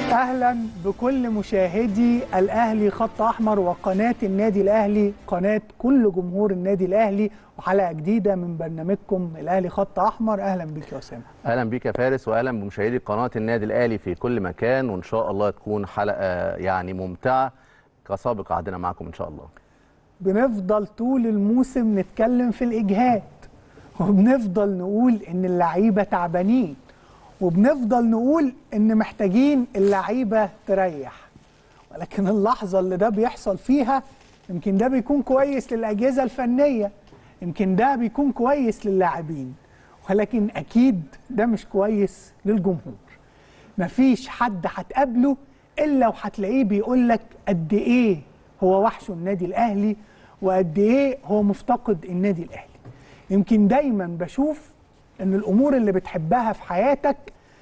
اهلا بكل مشاهدي الاهلي خط احمر وقناه النادي الاهلي قناه كل جمهور النادي الاهلي وحلقه جديده من برنامجكم الاهلي خط احمر اهلا بك يا اسامه اهلا بيك يا فارس واهلا بمشاهدي قناه النادي الاهلي في كل مكان وان شاء الله تكون حلقه يعني ممتعه كسابق عهدنا معكم ان شاء الله بنفضل طول الموسم نتكلم في الاجهاد وبنفضل نقول ان اللعيبه تعبانين وبنفضل نقول ان محتاجين اللعيبه تريح ولكن اللحظه اللي ده بيحصل فيها يمكن ده بيكون كويس للاجهزه الفنيه يمكن ده بيكون كويس للاعبين ولكن اكيد ده مش كويس للجمهور مفيش حد هتقابله الا وهتلاقيه بيقول لك قد ايه هو وحشه النادي الاهلي وقد ايه هو مفتقد النادي الاهلي يمكن دايما بشوف ان الامور اللي بتحبها في حياتك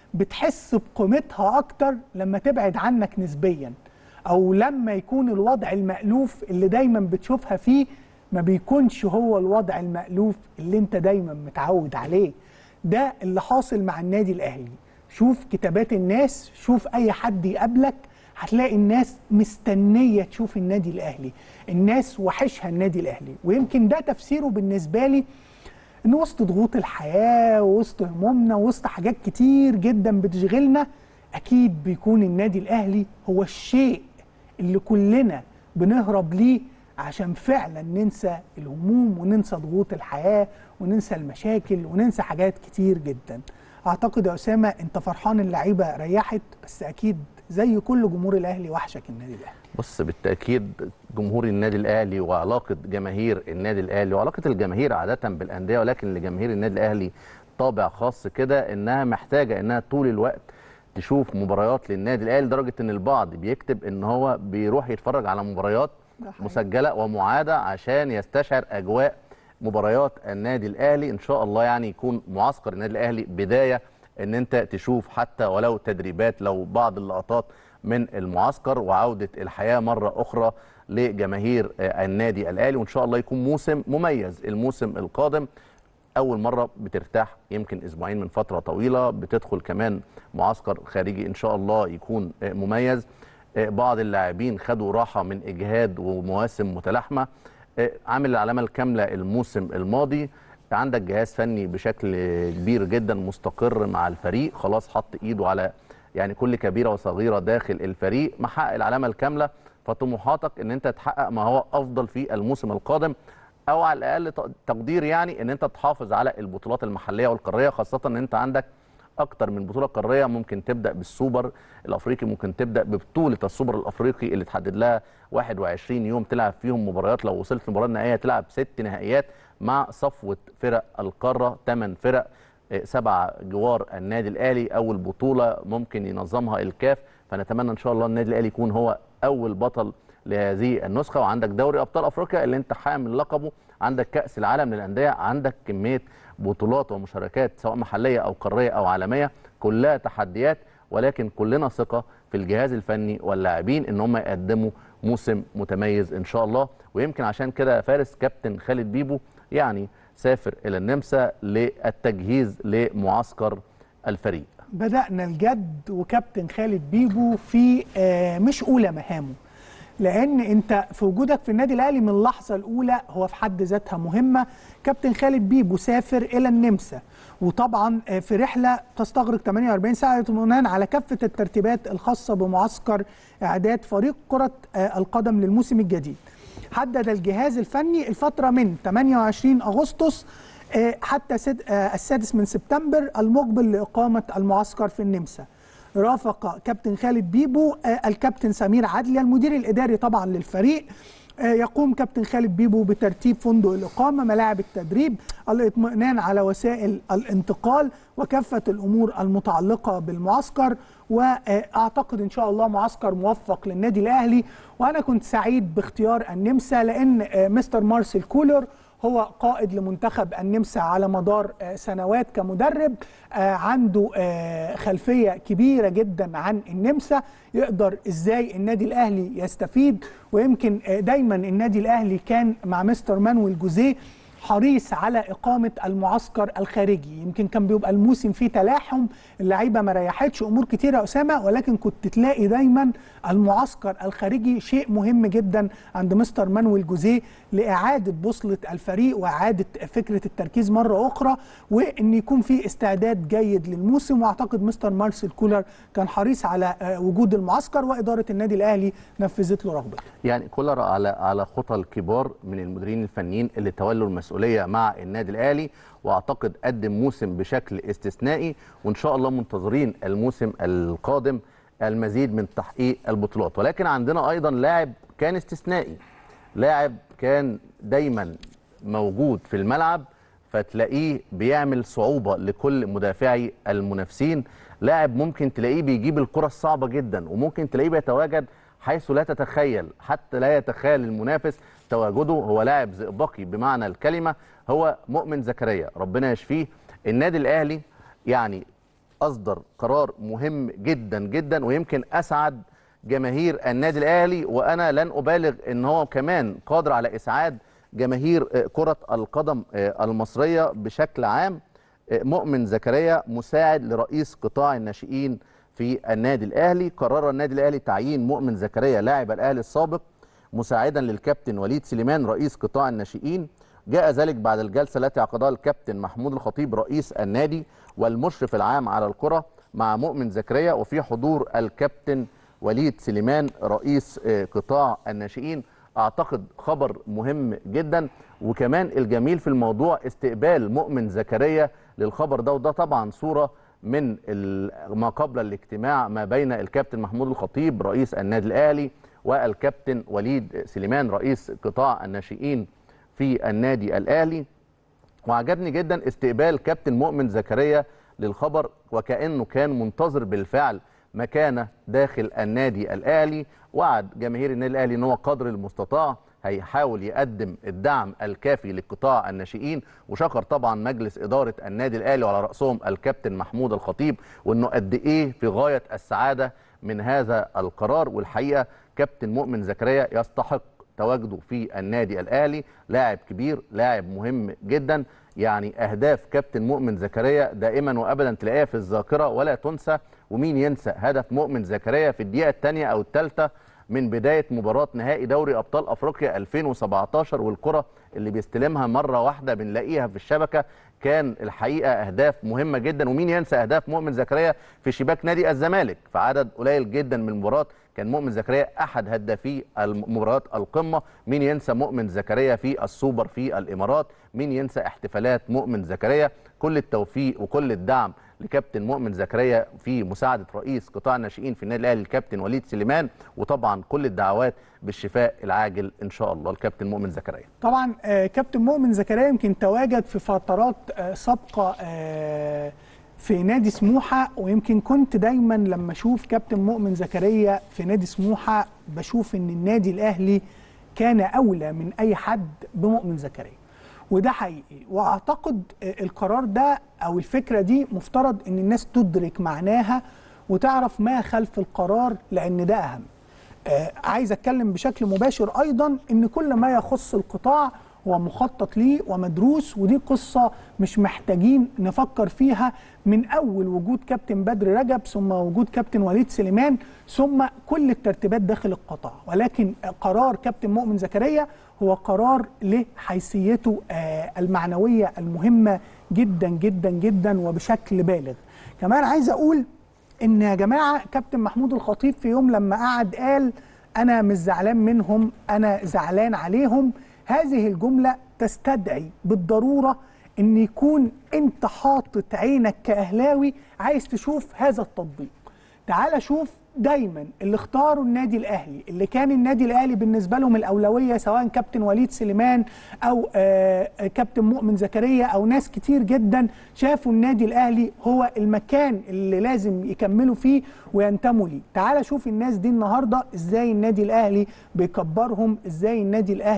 بتحس بقيمتها اكتر لما تبعد عنك نسبيا او لما يكون الوضع المألوف اللي دايما بتشوفها فيه ما بيكونش هو الوضع المألوف اللي انت دايما متعود عليه ده اللي حاصل مع النادي الاهلي شوف كتابات الناس شوف اي حد يقابلك هتلاقي الناس مستنيه تشوف النادي الاهلي الناس وحشها النادي الاهلي ويمكن ده تفسيره بالنسبه لي ان وسط ضغوط الحياه ووسط همومنا ووسط حاجات كتير جدا بتشغلنا اكيد بيكون النادي الاهلي هو الشيء اللي كلنا بنهرب ليه عشان فعلا ننسى الهموم وننسى ضغوط الحياه وننسى المشاكل وننسى حاجات كتير جدا اعتقد يا اسامه انت فرحان اللعيبه ريحت بس اكيد زي كل جمهور الاهلي وحشك النادي الاهلي بص بالتاكيد جمهور النادي الاهلي وعلاقه جماهير النادي الاهلي وعلاقه الجماهير عاده بالانديه ولكن لجماهير النادي الاهلي طابع خاص كده انها محتاجه انها طول الوقت تشوف مباريات للنادي الاهلي لدرجه ان البعض بيكتب ان هو بيروح يتفرج على مباريات مسجله ومعاده عشان يستشعر اجواء مباريات النادي الاهلي ان شاء الله يعني يكون معسكر النادي الاهلي بدايه ان انت تشوف حتى ولو تدريبات لو بعض اللقطات من المعسكر وعوده الحياه مره اخرى لجماهير النادي الاهلي وان شاء الله يكون موسم مميز الموسم القادم اول مره بترتاح يمكن اسبوعين من فتره طويله بتدخل كمان معسكر خارجي ان شاء الله يكون مميز بعض اللاعبين خدوا راحه من اجهاد ومواسم متلاحمه عامل العلامه الكامله الموسم الماضي عندك جهاز فني بشكل كبير جدا مستقر مع الفريق خلاص حط ايده على يعني كل كبيره وصغيره داخل الفريق محقق العلامه الكامله فطموحاتك ان انت تحقق ما هو افضل في الموسم القادم او على الاقل تقدير يعني ان انت تحافظ على البطولات المحليه والقاريه خاصه ان انت عندك اكتر من بطوله قاريه ممكن تبدا بالسوبر الافريقي ممكن تبدا ببطوله السوبر الافريقي اللي تحدد لها 21 يوم تلعب فيهم مباريات لو وصلت المباراه النهائيه تلعب ست نهائيات مع صفوه فرق القاره 8 فرق سبع جوار النادي الاهلي اول بطوله ممكن ينظمها الكاف فنتمنى ان شاء الله النادي الاهلي يكون هو اول بطل لهذه النسخه وعندك دوري ابطال افريقيا اللي انت حامل لقبه عندك كاس العالم للانديه عندك كميه بطولات ومشاركات سواء محليه او قاريه او عالميه كلها تحديات ولكن كلنا ثقه في الجهاز الفني واللاعبين ان هم يقدموا موسم متميز ان شاء الله ويمكن عشان كده فارس كابتن خالد بيبو يعني سافر الى النمسا للتجهيز لمعسكر الفريق بدأنا الجد وكابتن خالد بيبو في مش أولى مهامه لان انت في وجودك في النادي الاهلي من اللحظه الاولى هو في حد ذاتها مهمه كابتن خالد بيبو سافر الى النمسا وطبعا في رحله تستغرق 48 ساعه يطمئنان على كافه الترتيبات الخاصه بمعسكر اعداد فريق كره القدم للموسم الجديد حدد الجهاز الفني الفتره من 28 اغسطس حتى السادس من سبتمبر المقبل لاقامه المعسكر في النمسا رافق كابتن خالد بيبو الكابتن سمير عدلي المدير الاداري طبعا للفريق يقوم كابتن خالد بيبو بترتيب فندق الاقامه ملاعب التدريب الاطمئنان على وسائل الانتقال وكافه الامور المتعلقه بالمعسكر واعتقد ان شاء الله معسكر موفق للنادي الاهلي وانا كنت سعيد باختيار النمسا لان مستر مارسيل كولر هو قائد لمنتخب النمسا على مدار سنوات كمدرب عنده خلفيه كبيره جدا عن النمسا يقدر ازاي النادي الاهلي يستفيد ويمكن دايما النادي الاهلي كان مع مستر مانويل جوزيه حريص على إقامة المعسكر الخارجي يمكن كان بيبقى الموسم فيه تلاحم اللعيبة ما ريحتش أمور كتيرة أسامة ولكن كنت تلاقي دايما المعسكر الخارجي شيء مهم جدا عند مستر مانويل جوزيه لإعادة بوصلة الفريق وإعادة فكرة التركيز مرة أخرى وإن يكون في استعداد جيد للموسم وأعتقد مستر مارسيل كولر كان حريص على وجود المعسكر وإدارة النادي الأهلي نفذت له رغبته يعني كولر على على خطى الكبار من المديرين الفنيين اللي تولوا المسؤوليه مع النادي الاهلي واعتقد قدم موسم بشكل استثنائي وان شاء الله منتظرين الموسم القادم المزيد من تحقيق البطولات ولكن عندنا ايضا لاعب كان استثنائي لاعب كان دايما موجود في الملعب فتلاقيه بيعمل صعوبه لكل مدافعي المنافسين لاعب ممكن تلاقيه بيجيب الكره الصعبه جدا وممكن تلاقيه بيتواجد حيث لا تتخيل حتى لا يتخيل المنافس تواجده هو لاعب زئبقي بمعنى الكلمه هو مؤمن زكريا ربنا يشفيه النادي الاهلي يعني اصدر قرار مهم جدا جدا ويمكن اسعد جماهير النادي الاهلي وانا لن ابالغ ان هو كمان قادر على اسعاد جماهير كره القدم المصريه بشكل عام مؤمن زكريا مساعد لرئيس قطاع الناشئين في النادي الاهلي قرر النادي الاهلي تعيين مؤمن زكريا لاعب الاهلي السابق مساعدا للكابتن وليد سليمان رئيس قطاع الناشئين جاء ذلك بعد الجلسه التي عقدها الكابتن محمود الخطيب رئيس النادي والمشرف العام على الكره مع مؤمن زكريا وفي حضور الكابتن وليد سليمان رئيس قطاع الناشئين اعتقد خبر مهم جدا وكمان الجميل في الموضوع استقبال مؤمن زكريا للخبر ده وده طبعا صوره من ما قبل الاجتماع ما بين الكابتن محمود الخطيب رئيس النادي الاهلي والكابتن وليد سليمان رئيس قطاع الناشئين في النادي الاهلي وعجبني جدا استقبال كابتن مؤمن زكريا للخبر وكانه كان منتظر بالفعل مكانه داخل النادي الاهلي وعد جماهير النادي الاهلي ان هو قدر المستطاع هيحاول يقدم الدعم الكافي لقطاع الناشئين وشكر طبعا مجلس اداره النادي الاهلي وعلى راسهم الكابتن محمود الخطيب وانه قد ايه في غايه السعاده من هذا القرار والحقيقه كابتن مؤمن زكريا يستحق تواجده في النادي الاهلي لاعب كبير لاعب مهم جدا يعني اهداف كابتن مؤمن زكريا دائما وابدا تلاقيها في الذاكره ولا تنسى ومين ينسى هدف مؤمن زكريا في الدقيقه الثانيه او الثالثه من بدايه مباراه نهائي دوري ابطال افريقيا 2017 والكره اللي بيستلمها مره واحده بنلاقيها في الشبكه كان الحقيقه اهداف مهمه جدا ومين ينسى اهداف مؤمن زكريا في شباك نادي الزمالك في عدد قليل جدا من المباريات كان مؤمن زكريا احد هدافي مباريات القمه مين ينسى مؤمن زكريا في السوبر في الامارات مين ينسى احتفالات مؤمن زكريا كل التوفيق وكل الدعم لكابتن مؤمن زكريا في مساعده رئيس قطاع الناشئين في النادي الاهلي الكابتن وليد سليمان وطبعا كل الدعوات بالشفاء العاجل ان شاء الله الكابتن مؤمن زكريا طبعا آه كابتن مؤمن زكريا يمكن تواجد في فترات آه سابقه آه في نادي سموحه ويمكن كنت دايما لما اشوف كابتن مؤمن زكريا في نادي سموحه بشوف ان النادي الاهلي كان اولى من اي حد بمؤمن زكريا وده حقيقي واعتقد القرار ده او الفكره دي مفترض ان الناس تدرك معناها وتعرف ما خلف القرار لان ده اهم آه عايز اتكلم بشكل مباشر ايضا ان كل ما يخص القطاع هو مخطط ليه ومدروس ودي قصة مش محتاجين نفكر فيها من أول وجود كابتن بدر رجب ثم وجود كابتن وليد سليمان ثم كل الترتيبات داخل القطاع ولكن قرار كابتن مؤمن زكريا هو قرار لحيثيته آه المعنوية المهمة جدا جدا جدا وبشكل بالغ كمان عايز أقول إن يا جماعة كابتن محمود الخطيب في يوم لما قعد قال أنا مش زعلان منهم أنا زعلان عليهم هذه الجملة تستدعي بالضرورة ان يكون انت حاطط عينك كأهلاوي عايز تشوف هذا التطبيق تعال شوف دايما اللي اختاروا النادي الاهلي اللي كان النادي الاهلي بالنسبه لهم الاولويه سواء كابتن وليد سليمان او آه كابتن مؤمن زكريا او ناس كتير جدا شافوا النادي الاهلي هو المكان اللي لازم يكملوا فيه وينتموا ليه تعال شوف الناس دي النهارده ازاي النادي الاهلي بيكبرهم ازاي النادي الاهلي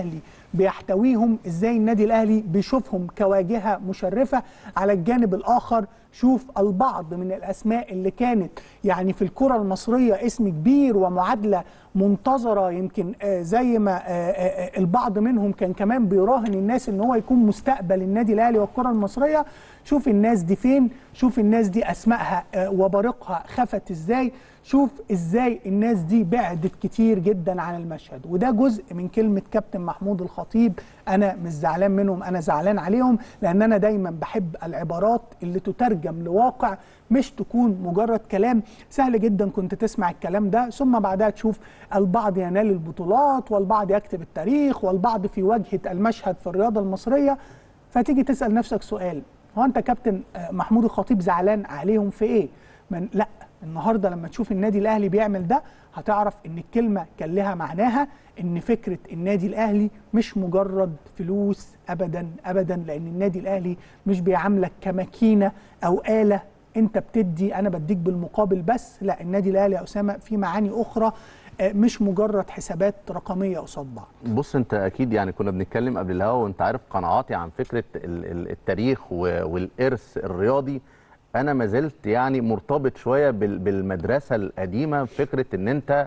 بيحتويهم ازاي النادي الاهلي بيشوفهم كواجهه مشرفه على الجانب الاخر شوف البعض من الاسماء اللي كانت يعني في الكره المصريه اسم كبير ومعادله منتظره يمكن آه زي ما آه آه البعض منهم كان كمان بيراهن الناس ان هو يكون مستقبل النادي الاهلي والكره المصريه شوف الناس دي فين شوف الناس دي اسمائها وبارقها خفت ازاي شوف ازاي الناس دي بعدت كتير جدا عن المشهد وده جزء من كلمه كابتن محمود الخطيب انا مش زعلان منهم انا زعلان عليهم لان انا دايما بحب العبارات اللي تترجم لواقع مش تكون مجرد كلام سهل جدا كنت تسمع الكلام ده ثم بعدها تشوف البعض ينال البطولات والبعض يكتب التاريخ والبعض في واجهه المشهد في الرياضه المصريه فتيجي تسال نفسك سؤال هو انت كابتن محمود الخطيب زعلان عليهم في ايه من لا النهارده لما تشوف النادي الاهلي بيعمل ده هتعرف ان الكلمه كان لها معناها ان فكره النادي الاهلي مش مجرد فلوس ابدا ابدا لان النادي الاهلي مش بيعاملك كماكينه او اله انت بتدي انا بديك بالمقابل بس لا النادي الاهلي يا اسامه في معاني اخرى مش مجرد حسابات رقميه قصاد بعض بص انت اكيد يعني كنا بنتكلم قبل الهوا وانت عارف قناعاتي عن فكره التاريخ والارث الرياضي انا ما زلت يعني مرتبط شويه بالمدرسه القديمه فكره ان انت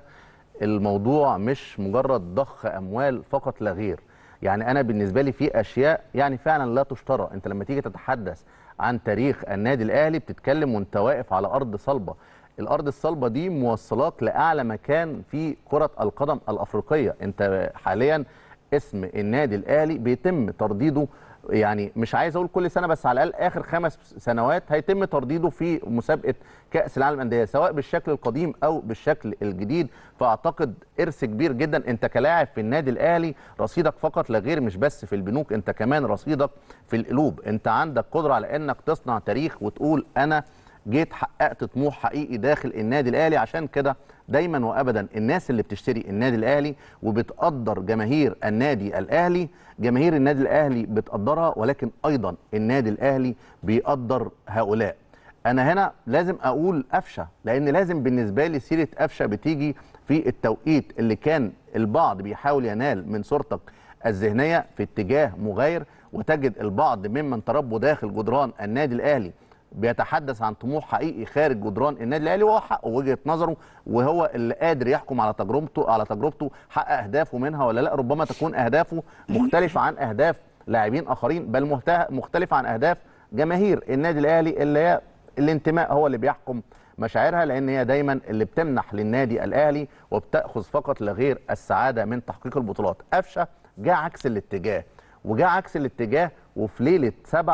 الموضوع مش مجرد ضخ اموال فقط لا غير يعني انا بالنسبه لي في اشياء يعني فعلا لا تشترى انت لما تيجي تتحدث عن تاريخ النادي الاهلي بتتكلم وانت واقف على ارض صلبه الارض الصلبه دي موصلاك لاعلى مكان في كره القدم الافريقيه انت حاليا اسم النادي الاهلي بيتم ترديده يعني مش عايز اقول كل سنه بس على الاقل اخر خمس سنوات هيتم ترديده في مسابقه كاس العالم للانديه سواء بالشكل القديم او بالشكل الجديد فاعتقد ارث كبير جدا انت كلاعب في النادي الاهلي رصيدك فقط لا غير مش بس في البنوك انت كمان رصيدك في القلوب انت عندك قدره على انك تصنع تاريخ وتقول انا جيت حققت طموح حقيقي داخل النادي الاهلي عشان كده دايما وابدا الناس اللي بتشتري النادي الاهلي وبتقدر جماهير النادي الاهلي جماهير النادي الاهلي بتقدرها ولكن ايضا النادي الاهلي بيقدر هؤلاء انا هنا لازم اقول قفشه لان لازم بالنسبه لي سيره قفشه بتيجي في التوقيت اللي كان البعض بيحاول ينال من صورتك الذهنيه في اتجاه مغاير وتجد البعض ممن تربوا داخل جدران النادي الاهلي بيتحدث عن طموح حقيقي خارج جدران النادي الاهلي وهو حقه وجهه نظره وهو اللي قادر يحكم على تجربته على تجربته حقق اهدافه منها ولا لا ربما تكون اهدافه مختلفه عن اهداف لاعبين اخرين بل مختلفه عن اهداف جماهير النادي الاهلي اللي هي الانتماء هو اللي بيحكم مشاعرها لان هي دايما اللي بتمنح للنادي الاهلي وبتاخذ فقط لا غير السعاده من تحقيق البطولات قفشه جاء عكس الاتجاه وجاء عكس الاتجاه وفي ليله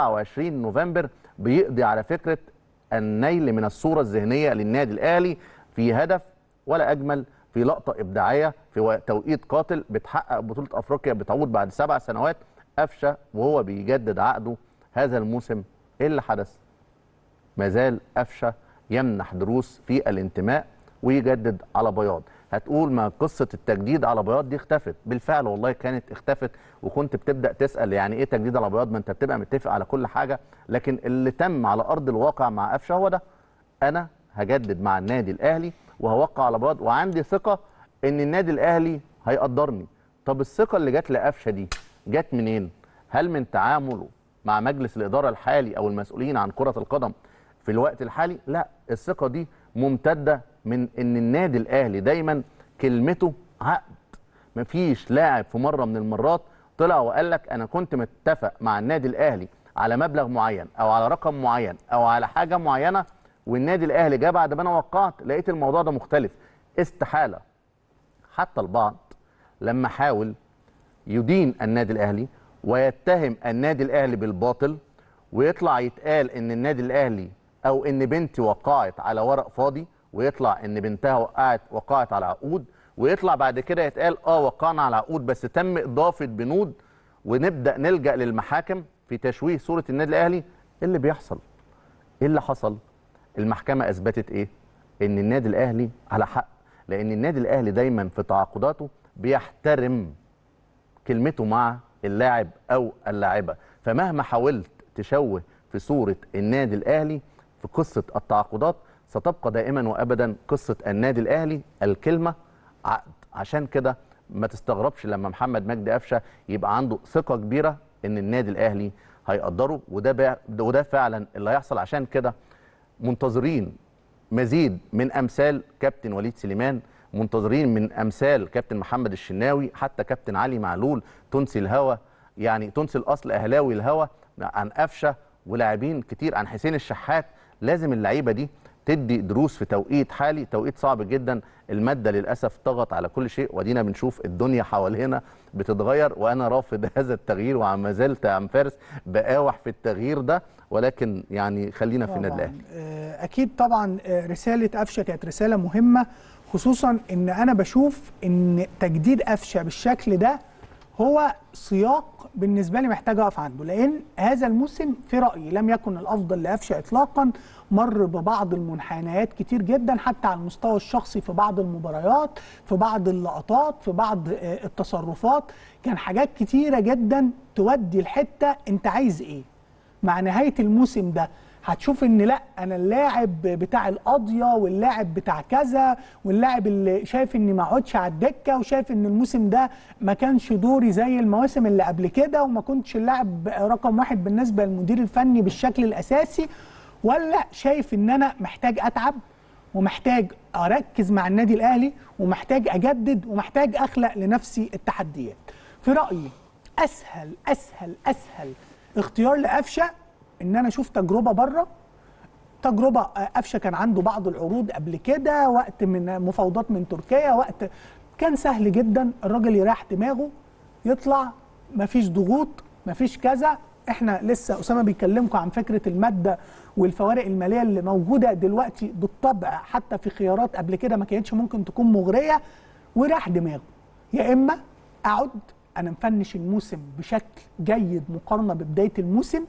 27 نوفمبر بيقضي على فكره النيل من الصوره الذهنيه للنادي الاهلي في هدف ولا اجمل في لقطه ابداعيه في توقيت قاتل بتحقق بطوله افريقيا بتعود بعد سبع سنوات قفشه وهو بيجدد عقده هذا الموسم ايه اللي حدث؟ ما زال قفشه يمنح دروس في الانتماء ويجدد على بياض هتقول ما قصه التجديد على بياض دي اختفت بالفعل والله كانت اختفت وكنت بتبدا تسال يعني ايه تجديد على بياض ما انت بتبقى متفق على كل حاجه لكن اللي تم على ارض الواقع مع قفشه هو ده انا هجدد مع النادي الاهلي وهوقع على بياض وعندي ثقه ان النادي الاهلي هيقدرني طب الثقه اللي جت لقفشه دي جت منين هل من تعامله مع مجلس الاداره الحالي او المسؤولين عن كره القدم في الوقت الحالي لا الثقه دي ممتده من ان النادي الاهلي دايما كلمته عقد مفيش لاعب في مره من المرات طلع وقال لك انا كنت متفق مع النادي الاهلي على مبلغ معين او على رقم معين او على حاجه معينه والنادي الاهلي جه بعد ما انا وقعت لقيت الموضوع ده مختلف استحاله حتى البعض لما حاول يدين النادي الاهلي ويتهم النادي الاهلي بالباطل ويطلع يتقال ان النادي الاهلي او ان بنتي وقعت على ورق فاضي ويطلع ان بنتها وقعت وقعت على عقود ويطلع بعد كده يتقال اه وقعنا على عقود بس تم اضافه بنود ونبدا نلجا للمحاكم في تشويه صوره النادي الاهلي ايه اللي بيحصل؟ ايه اللي حصل؟ المحكمه اثبتت ايه؟ ان النادي الاهلي على حق لان النادي الاهلي دايما في تعاقداته بيحترم كلمته مع اللاعب او اللاعبه فمهما حاولت تشوه في صوره النادي الاهلي في قصه التعاقدات ستبقى دائما وابدا قصه النادي الاهلي الكلمه عقد عشان كده ما تستغربش لما محمد مجدي قفشه يبقى عنده ثقه كبيره ان النادي الاهلي هيقدره وده بقى- وده فعلا اللي هيحصل عشان كده منتظرين مزيد من امثال كابتن وليد سليمان منتظرين من امثال كابتن محمد الشناوي حتى كابتن علي معلول تونسي الهوى يعني تونسي الاصل اهلاوي الهوى عن قفشه ولاعبين كتير عن حسين الشحات لازم اللعيبه دي تدي دروس في توقيت حالي توقيت صعب جدا الماده للاسف طغت على كل شيء ودينا بنشوف الدنيا حوالينا بتتغير وانا رافض هذا التغيير وما زلت يا عم فارس بقاوح في التغيير ده ولكن يعني خلينا في النادي طبعاً. الاهلي آه، اكيد طبعا آه، رساله قفشه كانت رساله مهمه خصوصا ان انا بشوف ان تجديد قفشه بالشكل ده هو سياق بالنسبه لي محتاج اقف عنده لان هذا الموسم في رايي لم يكن الافضل لقفشه اطلاقا مر ببعض المنحنيات كتير جدا حتى على المستوى الشخصي في بعض المباريات في بعض اللقطات في بعض آه، التصرفات كان حاجات كتيره جدا تودي الحته انت عايز ايه مع نهايه الموسم ده هتشوف ان لا انا اللاعب بتاع القاضيه واللاعب بتاع كذا واللاعب اللي شايف اني ما اقعدش على الدكه وشايف ان الموسم ده ما كانش دوري زي المواسم اللي قبل كده وما كنتش اللاعب رقم واحد بالنسبه للمدير الفني بالشكل الاساسي ولا شايف ان انا محتاج اتعب ومحتاج اركز مع النادي الاهلي ومحتاج اجدد ومحتاج اخلق لنفسي التحديات في رايي اسهل اسهل اسهل اختيار لقفشه ان انا اشوف تجربه بره تجربه آه، قفشه كان عنده بعض العروض قبل كده وقت من مفاوضات من تركيا وقت كان سهل جدا الراجل يريح دماغه يطلع مفيش ضغوط مفيش كذا احنا لسه اسامه بيكلمكم عن فكره الماده والفوارق الماليه اللي موجوده دلوقتي بالطبع حتى في خيارات قبل كده ما كانتش ممكن تكون مغريه وراح دماغه يا اما اقعد انا مفنش الموسم بشكل جيد مقارنه ببدايه الموسم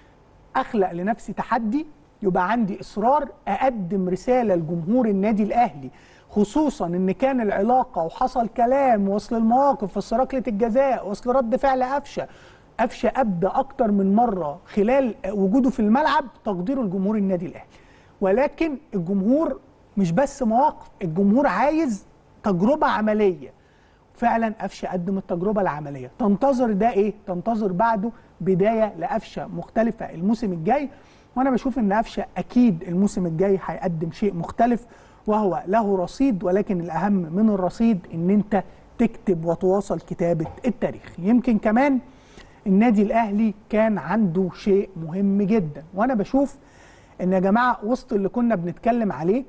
اخلق لنفسي تحدي يبقى عندي اصرار اقدم رساله لجمهور النادي الاهلي خصوصا ان كان العلاقه وحصل كلام وصل المواقف وصل ركله الجزاء وصل رد فعل قفشه قفشه ابدى اكتر من مره خلال وجوده في الملعب تقديره لجمهور النادي الاهلي ولكن الجمهور مش بس مواقف الجمهور عايز تجربه عمليه فعلا قفشه قدم التجربه العمليه تنتظر ده ايه تنتظر بعده بدايه لقفشه مختلفه الموسم الجاي وانا بشوف ان قفشه اكيد الموسم الجاي هيقدم شيء مختلف وهو له رصيد ولكن الاهم من الرصيد ان انت تكتب وتواصل كتابه التاريخ يمكن كمان النادي الاهلي كان عنده شيء مهم جدا وانا بشوف ان يا جماعه وسط اللي كنا بنتكلم عليه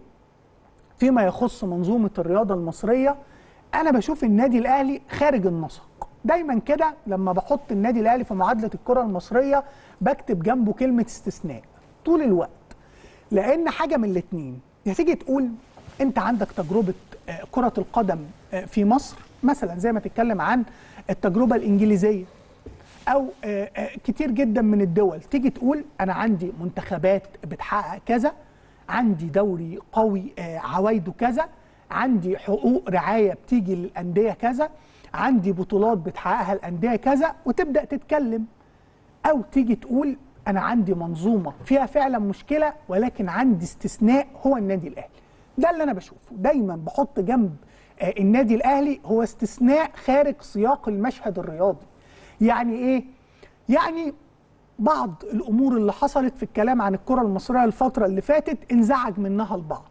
فيما يخص منظومه الرياضه المصريه انا بشوف النادي الاهلي خارج النسق دايما كده لما بحط النادي الاهلي في معادله الكره المصريه بكتب جنبه كلمه استثناء طول الوقت لان حاجه من الاثنين يا تيجي تقول انت عندك تجربه آه، كره القدم آه، في مصر مثلا زي ما تتكلم عن التجربه الانجليزيه او آه، آه، كتير جدا من الدول تيجي تقول انا عندي منتخبات بتحقق كذا عندي دوري قوي آه، عوايده كذا عندي حقوق رعايه بتيجي للانديه كذا عندي بطولات بتحققها الانديه كذا وتبدا تتكلم او تيجي تقول انا عندي منظومه فيها فعلا مشكله ولكن عندي استثناء هو النادي الاهلي ده اللي انا بشوفه دايما بحط جنب آه، النادي الاهلي هو استثناء خارج سياق المشهد الرياضي يعني ايه يعني بعض الامور اللي حصلت في الكلام عن الكره المصريه الفتره اللي فاتت انزعج منها البعض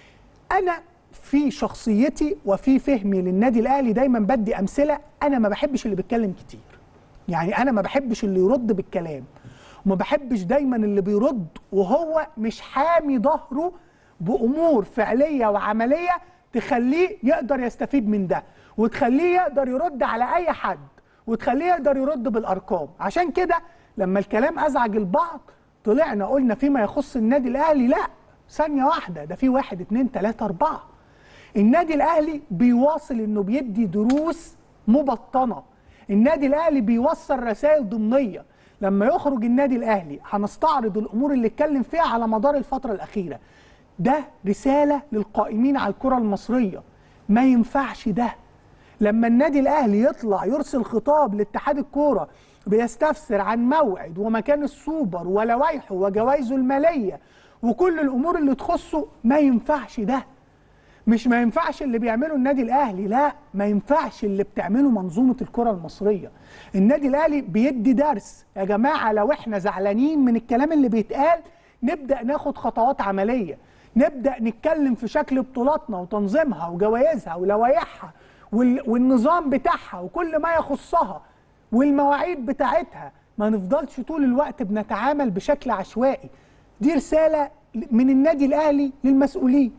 انا في شخصيتي وفي فهمي للنادي الاهلي دايما بدي امثله انا ما بحبش اللي بيتكلم كتير يعني انا ما بحبش اللي يرد بالكلام وما بحبش دايما اللي بيرد وهو مش حامي ظهره بامور فعليه وعمليه تخليه يقدر يستفيد من ده وتخليه يقدر يرد على اي حد وتخليه يقدر يرد بالارقام عشان كده لما الكلام ازعج البعض طلعنا قلنا فيما يخص النادي الاهلي لا ثانيه واحده ده في واحد اتنين تلاته اربعه النادي الاهلي بيواصل انه بيدي دروس مبطنه النادي الاهلي بيوصل رسائل ضمنيه لما يخرج النادي الاهلي هنستعرض الامور اللي اتكلم فيها على مدار الفتره الاخيره ده رساله للقائمين على الكره المصريه ما ينفعش ده لما النادي الاهلي يطلع يرسل خطاب لاتحاد الكوره بيستفسر عن موعد ومكان السوبر ولوائحه وجوائزه الماليه وكل الامور اللي تخصه ما ينفعش ده مش ما ينفعش اللي بيعمله النادي الاهلي لا ما ينفعش اللي بتعمله منظومه الكره المصريه النادي الاهلي بيدي درس يا جماعه لو احنا زعلانين من الكلام اللي بيتقال نبدا ناخد خطوات عمليه نبدا نتكلم في شكل بطولاتنا وتنظيمها وجوائزها ولوائحها وال- والنظام بتاعها وكل ما يخصها والمواعيد بتاعتها ما نفضلش طول الوقت بنتعامل بشكل عشوائي دي رساله من النادي الاهلي للمسؤولين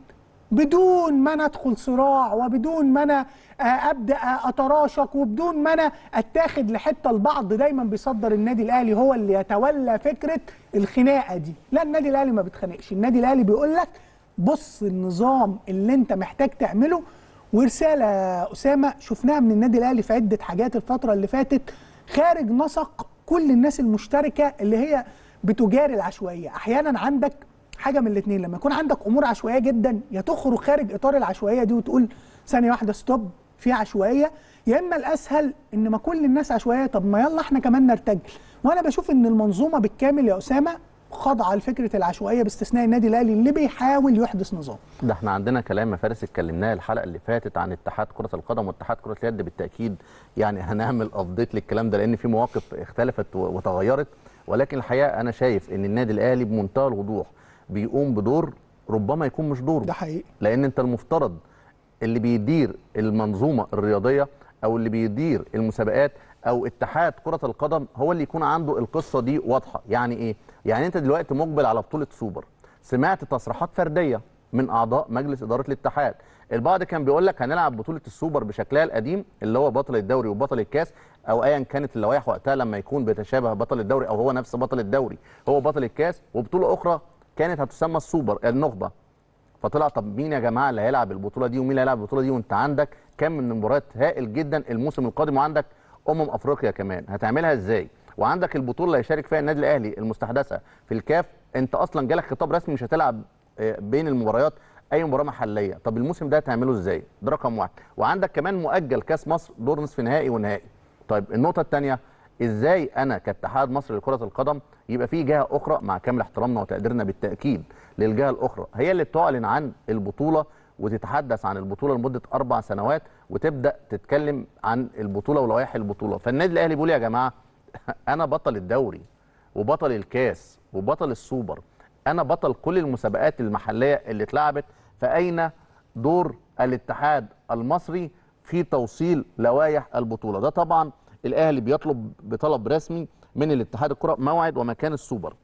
بدون ما انا ادخل صراع وبدون ما انا آه، ابدا اتراشق وبدون ما انا اتاخد لحته البعض دايما بيصدر النادي الاهلي هو اللي يتولى فكره الخناقه دي لا النادي الاهلي ما بيتخانقش النادي الاهلي بيقول لك بص النظام اللي انت محتاج تعمله ورساله يا اسامه شفناها من النادي الاهلي في عده حاجات الفتره اللي فاتت خارج نسق كل الناس المشتركه اللي هي بتجاري العشوائيه احيانا عندك حاجه من الاثنين لما يكون عندك امور عشوائيه جدا يا تخرج خارج اطار العشوائيه دي وتقول ثانيه واحده ستوب في عشوائيه يا اما الاسهل ان ما كل الناس عشوائيه طب ما يلا احنا كمان نرتجل وانا بشوف ان المنظومه بالكامل يا اسامه خاضعه لفكره العشوائيه باستثناء النادي الاهلي اللي بيحاول يحدث نظام ده احنا عندنا كلام يا فارس اتكلمناه الحلقه اللي فاتت عن اتحاد كره القدم واتحاد كره اليد بالتاكيد يعني هنعمل ابديت للكلام ده لان في مواقف اختلفت و- وتغيرت ولكن الحقيقه انا شايف ان النادي الاهلي بمنتهى الوضوح بيقوم بدور ربما يكون مش دوره ده حقيقي لان انت المفترض اللي بيدير المنظومه الرياضيه او اللي بيدير المسابقات او اتحاد كره القدم هو اللي يكون عنده القصه دي واضحه يعني ايه يعني انت دلوقتي مقبل على بطوله سوبر سمعت تصريحات فرديه من اعضاء مجلس اداره الاتحاد البعض كان بيقول لك هنلعب بطوله السوبر بشكلها القديم اللي هو بطل الدوري وبطل الكاس او ايا كانت اللوائح وقتها لما يكون بيتشابه بطل الدوري او هو نفس بطل الدوري هو بطل الكاس وبطوله اخرى كانت هتسمى السوبر النخبه فطلع طب مين يا جماعه اللي هيلعب البطوله دي ومين اللي هيلعب البطوله دي وانت عندك كم من المباريات هائل جدا الموسم القادم وعندك امم افريقيا كمان هتعملها ازاي وعندك البطوله اللي هيشارك فيها النادي الاهلي المستحدثه في الكاف انت اصلا جالك خطاب رسمي مش هتلعب آه، بين المباريات اي مباراه محليه طب الموسم ده هتعمله ازاي ده رقم واحد وعندك كمان مؤجل كاس مصر دور نصف نهائي ونهائي طيب النقطه الثانيه ازاي انا كاتحاد مصر لكره القدم يبقى في جهه اخرى مع كامل احترامنا وتقديرنا بالتاكيد للجهه الاخرى هي اللي تعلن عن البطوله وتتحدث عن البطوله لمده اربع سنوات وتبدا تتكلم عن البطوله ولوائح البطوله فالنادي الاهلي بيقول يا جماعه انا بطل الدوري وبطل الكاس وبطل السوبر انا بطل كل المسابقات المحليه اللي اتلعبت فاين دور الاتحاد المصري في توصيل لوائح البطوله ده طبعا الاهلي بيطلب بطلب رسمي من الاتحاد الكره موعد ومكان السوبر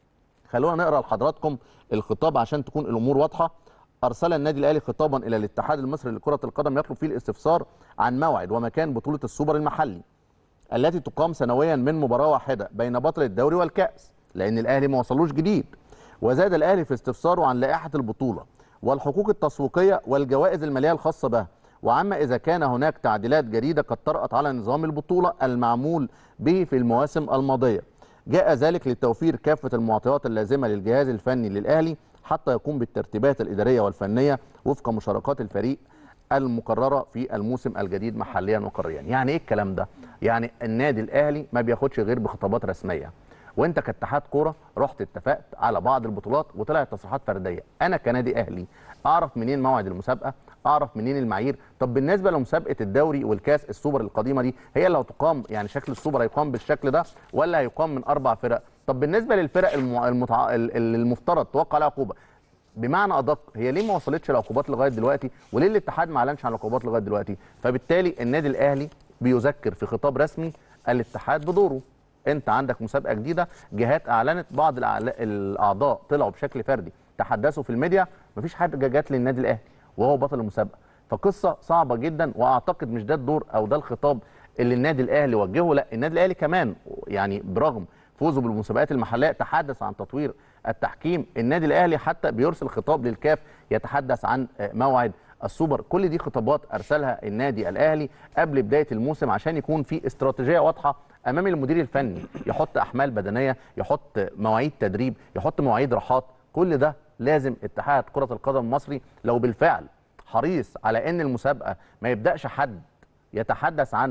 خلونا نقرا لحضراتكم الخطاب عشان تكون الامور واضحه ارسل النادي الاهلي خطابا الى الاتحاد المصري لكره القدم يطلب فيه الاستفسار عن موعد ومكان بطوله السوبر المحلي التي تقام سنويا من مباراه واحده بين بطل الدوري والكاس لان الاهلي ما وصلوش جديد وزاد الاهلي في استفساره عن لائحه البطوله والحقوق التسويقيه والجوائز الماليه الخاصه بها وعما اذا كان هناك تعديلات جديده قد طرات على نظام البطوله المعمول به في المواسم الماضيه جاء ذلك لتوفير كافه المعطيات اللازمه للجهاز الفني للاهلي حتى يقوم بالترتيبات الاداريه والفنيه وفق مشاركات الفريق المقرره في الموسم الجديد محليا وقاريا يعني ايه الكلام ده يعني النادي الاهلي ما بياخدش غير بخطابات رسميه وانت كاتحاد كوره رحت اتفقت على بعض البطولات وطلعت تصريحات فرديه انا كنادي اهلي اعرف منين موعد المسابقه اعرف منين المعايير طب بالنسبه لمسابقه الدوري والكاس السوبر القديمه دي هي اللي هتقام يعني شكل السوبر هيقام بالشكل ده ولا هيقام من اربع فرق طب بالنسبه للفرق المع... المتع... ال- اللي المفترض توقع عليها عقوبه بمعنى ادق هي ليه ما وصلتش العقوبات لغايه دلوقتي وليه الاتحاد ما اعلنش عن العقوبات لغايه دلوقتي فبالتالي النادي الاهلي بيذكر في خطاب رسمي الاتحاد بدوره انت عندك مسابقه جديده جهات اعلنت بعض الأعلا- الاعضاء طلعوا بشكل فردي تحدثوا في الميديا مفيش حاجه جت للنادي الاهلي وهو بطل المسابقه فقصه صعبه جدا واعتقد مش ده الدور او ده الخطاب اللي النادي الاهلي وجهه لا النادي الاهلي كمان يعني برغم فوزه بالمسابقات المحليه تحدث عن تطوير التحكيم النادي الاهلي حتى بيرسل خطاب للكاف يتحدث عن آه، موعد السوبر كل دي خطابات ارسلها النادي الاهلي قبل بدايه الموسم عشان يكون في استراتيجيه واضحه امام المدير الفني يحط احمال بدنيه يحط مواعيد تدريب يحط مواعيد راحات كل ده لازم اتحاد كره القدم المصري لو بالفعل حريص على ان المسابقه ما يبداش حد يتحدث عنها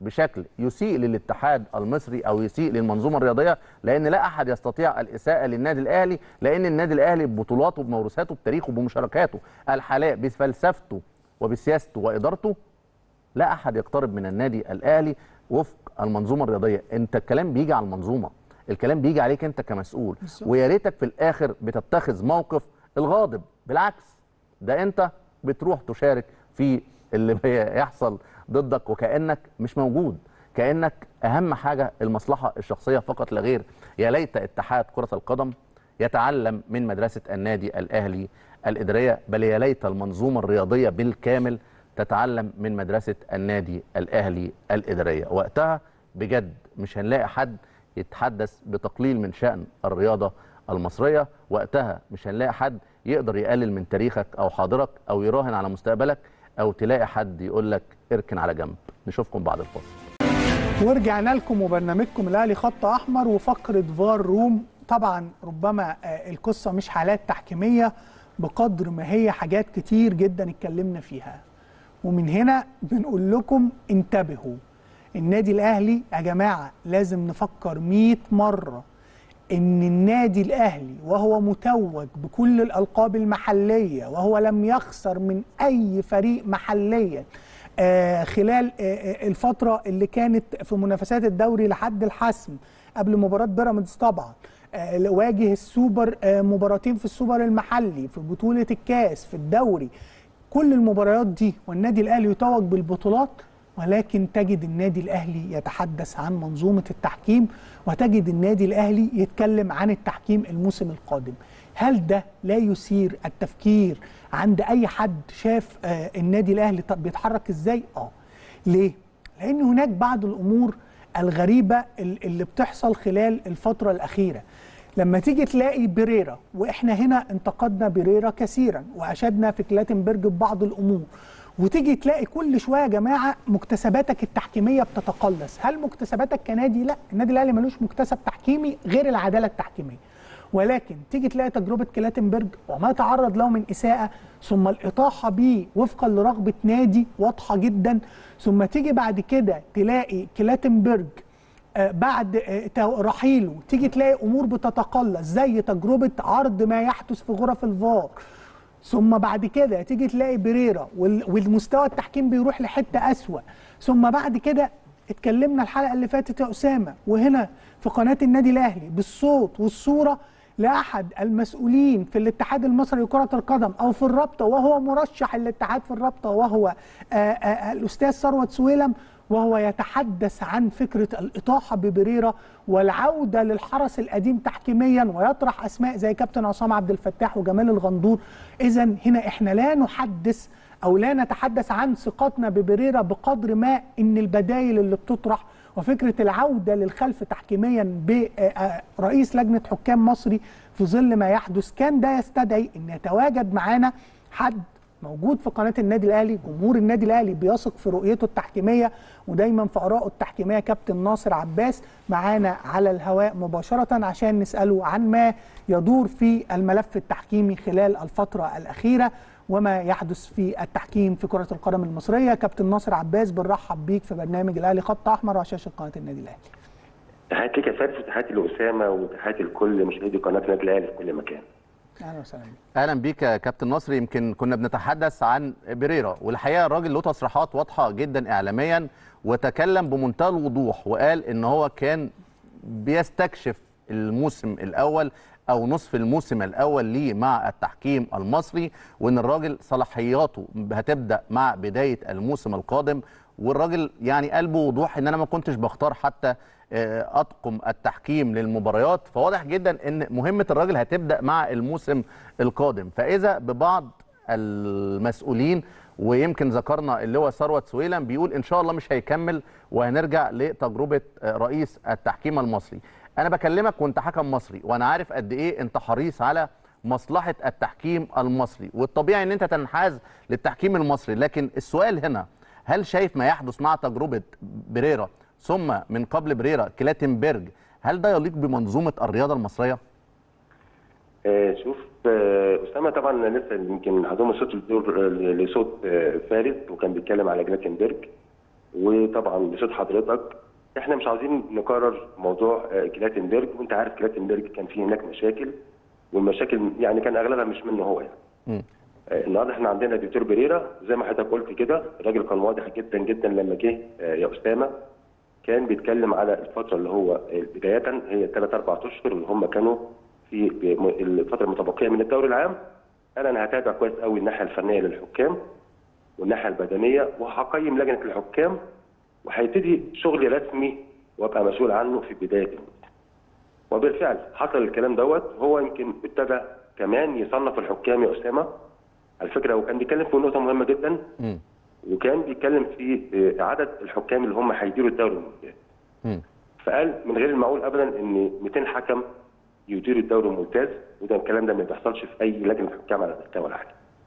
بشكل يسيء للاتحاد المصري او يسيء للمنظومه الرياضيه لان لا احد يستطيع الاساءه للنادي الاهلي لان النادي الاهلي ببطولاته بموروثاته بتاريخه بمشاركاته الحاليه بفلسفته وبسياسته وادارته لا احد يقترب من النادي الاهلي وفق المنظومه الرياضيه انت الكلام بيجي على المنظومه الكلام بيجي عليك انت كمسؤول بالظبط. ويا ريتك في الاخر بتتخذ موقف الغاضب بالعكس ده انت بتروح تشارك في اللي بيحصل ضدك وكانك مش موجود كانك اهم حاجه المصلحه الشخصيه فقط لا غير يا ليت اتحاد كره القدم يتعلم من مدرسه النادي الاهلي الاداريه بل يا ليت المنظومه الرياضيه بالكامل تتعلم من مدرسه النادي الاهلي الاداريه وقتها بجد مش هنلاقي حد يتحدث بتقليل من شان الرياضه المصريه وقتها مش هنلاقي حد يقدر يقلل من تاريخك او حاضرك او يراهن على مستقبلك او تلاقي حد يقول لك اركن على جنب نشوفكم بعد الفاصل ورجعنا لكم وبرنامجكم الاهلي خط احمر وفقره فار روم طبعا ربما آه، القصه مش حالات تحكيميه بقدر ما هي حاجات كتير جدا اتكلمنا فيها ومن هنا بنقول لكم انتبهوا النادي الاهلي يا جماعه لازم نفكر 100 مره ان النادي الاهلي وهو متوج بكل الالقاب المحليه وهو لم يخسر من اي فريق محليا آه خلال آه آه، الفتره اللي كانت في منافسات الدوري لحد الحسم قبل مباراه بيراميدز طبعا آه، واجه السوبر آه، مباراتين في السوبر المحلي في بطوله الكاس في الدوري كل المباريات دي والنادي الاهلي يتوج بالبطولات ولكن تجد النادي الاهلي يتحدث عن منظومه التحكيم وتجد النادي الاهلي يتكلم عن التحكيم الموسم القادم هل ده لا يثير التفكير عند اي حد شاف آه النادي الاهلي طب بيتحرك ازاي اه ليه لان هناك بعض الامور الغريبه ال- اللي بتحصل خلال الفتره الاخيره لما تيجي تلاقي بريرا واحنا هنا انتقدنا بريرا كثيرا واشدنا في كلاتنبرج ببعض الامور وتيجي تلاقي كل شويه يا جماعه مكتسباتك التحكيميه بتتقلص هل مكتسباتك كنادي لا النادي الاهلي ملوش مكتسب تحكيمي غير العداله التحكيميه ولكن تيجي تلاقي تجربه كلاتنبرج وما تعرض له من اساءه ثم الاطاحه به وفقا لرغبه نادي واضحه جدا ثم تيجي بعد كده تلاقي كلاتنبرج آه، بعد آه، تو- رحيله تيجي تلاقي امور بتتقلص زي تجربه عرض ما يحدث في غرف الفار ثم بعد كده تيجي تلاقي بريرا وال- والمستوى التحكيم بيروح لحته اسوأ ثم بعد كده اتكلمنا الحلقه اللي فاتت يا اسامه وهنا في قناه النادي الاهلي بالصوت والصوره لاحد المسؤولين في الاتحاد المصري لكره القدم او في الرابطه وهو مرشح الاتحاد في الرابطه وهو آه، آه، الاستاذ ثروت سويلم وهو يتحدث عن فكره الاطاحه ببريرا والعوده للحرس القديم تحكيميا ويطرح اسماء زي كابتن عصام عبد الفتاح وجمال الغندور اذا هنا احنا لا نحدث او لا نتحدث عن ثقتنا ببريرا بقدر ما ان البدايل اللي بتطرح وفكره العوده للخلف تحكيميا برئيس لجنه حكام مصري في ظل ما يحدث كان ده يستدعي ان يتواجد معانا حد موجود في قناه النادي الاهلي جمهور النادي الاهلي بيثق في رؤيته التحكيميه ودايما في ارائه التحكيميه كابتن ناصر عباس معانا على الهواء مباشره عشان نساله عن ما يدور في الملف التحكيمي خلال الفتره الاخيره وما يحدث في التحكيم في كره القدم المصريه كابتن ناصر عباس بنرحب بيك في برنامج الاهلي خط احمر على شاشه قناه النادي الاهلي تحياتي ليك يا فارس وتحياتي لاسامه وتحياتي لكل مشاهدي قناه النادي الاهلي في كل مكان. اهلا وسهلا بيك اهلا بيك يا كابتن نصر يمكن كنا بنتحدث عن بريرا والحقيقه الراجل له تصريحات واضحه جدا اعلاميا وتكلم بمنتهى الوضوح وقال ان هو كان بيستكشف الموسم الاول او نصف الموسم الاول ليه مع التحكيم المصري وان الراجل صلاحياته هتبدا مع بدايه الموسم القادم والراجل يعني قال بوضوح ان انا ما كنتش بختار حتى آه، اطقم التحكيم للمباريات فواضح جدا ان مهمه الراجل هتبدا مع الموسم القادم فاذا ببعض المسؤولين ويمكن ذكرنا اللي هو ثروت سويلم بيقول ان شاء الله مش هيكمل وهنرجع لتجربه آه، رئيس التحكيم المصري انا بكلمك وانت حكم مصري وانا عارف قد ايه انت حريص على مصلحه التحكيم المصري والطبيعي ان انت تنحاز للتحكيم المصري لكن السؤال هنا هل شايف ما يحدث مع تجربه بريرا ثم من قبل بريرا كلاتنبرج هل ده يليق بمنظومه الرياضه المصريه؟ آه، شوف آه، اسامه طبعا أنا لسه يمكن هضم صوت الدور آه، لصوت آه، فارس وكان بيتكلم على جلاتنبرج وطبعا بصوت حضرتك احنا مش عاوزين نكرر موضوع آه، كلاتنبرج وانت عارف كلاتنبرج كان فيه هناك مشاكل والمشاكل يعني كان اغلبها مش منه هو يعني. مم. آه، النهارده احنا عندنا دكتور بريرا زي ما حضرتك قلت كده الراجل كان واضح جدا جدا لما جه آه، يا اسامه كان بيتكلم على الفتره اللي هو آه، بدايه هي ثلاث اربع اشهر اللي هم كانوا في بم- الفتره المتبقيه من الدوري العام قال انا هتابع كويس قوي الناحيه الفنيه للحكام والناحيه البدنيه وهقيم لجنه الحكام وهيبتدي شغلي رسمي وابقى مسؤول عنه في بدايه الموسم. وبالفعل حصل الكلام دوت هو يمكن ابتدى كمان يصنف الحكام يا اسامه على فكره وكان بيتكلم في نقطه مهمه جدا مم. وكان بيتكلم في آه، عدد الحكام اللي هم هيديروا الدوري الممتاز مم. فقال من غير المعقول ابدا ان 200 حكم يديروا الدوري الممتاز وده الكلام ده ما بيحصلش في اي لجنه حكام على مستوى العالم.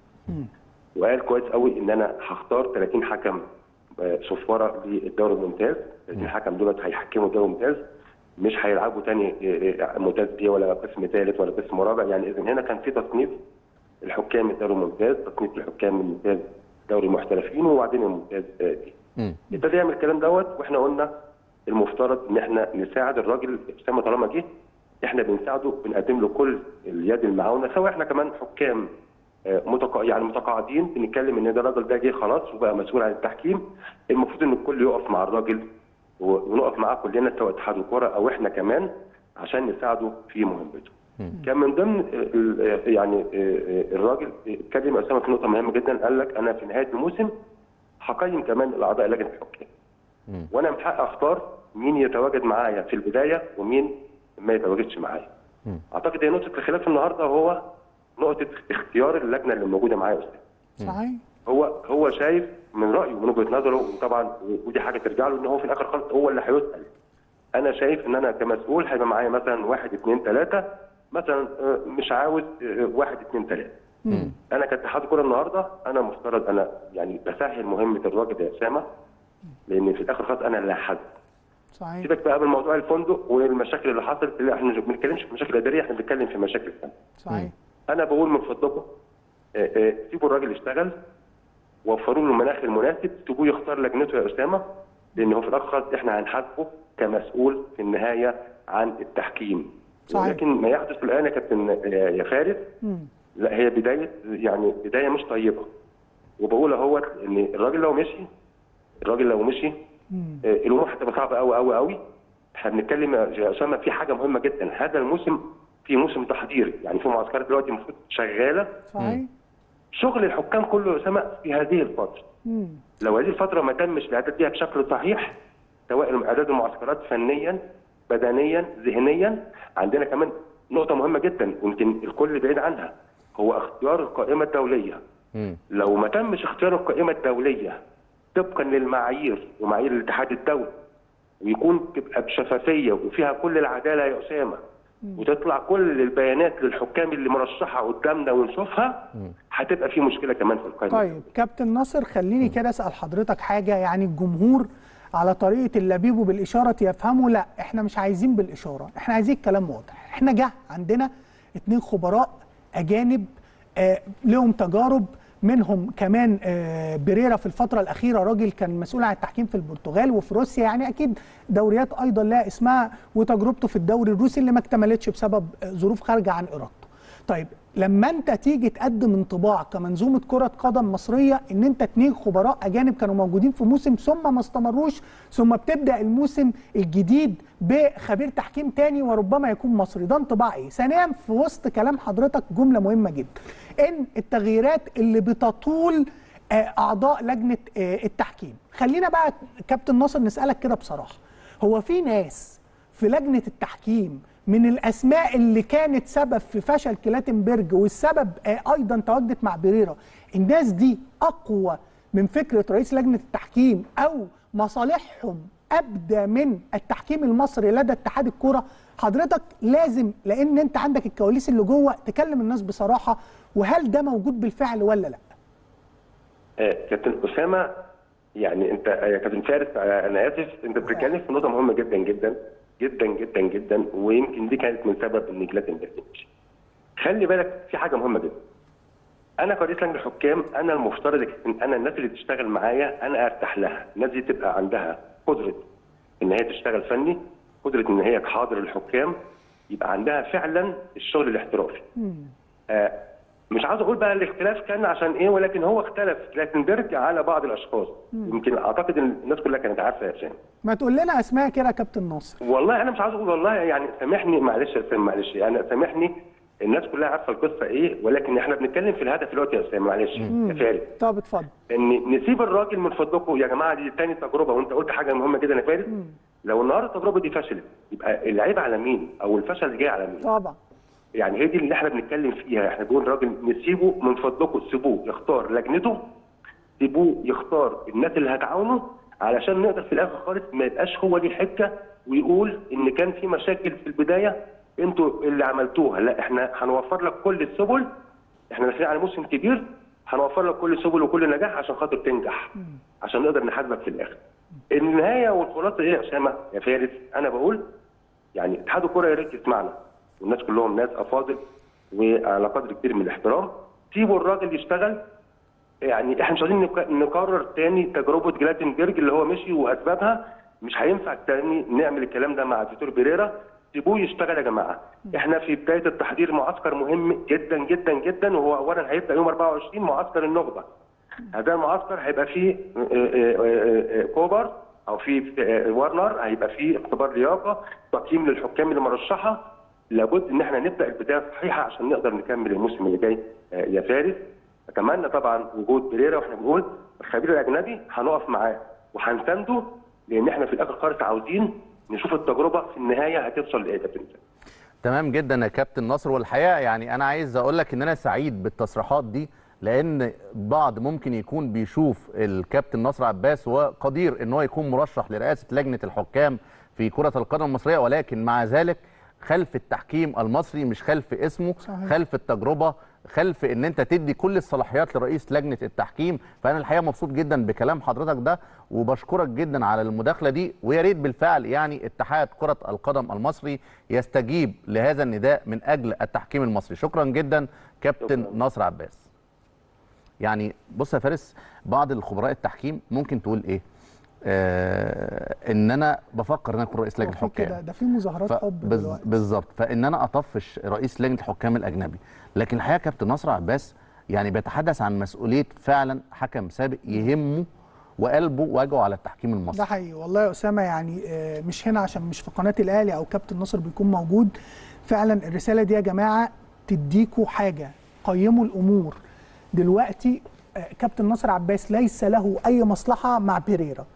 وقال كويس قوي ان انا هختار 30 حكم آه، صفاره للدوري الممتاز 30 حكم دولت هيحكموا الدوري الممتاز مش هيلعبوا تاني آه، آه، ممتاز بيه ولا قسم ثالث ولا قسم رابع يعني اذا هنا كان في تصنيف الحكام الدوري الممتاز تصنيف الحكام الممتاز دوري المحترفين وبعدين الممتاز آه، بيه. مم. ابتدى يعمل الكلام دوت واحنا قلنا المفترض ان احنا نساعد الراجل اسامه طالما جه احنا بنساعده بنقدم له كل اليد المعاونه سواء احنا كمان حكام آه، متقا... يعني متقاعدين بنتكلم ان ده الراجل ده جه خلاص وبقى مسؤول عن التحكيم المفروض ان الكل يقف مع الراجل و- ونقف معاه كلنا سواء اتحاد الكره او احنا كمان عشان نساعده في مهمته. كان من ضمن ال- ال- يعني آه، آه، الراجل اتكلم اسامه في نقطه مهمه جدا قال لك انا في نهايه الموسم هقيم كمان الاعضاء لجنه الحكام. مم. وانا من حقي اختار مين يتواجد معايا في البدايه ومين ما يتواجدش معايا. مم. اعتقد هي نقطه الخلاف النهارده هو نقطه اختيار اللجنه اللي موجوده معايا يا استاذ. صحيح هو هو شايف من رايه ومن وجهه نظره وطبعا ودي حاجه ترجع له ان هو في الاخر خالص هو اللي هيسال. انا شايف ان انا كمسؤول هيبقى معايا مثلا واحد اثنين ثلاثه مثلا آه، مش عاوز آه، واحد اثنين ثلاثه. مم. انا كاتحاد كوره النهارده انا مفترض انا يعني بسهل مهمه الراجل يا اسامه لان في الاخر خالص انا اللي هحدد. صحيح سيبك بقى من موضوع الفندق والمشاكل اللي حصلت لا احنا مش بنتكلمش في مشاكل اداريه احنا بنتكلم في مشاكل فن. صحيح انا بقول من فضلكم آه، آه، سيبوا الراجل يشتغل وفروا له المناخ المناسب سيبوه يختار لجنته يا اسامه لان هو في الاخر خالص احنا هنحاسبه كمسؤول في النهايه عن التحكيم صحيح. ولكن ما يحدث الان يا كابتن آه، يا فارس مم. لا هي بدايه يعني بدايه مش طيبه وبقول اهوت ان الراجل لو مشي الراجل لو مشي مم. آه، الامور هتبقى صعبه قوي قوي قوي احنا بنتكلم يا اسامه في حاجه مهمه جدا هذا الموسم في موسم تحضيري يعني في معسكرات دلوقتي المفروض شغاله صحيح شغل الحكام كله يا اسامه في هذه الفتره مم. لو هذه الفتره ما تمش الاعداد فيها بشكل صحيح سواء اعداد المعسكرات فنيا بدنيا ذهنيا عندنا كمان نقطه مهمه جدا ويمكن الكل بعيد عنها هو اختيار القائمه الدوليه مم. لو ما تمش اختيار القائمه الدوليه طبقا للمعايير ومعايير الاتحاد الدولي ويكون تبقى بشفافيه وفيها كل العداله يا اسامه وتطلع كل البيانات للحكام اللي مرشحه قدامنا ونشوفها هتبقى في مشكله كمان في القائمه طيب كابتن ناصر خليني كده اسال حضرتك حاجه يعني الجمهور على طريقه اللبيب بالاشاره يفهموا لا احنا مش عايزين بالاشاره احنا عايزين كلام واضح احنا جه عندنا اتنين خبراء اجانب آه لهم تجارب منهم كمان آه بريرا في الفتره الاخيره راجل كان مسؤول عن التحكيم في البرتغال وفي روسيا يعني اكيد دوريات ايضا لها اسمها وتجربته في الدوري الروسي اللي ما اكتملتش بسبب آه، ظروف خارجه عن ارادته طيب لما انت تيجي تقدم انطباع كمنظومه كره قدم مصريه ان انت اتنين خبراء اجانب كانوا موجودين في موسم ثم ما استمروش ثم بتبدا الموسم الجديد بخبير تحكيم تاني وربما يكون مصري ده انطباع ايه؟ ثانيا في وسط كلام حضرتك جمله مهمه جدا ان التغييرات اللي بتطول آه، اعضاء لجنه آه، التحكيم خلينا بقى كابتن ناصر نسالك كده بصراحه هو في ناس في لجنه التحكيم من الاسماء اللي كانت سبب في فشل كلاتنبرج والسبب آه، ايضا تواجدت مع بريرا الناس دي اقوى من فكره رئيس لجنه التحكيم او مصالحهم ابدى من التحكيم المصري لدى اتحاد الكوره حضرتك لازم لان انت عندك الكواليس اللي جوه تكلم الناس بصراحه وهل ده موجود بالفعل ولا لا آه، كابتن اسامه يعني انت آه، يا كابتن فارس آه، انا اسف انت بتتكلم في نقطه مهمه جدا جدا جدا جدا جدا ويمكن دي كانت من سبب ان جلاتنبرج يمشي. خلي بالك في حاجه مهمه جدا. انا كرئيس لجنه الحكام انا المفترض ان انا الناس اللي تشتغل معايا انا ارتاح لها الناس دي تبقى عندها قدره ان هي تشتغل فني قدره ان هي تحاضر الحكام يبقى عندها فعلا الشغل الاحترافي آه مش عاوز اقول بقى الاختلاف كان عشان ايه ولكن هو اختلف لكن بيرجع على بعض الاشخاص يمكن اعتقد ان الناس كلها كانت عارفه يا هشام ما تقول لنا اسماء كده يا كابتن ناصر والله انا مش عاوز اقول والله يعني سامحني معلش يا اسامه معلش يعني سامحني الناس كلها عارفه القصه ايه ولكن احنا بنتكلم في الهدف دلوقتي يا اسامه معلش يا فارس طب اتفضل ان نسيب الراجل من فضلكم يا جماعه دي تاني تجربه وانت قلت حاجه مهمه جدا يا فارس لو النهارده التجربه دي فشلت يبقى العيب على مين او الفشل جاي على مين طبعا يعني هي دي اللي احنا بنتكلم فيها احنا بنقول راجل نسيبه من فضلكم سيبوه يختار لجنته سيبوه يختار الناس اللي هتعاونه علشان نقدر في الاخر خالص ما يبقاش هو ليه حجه ويقول ان كان في مشاكل في البدايه انتوا اللي عملتوها لا احنا هنوفر لك كل السبل احنا داخلين على موسم كبير هنوفر لك كل السبل وكل نجاح عشان خاطر تنجح عشان نقدر نحاسبك في الاخر النهايه والخلاصه ايه يا اسامه يا فارس انا بقول يعني اتحاد الكره يا ريت يسمعنا والناس كلهم ناس افاضل وعلى قدر كبير من الاحترام سيبوا الراجل يشتغل يعني احنا مش عايزين نك- نكرر تاني تجربه جلاتنبرج اللي هو مشي واسبابها مش هينفع تاني نعمل الكلام ده مع فيتور بيريرا سيبوه يشتغل يا جماعه احنا في بدايه التحضير معسكر مهم جدا جدا جدا وهو اولا هيبدا يوم 24 معسكر النخبه هذا المعسكر هيبقى فيه آه، آه، آه، آه، كوبر او في آه، ورنر هيبقى فيه اختبار لياقه تقييم للحكام اللي مرشحه لابد ان احنا نبدا البدايه الصحيحه عشان نقدر نكمل الموسم اللي جاي آه، يا فارس اتمنى طبعا وجود بريرا واحنا بنقول الخبير الاجنبي هنقف معاه وهنسانده لان احنا في الاخر خالص عاوزين نشوف التجربه في النهايه هتوصل لايه يا كابتن تمام جدا يا كابتن نصر والحقيقه يعني انا عايز اقول لك ان انا سعيد بالتصريحات دي لان بعض ممكن يكون بيشوف الكابتن نصر عباس وقدير ان هو يكون مرشح لرئاسه لجنه الحكام في كره القدم المصريه ولكن مع ذلك خلف التحكيم المصري مش خلف اسمه صحيح. خلف التجربه خلف ان انت تدي كل الصلاحيات لرئيس لجنه التحكيم فانا الحقيقه مبسوط جدا بكلام حضرتك ده وبشكرك جدا على المداخله دي ويا ريت بالفعل يعني اتحاد كره القدم المصري يستجيب لهذا النداء من اجل التحكيم المصري شكرا جدا كابتن شكراً. نصر عباس يعني بص يا فارس بعض الخبراء التحكيم ممكن تقول ايه آه ان انا بفكر ان انا اكون رئيس لجنه هو في الحكام كده ده في مظاهرات ف- حب بز- دلوقتي بالظبط فان انا اطفش رئيس لجنه الحكام الاجنبي لكن الحقيقه كابتن نصر عباس يعني بيتحدث عن مسؤوليه فعلا حكم سابق يهمه وقلبه وجهه على التحكيم ده المصري حقيقي والله يا اسامه يعني آه، مش هنا عشان مش في قناه الاهلي او كابتن ناصر بيكون موجود فعلا الرساله دي يا جماعه تديكوا حاجه قيموا الامور دلوقتي آه، كابتن ناصر عباس ليس له اي مصلحه مع بيريرا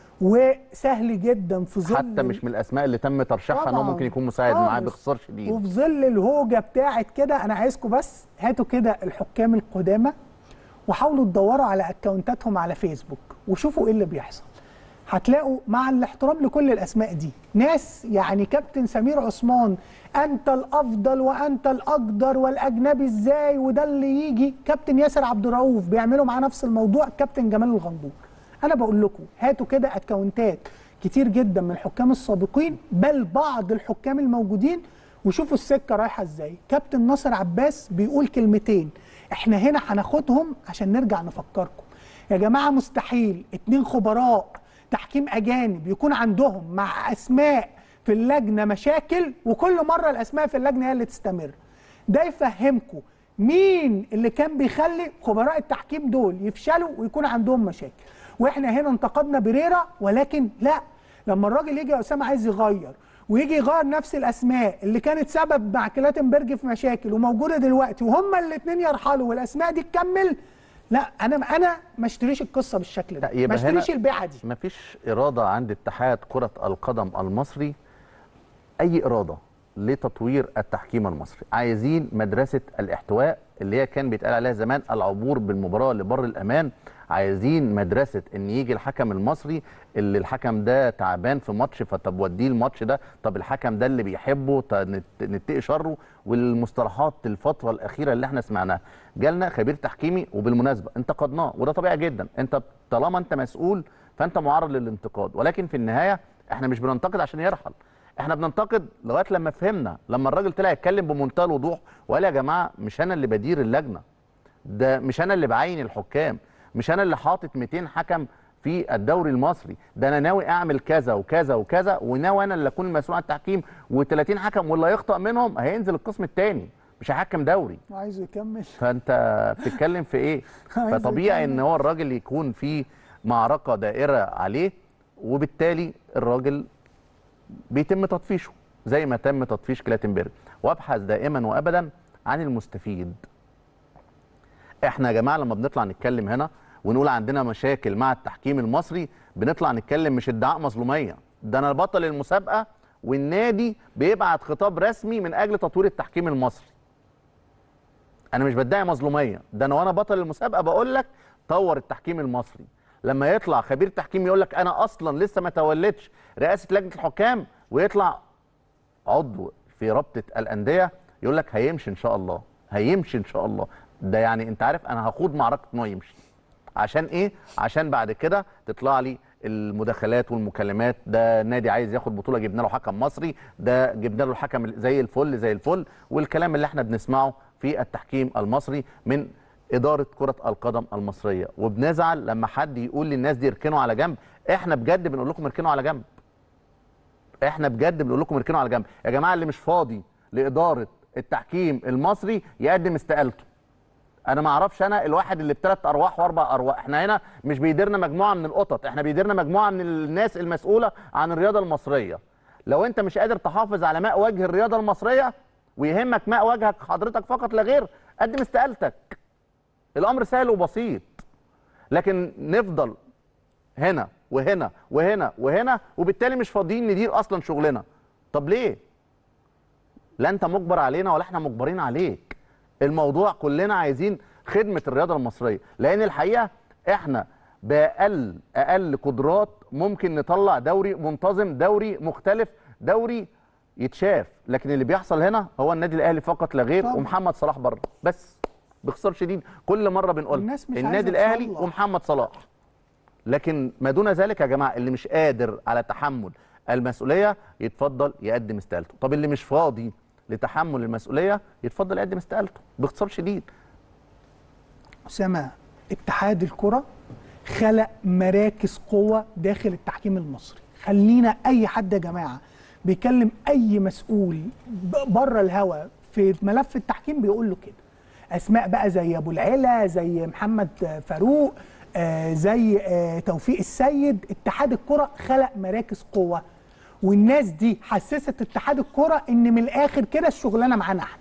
وسهل جدا في ظل حتى مش من الاسماء اللي تم ترشيحها ان هو طبعاً. ممكن يكون مساعد معاه خالص. باختصار شديد وفي ظل الهوجه بتاعت كده انا عايزكم بس هاتوا كده الحكام القدامى وحاولوا تدوروا على اكونتاتهم على فيسبوك وشوفوا ايه اللي بيحصل هتلاقوا مع الاحترام لكل الاسماء دي ناس يعني كابتن سمير عثمان انت الافضل وانت الاقدر والاجنبي ازاي وده اللي يجي كابتن ياسر عبد الرؤوف بيعملوا معاه نفس الموضوع كابتن جمال الغندور انا بقول لكم هاتوا كده اكونتات كتير جدا من الحكام السابقين بل بعض الحكام الموجودين وشوفوا السكه رايحه ازاي كابتن ناصر عباس بيقول كلمتين احنا هنا هناخدهم عشان نرجع نفكركم يا جماعه مستحيل اتنين خبراء تحكيم اجانب يكون عندهم مع اسماء في اللجنه مشاكل وكل مره الاسماء في اللجنه هي اللي تستمر ده يفهمكم مين اللي كان بيخلي خبراء التحكيم دول يفشلوا ويكون عندهم مشاكل واحنا هنا انتقدنا بريرا ولكن لا لما الراجل يجي يا اسامه عايز يغير ويجي يغير نفس الاسماء اللي كانت سبب مع كلاتنبرج في مشاكل وموجوده دلوقتي وهما الاثنين يرحلوا والاسماء دي تكمل لا انا انا ما اشتريش القصه بالشكل ده لا، يبقى ما اشتريش هنا البيعه دي مفيش إرادة عند اتحاد كرة القدم المصري أي إرادة لتطوير التحكيم المصري عايزين مدرسة الاحتواء اللي هي كان بيتقال عليها زمان العبور بالمباراة لبر الأمان عايزين مدرسة إن يجي الحكم المصري اللي الحكم ده تعبان في ماتش فطب وديه الماتش ده طب الحكم ده اللي بيحبه طب نت- نتقي شره والمصطلحات الفترة الأخيرة اللي احنا سمعناها جالنا خبير تحكيمي وبالمناسبة انتقدناه وده طبيعي جدا انت طالما انت مسؤول فانت معرض للانتقاد ولكن في النهايه احنا مش بننتقد عشان يرحل احنا بننتقد لغايه لما فهمنا لما الراجل طلع يتكلم بمنتهى الوضوح وقال يا جماعه مش انا اللي بدير اللجنه ده مش انا اللي بعين الحكام مش انا اللي حاطط 200 حكم في الدوري المصري ده انا ناوي اعمل كذا وكذا وكذا وناوي انا اللي اكون المسؤول عن التحكيم و30 حكم واللي يخطأ منهم هينزل القسم الثاني مش هيحكم دوري وعايزه يكمل فانت بتتكلم في ايه عايز فطبيعي ان يكمل. هو الراجل يكون في معركه دائره عليه وبالتالي الراجل بيتم تطفيشه زي ما تم تطفيش كلاتنبرج وابحث دائما وابدا عن المستفيد احنا يا جماعه لما بنطلع نتكلم هنا ونقول عندنا مشاكل مع التحكيم المصري بنطلع نتكلم مش ادعاء مظلوميه ده انا بطل المسابقه والنادي بيبعت خطاب رسمي من اجل تطوير التحكيم المصري انا مش بدعي مظلوميه ده انا وانا بطل المسابقه بقول لك طور التحكيم المصري لما يطلع خبير تحكيم يقول لك انا اصلا لسه ما تولدش رئاسه لجنه الحكام ويطلع عضو في رابطه الانديه يقول لك هيمشي ان شاء الله هيمشي ان شاء الله ده يعني انت عارف انا هخوض معركه انه يمشي عشان ايه عشان بعد كده تطلع لي المداخلات والمكالمات ده نادي عايز ياخد بطوله جبنا له حكم مصري ده جبنا له حكم زي الفل زي الفل والكلام اللي احنا بنسمعه في التحكيم المصري من اداره كره القدم المصريه وبنزعل لما حد يقول للناس دي اركنوا على جنب احنا بجد بنقول لكم اركنوا على جنب احنا بجد بنقول لكم اركنوا على جنب يا جماعه اللي مش فاضي لاداره التحكيم المصري يقدم استقالته انا ما اعرفش انا الواحد اللي بثلاث ارواح واربع ارواح احنا هنا مش بيديرنا مجموعه من القطط احنا بيديرنا مجموعه من الناس المسؤوله عن الرياضه المصريه لو انت مش قادر تحافظ على ماء وجه الرياضه المصريه ويهمك ماء وجهك حضرتك فقط لا غير قدم استقالتك الامر سهل وبسيط لكن نفضل هنا وهنا وهنا وهنا وبالتالي مش فاضيين ندير اصلا شغلنا طب ليه لا انت مجبر علينا ولا احنا مجبرين عليك الموضوع كلنا عايزين خدمه الرياضه المصريه لان الحقيقه احنا باقل اقل قدرات ممكن نطلع دوري منتظم دوري مختلف دوري يتشاف لكن اللي بيحصل هنا هو النادي الاهلي فقط لا غير طبعا. ومحمد صلاح بره بس باختصار شديد كل مره بنقول الناس مش النادي عايزة الاهلي تصلح. ومحمد صلاح لكن ما دون ذلك يا جماعه اللي مش قادر على تحمل المسؤوليه يتفضل يقدم استقالته طب اللي مش فاضي لتحمل المسؤوليه يتفضل يقدم استقالته باختصار شديد أسامة اتحاد الكرة خلق مراكز قوة داخل التحكيم المصري خلينا أي حد يا جماعة بيكلم أي مسؤول ب- بره الهوا في ملف التحكيم بيقول له كده أسماء بقى زي أبو العلا زي محمد آه، فاروق آه، زي آه، توفيق السيد اتحاد الكرة خلق مراكز قوة والناس دي حسست اتحاد الكرة ان من الاخر كده الشغلانه معانا احنا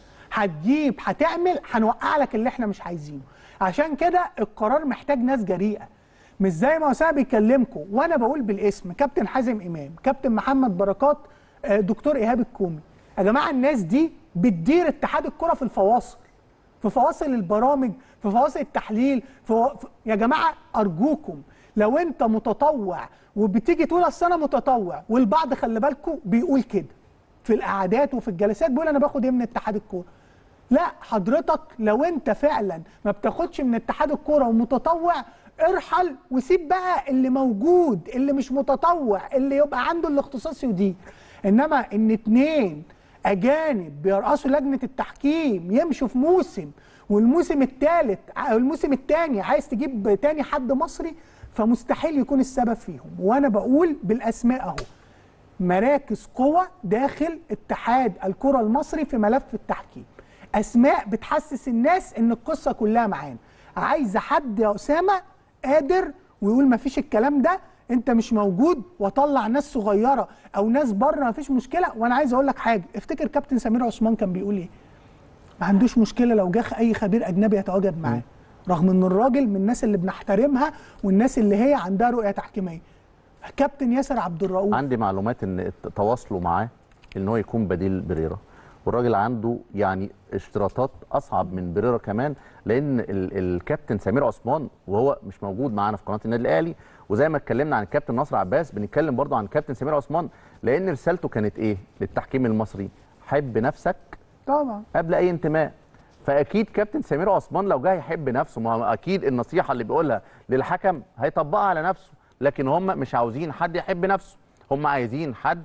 هتجيب هتعمل هنوقع لك اللي احنا مش عايزينه عشان كده القرار محتاج ناس جريئه مش زي ما اسامه بيكلمكم وانا بقول بالاسم كابتن حازم امام كابتن محمد بركات آه، دكتور ايهاب الكومي يا جماعه الناس دي بتدير اتحاد الكره في الفواصل في فواصل البرامج في فواصل التحليل في و... في... يا جماعه ارجوكم لو انت متطوع وبتيجي تقول اصل انا متطوع والبعض خلي بالكم بيقول كده في القعدات وفي الجلسات بيقول انا باخد ايه من اتحاد الكوره لا حضرتك لو انت فعلا ما بتاخدش من اتحاد الكوره ومتطوع ارحل وسيب بقى اللي موجود اللي مش متطوع اللي يبقى عنده الاختصاص يدير انما ان اتنين اجانب بيرأسوا لجنه التحكيم يمشوا في موسم والموسم الثالث او الموسم الثاني عايز تجيب تاني حد مصري فمستحيل يكون السبب فيهم وانا بقول بالاسماء اهو مراكز قوة داخل اتحاد الكرة المصري في ملف التحكيم أسماء بتحسس الناس إن القصة كلها معانا عايزة حد يا أسامة قادر ويقول مفيش الكلام ده أنت مش موجود وأطلع ناس صغيرة أو ناس بره مفيش مشكلة وأنا عايز أقول لك حاجة افتكر كابتن سمير عثمان كان بيقول إيه ما عندوش مشكله لو جه اي خبير اجنبي يتواجد معاه رغم ان الراجل من الناس اللي بنحترمها والناس اللي هي عندها رؤيه تحكيميه كابتن ياسر عبد الرؤوف عندي معلومات ان تواصلوا معاه ان هو يكون بديل بريرا والراجل عنده يعني اشتراطات اصعب من بريرا كمان لان ال الكابتن سمير عثمان وهو مش موجود معانا في قناه النادي الاهلي وزي ما اتكلمنا عن الكابتن نصر عباس بنتكلم برضه عن الكابتن سمير عثمان لان رسالته كانت ايه للتحكيم المصري حب نفسك طبعا قبل اي انتماء فاكيد كابتن سمير عثمان لو جه يحب نفسه ما هو اكيد النصيحه اللي بيقولها للحكم هيطبقها على نفسه لكن هم مش عاوزين حد يحب نفسه هم عايزين حد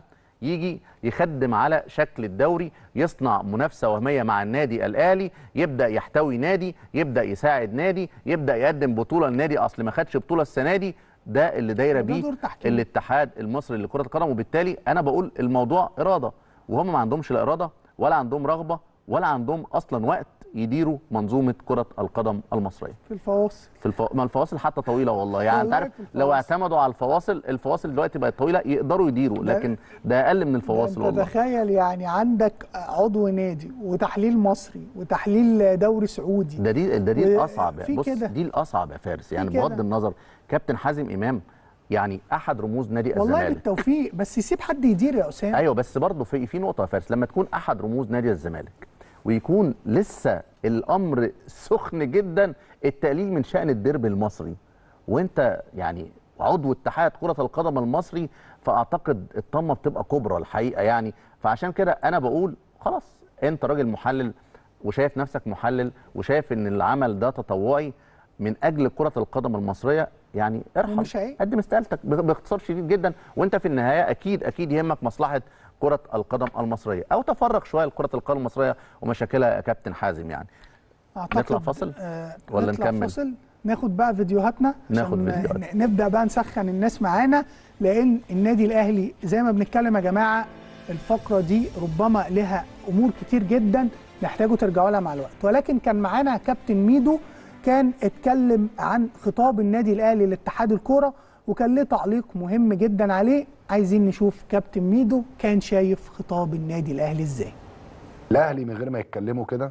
يجي يخدم على شكل الدوري يصنع منافسه وهميه مع النادي الاهلي يبدا يحتوي نادي يبدا يساعد نادي يبدا يقدم بطوله لنادي اصل ما خدش بطوله السنه دي ده اللي دايره ده بيه دور تحكيم. الاتحاد المصري لكره القدم وبالتالي انا بقول الموضوع اراده وهم ما عندهمش لا اراده ولا عندهم رغبه ولا عندهم اصلا وقت يديروا منظومه كره القدم المصريه في الفواصل في الف... ما الفواصل حتى طويله والله يعني انت والله عارف في الفواصل. لو اعتمدوا على الفواصل الفواصل دلوقتي بقت طويله يقدروا يديروا ده- لكن ده اقل من الفواصل انت والله تخيل يعني عندك عضو نادي وتحليل مصري وتحليل دوري سعودي ده دي ده دي و- الاصعب في بص كده. دي الاصعب يا فارس يعني كده. بغض النظر كابتن حازم امام يعني احد رموز نادي والله الزمالك بالتوفيق بس يسيب حد يدير يا اسامه ايوه بس برضه في في نقطه يا فارس لما تكون احد رموز نادي الزمالك ويكون لسه الامر سخن جدا التقليل من شان الديربي المصري وانت يعني عضو اتحاد كره القدم المصري فاعتقد الطمه بتبقى كبرى الحقيقه يعني فعشان كده انا بقول خلاص انت راجل محلل وشايف نفسك محلل وشايف ان العمل ده تطوعي من اجل كره القدم المصريه يعني ارحم ومش عيب. قدم استقالتك ب- باختصار شديد جدا وانت في النهايه اكيد اكيد يهمك مصلحه كره القدم المصريه او تفرغ شويه لكره القدم المصريه ومشاكلها يا كابتن حازم يعني أعتقد نطلع فاصل؟ آه ولا نطلع نكمل؟ فاصل ناخد بقى فيديوهاتنا ناخد عشان فيديوهات. ن- نبدا بقى نسخن الناس معانا لان النادي الاهلي زي ما بنتكلم يا جماعه الفقره دي ربما لها امور كتير جدا نحتاجوا ترجعوا لها مع الوقت ولكن كان معانا كابتن ميدو كان اتكلم عن خطاب النادي الاهلي لاتحاد الكوره وكان له تعليق مهم جدا عليه عايزين نشوف كابتن ميدو كان شايف خطاب النادي الاهلي ازاي الاهلي من غير ما يتكلموا كده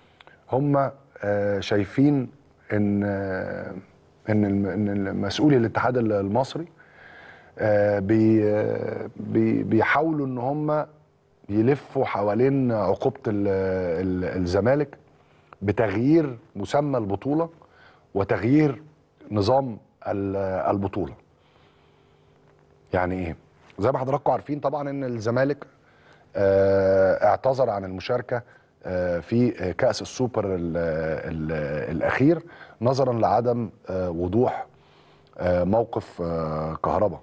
هم آه، شايفين ان آه، ان الم- ان المسؤولي الاتحاد المصري آه، بي آه، بي- بيحاولوا ان هم يلفوا حوالين عقوبه ال- ال- الزمالك بتغيير مسمى البطوله وتغيير نظام ال- البطوله يعني ايه زي ما حضراتكم عارفين طبعا ان الزمالك آه، اعتذر عن المشاركه آه، في آه، كاس السوبر ال ال الاخير نظرا لعدم آه، وضوح آه، موقف آه، كهربا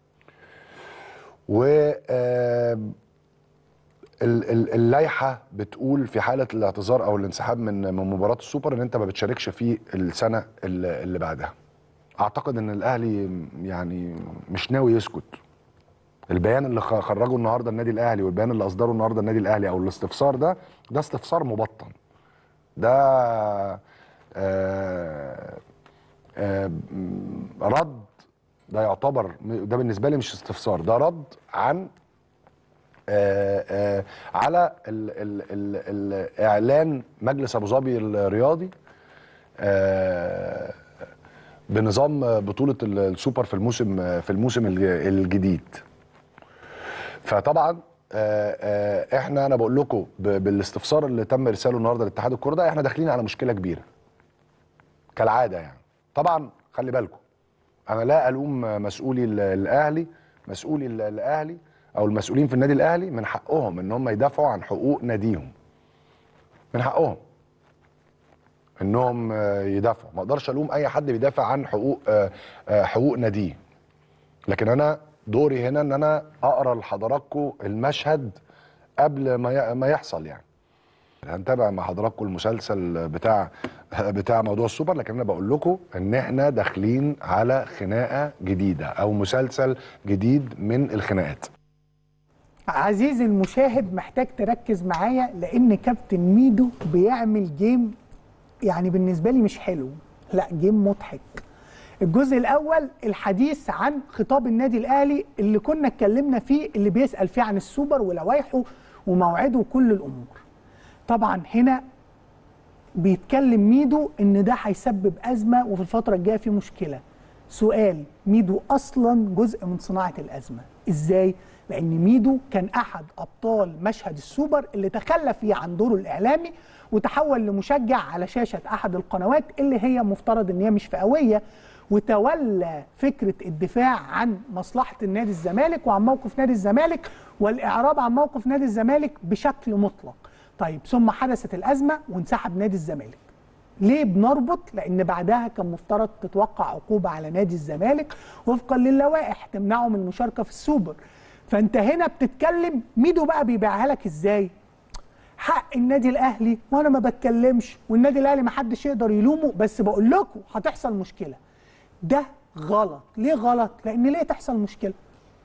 و آه، ال- ال- اللائحه بتقول في حاله الاعتذار او الانسحاب من من مباراه السوبر ان انت ما بتشاركش في السنه اللي اللي بعدها اعتقد ان الاهلي يعني مش ناوي يسكت البيان اللي خ- خرجه النهارده النادي الاهلي والبيان اللي اصدره النهارده النادي الاهلي او الاستفسار ده ده استفسار مبطن ده آه آه م- رد ده يعتبر م- ده بالنسبه لي مش استفسار ده رد عن آه آه على ال ال ال الاعلان مجلس ابو ظبي الرياضي آه بنظام بطوله ال- السوبر في الموسم في الموسم الج- الجديد فطبعا آه، آه، احنا انا بقول لكم ب- بالاستفسار اللي تم ارساله النهارده لاتحاد الكوره ده احنا داخلين على مشكله كبيره كالعاده يعني طبعا خلي بالكم انا لا الوم مسؤولي ال- الاهلي مسؤولي ال- الاهلي او المسؤولين في النادي الاهلي من حقهم ان هم يدافعوا عن حقوق ناديهم من حقهم انهم آه، يدافعوا ما اقدرش الوم اي حد بيدافع عن حقوق آه، آه، حقوق ناديه لكن انا دوري هنا ان انا اقرا لحضراتكم المشهد قبل ما ي- ما يحصل يعني هنتابع مع حضراتكم المسلسل بتاع بتاع موضوع السوبر لكن انا بقول لكم ان احنا داخلين على خناقه جديده او مسلسل جديد من الخناقات عزيزي المشاهد محتاج تركز معايا لان كابتن ميدو بيعمل جيم يعني بالنسبه لي مش حلو لا جيم مضحك الجزء الاول الحديث عن خطاب النادي الاهلي اللي كنا اتكلمنا فيه اللي بيسال فيه عن السوبر ولوائحه وموعده وكل الامور طبعا هنا بيتكلم ميدو ان ده هيسبب ازمه وفي الفتره الجايه في مشكله سؤال ميدو اصلا جزء من صناعه الازمه ازاي لان ميدو كان احد ابطال مشهد السوبر اللي تخلى فيه عن دوره الاعلامي وتحول لمشجع على شاشه احد القنوات اللي هي مفترض ان هي مش فئويه وتولى فكره الدفاع عن مصلحه النادي الزمالك وعن موقف نادي الزمالك والاعراب عن موقف نادي الزمالك بشكل مطلق طيب ثم حدثت الازمه وانسحب نادي الزمالك ليه بنربط؟ لأن بعدها كان مفترض تتوقع عقوبة على نادي الزمالك وفقا للوائح تمنعه من المشاركة في السوبر. فانت هنا بتتكلم ميدو بقى بيبيعها لك ازاي حق النادي الاهلي وانا ما بتكلمش والنادي الاهلي ما حدش يقدر يلومه بس بقول لكم هتحصل مشكله ده غلط ليه غلط لان ليه تحصل مشكله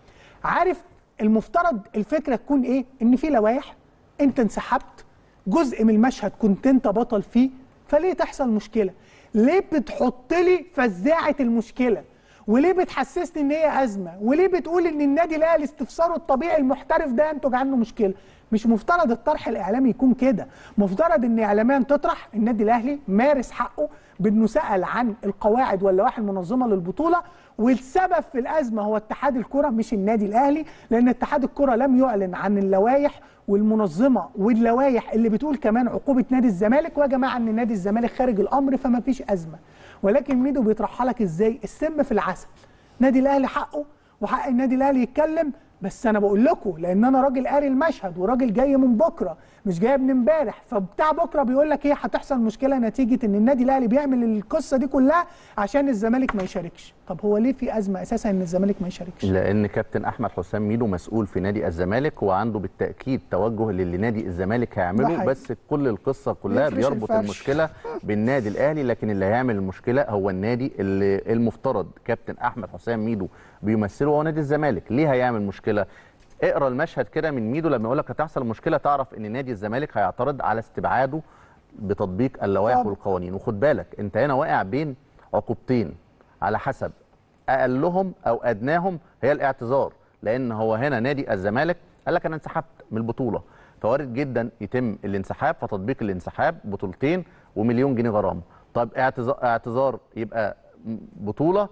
عارف المفترض الفكره تكون ايه ان في لوائح انت انسحبت جزء من المشهد كنت انت بطل فيه فليه تحصل مشكله ليه بتحط لي فزاعه المشكله وليه بتحسسني ان هي ازمه وليه بتقول ان النادي الاهلي استفساره الطبيعي المحترف ده ينتج عنه مشكله مش مفترض الطرح الاعلامي يكون كده مفترض ان اعلاميا تطرح النادي الاهلي مارس حقه بانه سال عن القواعد واللوائح المنظمه للبطوله والسبب في الازمه هو اتحاد الكره مش النادي الاهلي لان اتحاد الكره لم يعلن عن اللوائح والمنظمه واللوائح اللي بتقول كمان عقوبه نادي الزمالك ويا جماعه ان نادي الزمالك خارج الامر فما فيش ازمه ولكن ميدو بيطرحها لك ازاي السم في العسل نادي الاهلي حقه وحق النادي الاهلي يتكلم بس انا بقول لكم لان انا راجل قاري المشهد وراجل جاي من بكره مش جاي من امبارح فبتاع بكره بيقول لك ايه هتحصل مشكله نتيجه ان النادي الاهلي بيعمل القصه دي كلها عشان الزمالك ما يشاركش طب هو ليه في ازمه اساسا ان الزمالك ما يشاركش لان كابتن احمد حسام ميدو مسؤول في نادي الزمالك وعنده بالتاكيد توجه للي نادي الزمالك ده هيعمله حقيقي. بس كل القصه كلها بيفرش بيربط الفرش. المشكله بالنادي الاهلي لكن اللي هيعمل المشكله هو النادي اللي المفترض كابتن احمد حسام ميدو بيمثله هو نادي الزمالك ليه هيعمل مشكله اقرا المشهد كده من ميدو لما يقول لك هتحصل مشكله تعرف ان نادي الزمالك هيعترض على استبعاده بتطبيق اللوائح طبعا. والقوانين وخد بالك انت هنا واقع بين عقوبتين على حسب اقلهم او ادناهم هي الاعتذار لان هو هنا نادي الزمالك قال لك انا انسحبت من البطوله فوارد جدا يتم الانسحاب فتطبيق الانسحاب بطولتين ومليون جنيه غرامه طب اعتذار اعتذار يبقى م- بطوله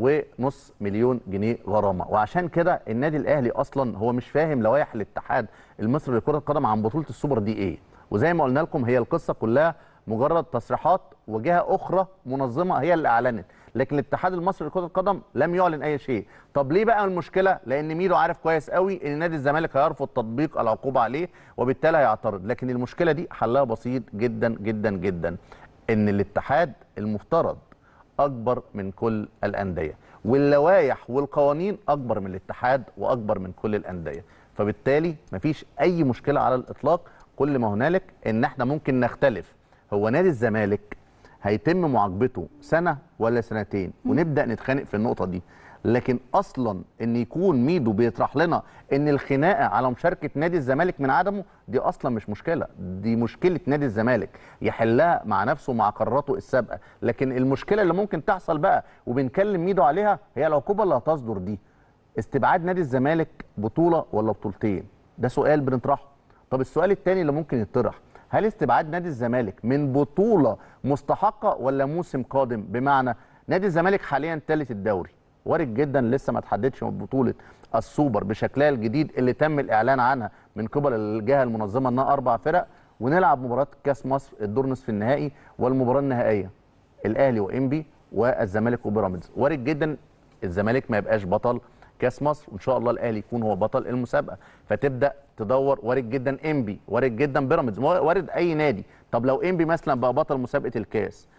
ونص مليون جنيه غرامه وعشان كده النادي الاهلي اصلا هو مش فاهم لوائح الاتحاد المصري لكره القدم عن بطوله السوبر دي ايه وزي ما قلنا لكم هي القصه كلها مجرد تصريحات وجهه اخرى منظمه هي اللي اعلنت لكن الاتحاد المصري لكره القدم لم يعلن اي شيء طب ليه بقى المشكله لان ميدو عارف كويس قوي ان نادي الزمالك هيرفض تطبيق العقوبه عليه وبالتالي هيعترض لكن المشكله دي حلها بسيط جدا جدا جدا ان الاتحاد المفترض اكبر من كل الانديه واللوائح والقوانين اكبر من الاتحاد واكبر من كل الانديه فبالتالي مفيش اي مشكله على الاطلاق كل ما هنالك ان احنا ممكن نختلف هو نادي الزمالك هيتم معاقبته سنه ولا سنتين ونبدا نتخانق في النقطه دي لكن اصلا ان يكون ميدو بيطرح لنا ان الخناقه على مشاركه نادي الزمالك من عدمه دي اصلا مش مشكله دي مشكله نادي الزمالك يحلها مع نفسه مع قراراته السابقه لكن المشكله اللي ممكن تحصل بقى وبنكلم ميدو عليها هي العقوبه اللي هتصدر دي استبعاد نادي الزمالك بطوله ولا بطولتين ده سؤال بنطرحه طب السؤال الثاني اللي ممكن يطرح هل استبعاد نادي الزمالك من بطوله مستحقه ولا موسم قادم بمعنى نادي الزمالك حاليا ثالث الدوري وارد جدا لسه ما تحددش بطوله السوبر بشكلها الجديد اللي تم الاعلان عنها من قبل الجهه المنظمه انها اربع فرق ونلعب مباراه كاس مصر الدور نصف النهائي والمباراه النهائيه الاهلي وانبي والزمالك وبيراميدز وارد جدا الزمالك ما يبقاش بطل كاس مصر وان شاء الله الاهلي يكون هو بطل المسابقه فتبدا تدور وارد جدا انبي وارد جدا بيراميدز وارد اي نادي طب لو انبي مثلا بقى بطل مسابقه الكاس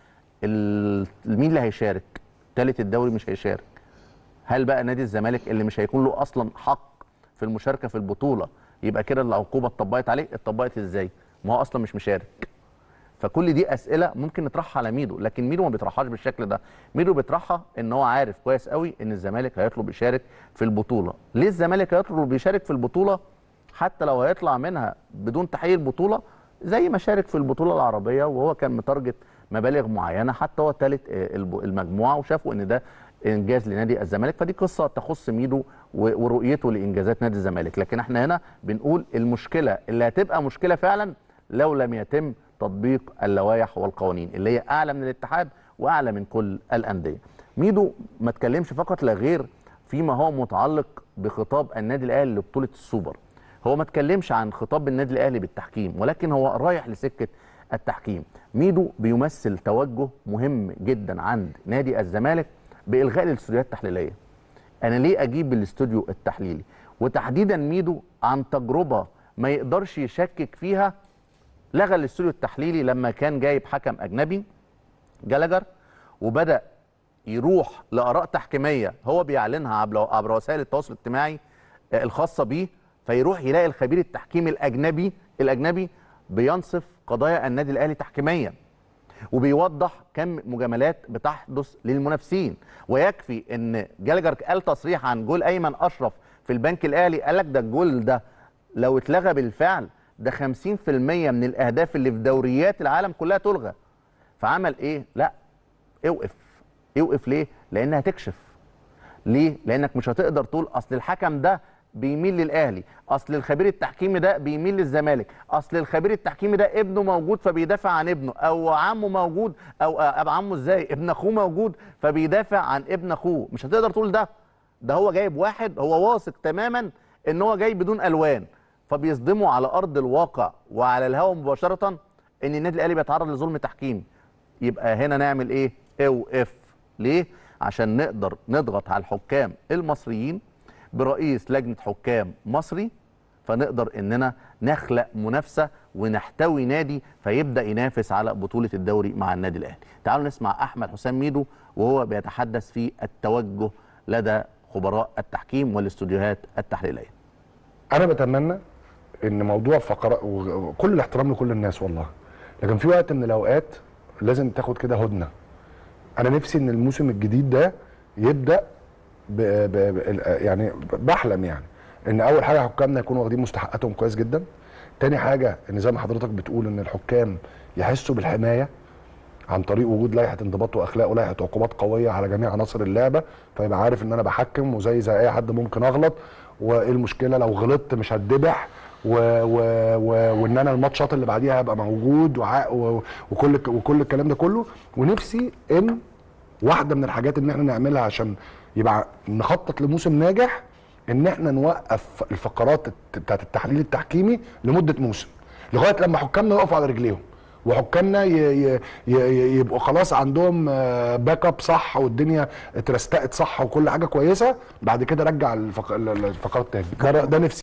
ال- مين اللي هيشارك ثالث الدوري مش هيشارك هل بقى نادي الزمالك اللي مش هيكون له اصلا حق في المشاركه في البطوله يبقى كده العقوبه اتطبقت عليه اتطبقت ازاي ما هو اصلا مش مشارك فكل دي اسئله ممكن نطرحها على ميدو لكن ميدو ما بيطرحهاش بالشكل ده ميدو بيطرحها ان هو عارف كويس قوي ان الزمالك هيطلب يشارك في البطوله ليه الزمالك هيطلب يشارك في البطوله حتى لو هيطلع منها بدون تحقيق البطوله زي ما شارك في البطوله العربيه وهو كان متارجت مبالغ معينه حتى هو ثالث المجموعه وشافوا ان ده انجاز لنادي الزمالك فدي قصه تخص ميدو و- ورؤيته لانجازات نادي الزمالك لكن احنا هنا بنقول المشكله اللي هتبقى مشكله فعلا لو لم يتم تطبيق اللوائح والقوانين اللي هي اعلى من الاتحاد واعلى من كل الانديه ميدو ما اتكلمش فقط لا غير فيما هو متعلق بخطاب النادي الاهلي لبطوله السوبر هو ما اتكلمش عن خطاب النادي الاهلي بالتحكيم ولكن هو رايح لسكه التحكيم ميدو بيمثل توجه مهم جدا عند نادي الزمالك بالغاء الاستوديوهات التحليليه انا ليه اجيب الاستوديو التحليلي وتحديدا ميدو عن تجربه ما يقدرش يشكك فيها لغى الاستوديو التحليلي لما كان جايب حكم اجنبي جلاجر وبدا يروح لاراء تحكيميه هو بيعلنها عبر عبر وسائل التواصل الاجتماعي آه، الخاصه بيه فيروح يلاقي الخبير التحكيمي الاجنبي الاجنبي بينصف قضايا النادي الاهلي تحكيميا وبيوضح كم مجاملات بتحدث للمنافسين ويكفي ان جالجر قال تصريح عن جول ايمن اشرف في البنك الاهلي قال لك ده الجول ده لو اتلغى بالفعل ده 50% من الاهداف اللي في دوريات العالم كلها تلغى فعمل ايه لا اوقف اوقف ليه لان هتكشف ليه لانك مش هتقدر تقول اصل الحكم ده بيميل للاهلي اصل الخبير التحكيمي ده بيميل للزمالك اصل الخبير التحكيمي ده ابنه موجود فبيدافع عن ابنه او عمه موجود او ابو عمه ازاي ابن اخوه موجود فبيدافع عن ابن اخوه مش هتقدر تقول ده ده هو جايب واحد هو واثق تماما ان هو جاي بدون الوان فبيصدموا على ارض الواقع وعلى الهواء مباشره ان النادي الاهلي بيتعرض لظلم تحكيمي يبقى هنا نعمل ايه اوقف ليه عشان نقدر نضغط على الحكام المصريين برئيس لجنه حكام مصري فنقدر اننا نخلق منافسه ونحتوي نادي فيبدا ينافس على بطوله الدوري مع النادي الاهلي تعالوا نسمع احمد حسام ميدو وهو بيتحدث في التوجه لدى خبراء التحكيم والاستوديوهات التحليليه انا بتمنى ان موضوع فقرات وكل الاحترام لكل الناس والله لكن في وقت من الاوقات لازم تاخد كده هدنه انا نفسي ان الموسم الجديد ده يبدا ب... ب... ب... يعني بحلم يعني ان اول حاجه حكامنا يكونوا واخدين مستحقاتهم كويس جدا تاني حاجه ان زي ما حضرتك بتقول ان الحكام يحسوا بالحمايه عن طريق وجود لائحه انضباط واخلاق ولائحه عقوبات قويه على جميع عناصر اللعبه فيبقى عارف ان انا بحكم وزي زي اي حد ممكن اغلط وايه المشكله لو غلطت مش هتذبح و... و... و... وان انا الماتشات اللي بعديها هبقى موجود وع... و... وكل وكل الكلام ده كله ونفسي ان واحده من الحاجات ان احنا نعملها عشان يبقى نخطط لموسم ناجح ان احنا نوقف الفقرات بتاعت التحليل التحكيمي لمده موسم لغايه لما حكامنا يقفوا على رجليهم وحكامنا ي- ي- ي- يبقوا خلاص عندهم باك اب صح والدنيا اترستقت صح وكل حاجه كويسه بعد كده رجع الفق- الفقرات تاني ده, ده نفسي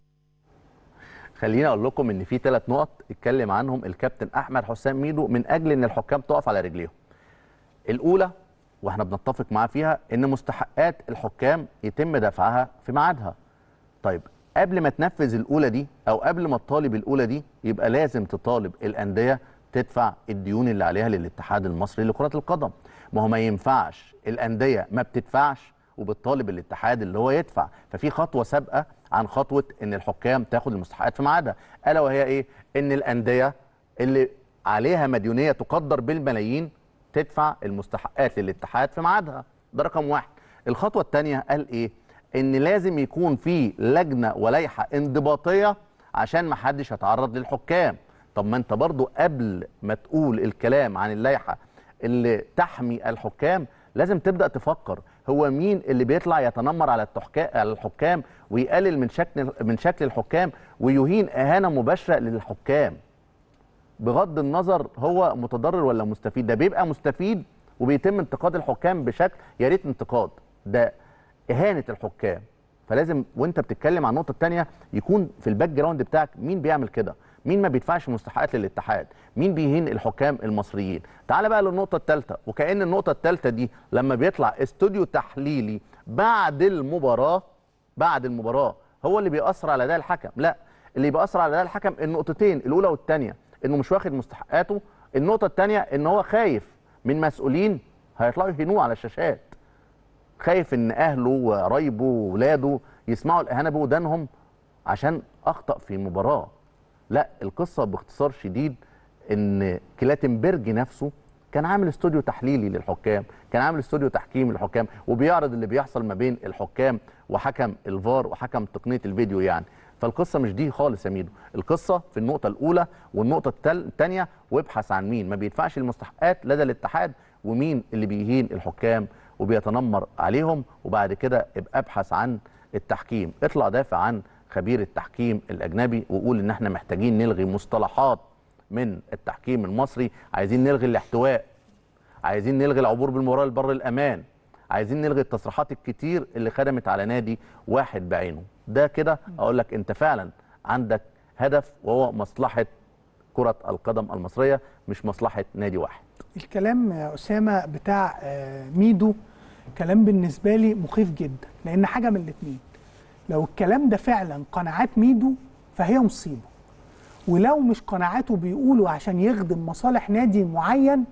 خليني اقول لكم ان في ثلاث نقط اتكلم عنهم الكابتن احمد حسام ميدو من اجل ان الحكام تقف على رجليهم الاولى واحنا بنتفق معاه فيها ان مستحقات الحكام يتم دفعها في ميعادها طيب قبل ما تنفذ الاولى دي او قبل ما تطالب الاولى دي يبقى لازم تطالب الانديه تدفع الديون اللي عليها للاتحاد المصري لكره القدم ما هو ما ينفعش الانديه ما بتدفعش وبتطالب الاتحاد اللي هو يدفع ففي خطوه سابقه عن خطوه ان الحكام تاخد المستحقات في ميعادها الا وهي ايه ان الانديه اللي عليها مديونيه تقدر بالملايين تدفع المستحقات للاتحاد في ميعادها ده رقم واحد الخطوه الثانيه قال ايه ان لازم يكون في لجنه ولائحه انضباطيه عشان ما حدش يتعرض للحكام طب ما انت برضو قبل ما تقول الكلام عن اللائحه اللي تحمي الحكام لازم تبدا تفكر هو مين اللي بيطلع يتنمر على التحكا- على الحكام ويقلل من شكل من شكل الحكام ويهين اهانه مباشره للحكام بغض النظر هو متضرر ولا مستفيد ده بيبقى مستفيد وبيتم انتقاد الحكام بشكل يا ريت انتقاد ده اهانه الحكام فلازم وانت بتتكلم عن النقطه الثانيه يكون في الباك جراوند بتاعك مين بيعمل كده مين ما بيدفعش مستحقات للاتحاد مين بيهين الحكام المصريين تعال بقى للنقطه الثالثه وكأن النقطه الثالثه دي لما بيطلع استوديو تحليلي بعد المباراه بعد المباراه هو اللي بيأثر على ده الحكم لا اللي بيأثر على ده الحكم النقطتين الاولى والثانيه انه مش واخد مستحقاته النقطه الثانيه ان هو خايف من مسؤولين هيطلعوا يهينوه على الشاشات خايف ان اهله وقرايبه وولاده يسمعوا الاهانه بودانهم عشان اخطا في مباراه لا القصه باختصار شديد ان كلاتنبرج نفسه كان عامل استوديو تحليلي للحكام كان عامل استوديو تحكيم للحكام وبيعرض اللي بيحصل ما بين الحكام وحكم الفار وحكم تقنيه الفيديو يعني فالقصه مش دي خالص يا ميدو القصه في النقطه الاولى والنقطه الثانيه وابحث عن مين ما بيدفعش المستحقات لدى الاتحاد ومين اللي بيهين الحكام وبيتنمر عليهم وبعد كده ابقى ابحث عن التحكيم اطلع دافع عن خبير التحكيم الاجنبي وقول ان احنا محتاجين نلغي مصطلحات من التحكيم المصري عايزين نلغي الاحتواء عايزين نلغي العبور بالمباراه لبر الامان عايزين نلغي التصريحات الكتير اللي خدمت على نادي واحد بعينه ده كده اقول لك انت فعلا عندك هدف وهو مصلحه كره القدم المصريه مش مصلحه نادي واحد الكلام يا اسامه بتاع آه، ميدو كلام بالنسبه لي مخيف جدا لان حاجه من الاثنين لو الكلام ده فعلا قناعات ميدو فهي مصيبه ولو مش قناعاته بيقولوا عشان يخدم مصالح نادي معين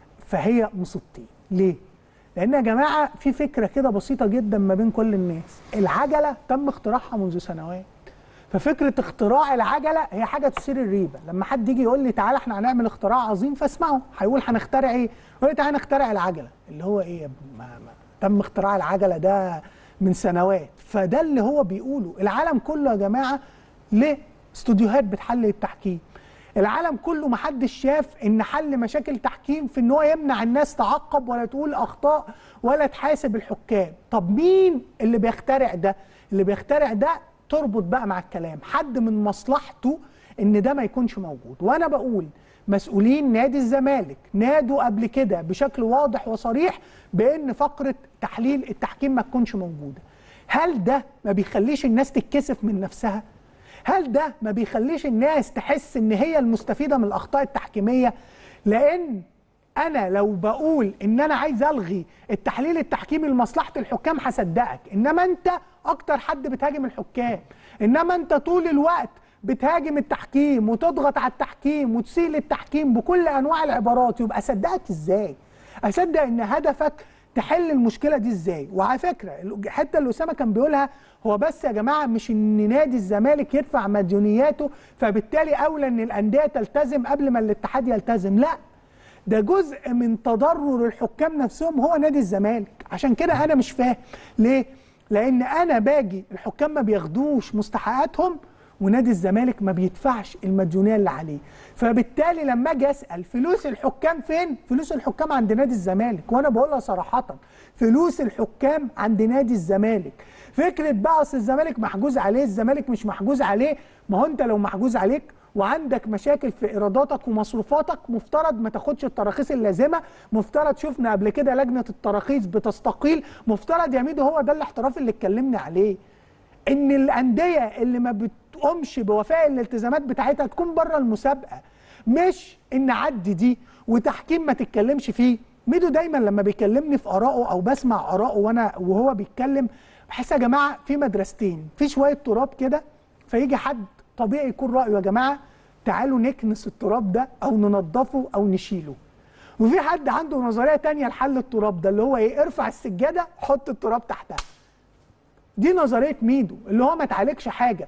فهي مصيبتين ليه لان يا جماعه في فكره كده بسيطه جدا ما بين كل الناس العجله تم اختراعها منذ سنوات ففكره اختراع العجله هي حاجه تثير الريبه لما حد يجي يقول لي تعالى احنا هنعمل اختراع عظيم فاسمعه هيقول هنخترع ايه يقول لي تعالى نخترع العجله اللي هو ايه يا ابني ما ما تم اختراع العجله ده من سنوات فده اللي هو بيقوله العالم كله يا جماعه ليه استوديوهات بتحلل التحكيم العالم كله محدش شاف ان حل مشاكل تحكيم في ان هو يمنع الناس تعقب ولا تقول اخطاء ولا تحاسب الحكام طب مين اللي بيخترع ده اللي بيخترع ده تربط بقى مع الكلام حد من مصلحته ان ده ما يكونش موجود وانا بقول مسؤولين نادي الزمالك نادوا قبل كده بشكل واضح وصريح بان فقره تحليل التحكيم ما تكونش موجوده هل ده ما بيخليش الناس تتكسف من نفسها هل ده ما بيخليش الناس تحس ان هي المستفيده من الاخطاء التحكيميه لان انا لو بقول ان انا عايز الغي التحليل التحكيمي لمصلحه الحكام هصدقك انما انت اكتر حد بتهاجم الحكام انما انت طول الوقت بتهاجم التحكيم وتضغط على التحكيم وتسيء للتحكيم بكل انواع العبارات يبقى اصدقك ازاي اصدق ان هدفك تحل المشكله دي ازاي وعلى فكره الحته اللي اسامه كان بيقولها هو بس يا جماعه مش ان نادي الزمالك يدفع مديونياته فبالتالي اولى ان الانديه تلتزم قبل ما الاتحاد يلتزم لا ده جزء من تضرر الحكام نفسهم هو نادي الزمالك عشان كده انا مش فاهم ليه لان انا باجي الحكام ما بياخدوش مستحقاتهم ونادي الزمالك ما بيدفعش المديونيه اللي عليه فبالتالي لما اجي اسال فلوس الحكام فين فلوس الحكام عند نادي الزمالك وانا بقولها صراحه فلوس الحكام عند نادي الزمالك فكره بقى اصل الزمالك محجوز عليه الزمالك مش محجوز عليه ما هو انت لو محجوز عليك وعندك مشاكل في ايراداتك ومصروفاتك مفترض ما تاخدش التراخيص اللازمه مفترض شفنا قبل كده لجنه التراخيص بتستقيل مفترض يا ميدو هو ده الاحتراف اللي اتكلمنا عليه ان الانديه اللي ما بتقومش بوفاء الالتزامات بتاعتها تكون بره المسابقه مش ان عدي دي وتحكيم ما تتكلمش فيه ميدو دايما لما بيكلمني في ارائه او بسمع ارائه وانا وهو بيتكلم بحس يا جماعه في مدرستين في شويه تراب كده فيجي حد طبيعي يكون رايه يا جماعه تعالوا نكنس التراب ده او ننضفه او نشيله وفي حد عنده نظريه تانية لحل التراب ده اللي هو ايه ارفع السجاده حط التراب تحتها دي نظريه ميدو اللي هو ما تعالجش حاجه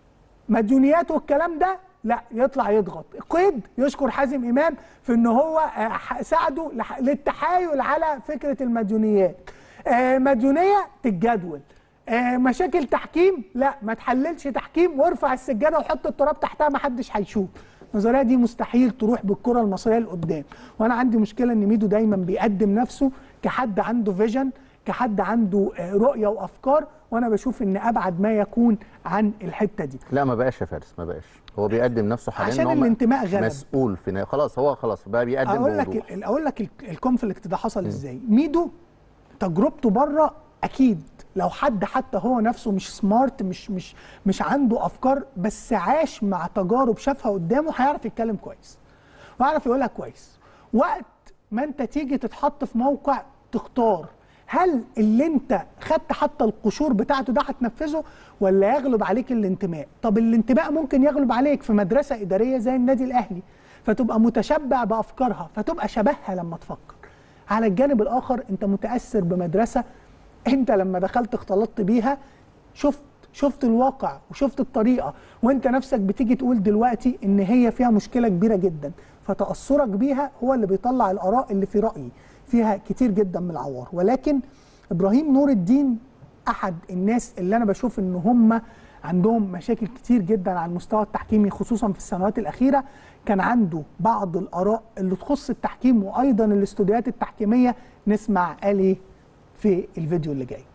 مديونيات والكلام ده لا يطلع يضغط قيد يشكر حازم امام في ان هو آه، ساعده لح- للتحايل على فكره المديونيات آه، مديونيه تتجدول آه، مشاكل تحكيم لا ما تحللش تحكيم وارفع السجاده وحط التراب تحتها ما حدش هيشوف النظريه دي مستحيل تروح بالكره المصريه لقدام وانا عندي مشكله ان ميدو دايما بيقدم نفسه كحد عنده فيجن كحد عنده آه، رؤيه وافكار وانا بشوف ان ابعد ما يكون عن الحته دي لا ما بقاش يا فارس ما بقاش هو بيقدم نفسه حاليا عشان إن هو الانتماء غلب. مسؤول في نا- خلاص هو خلاص بقى بيقدم اقول لك بوضوح. ال- اقول لك ال- الكونفليكت ده حصل ازاي ميدو تجربته بره اكيد لو حد حتى هو نفسه مش سمارت مش مش مش عنده افكار بس عاش مع تجارب شافها قدامه هيعرف يتكلم كويس ويعرف يقولها كويس وقت ما انت تيجي تتحط في موقع تختار هل اللي انت خدت حتى القشور بتاعته ده هتنفذه ولا يغلب عليك الانتماء طب الانتماء ممكن يغلب عليك في مدرسة إدارية زي النادي الأهلي فتبقى متشبع بأفكارها فتبقى شبهها لما تفكر على الجانب الآخر انت متأثر بمدرسة انت لما دخلت اختلطت بيها شفت شفت الواقع وشفت الطريقه وانت نفسك بتيجي تقول دلوقتي ان هي فيها مشكله كبيره جدا فتاثرك بيها هو اللي بيطلع الاراء اللي في رايي فيها كتير جدا من العوار ولكن ابراهيم نور الدين احد الناس اللي انا بشوف ان هم عندهم مشاكل كتير جدا على المستوى التحكيمي خصوصا في السنوات الاخيره كان عنده بعض الاراء اللي تخص التحكيم وايضا الاستوديوهات التحكيميه نسمع قال ايه في الفيديو اللي جاي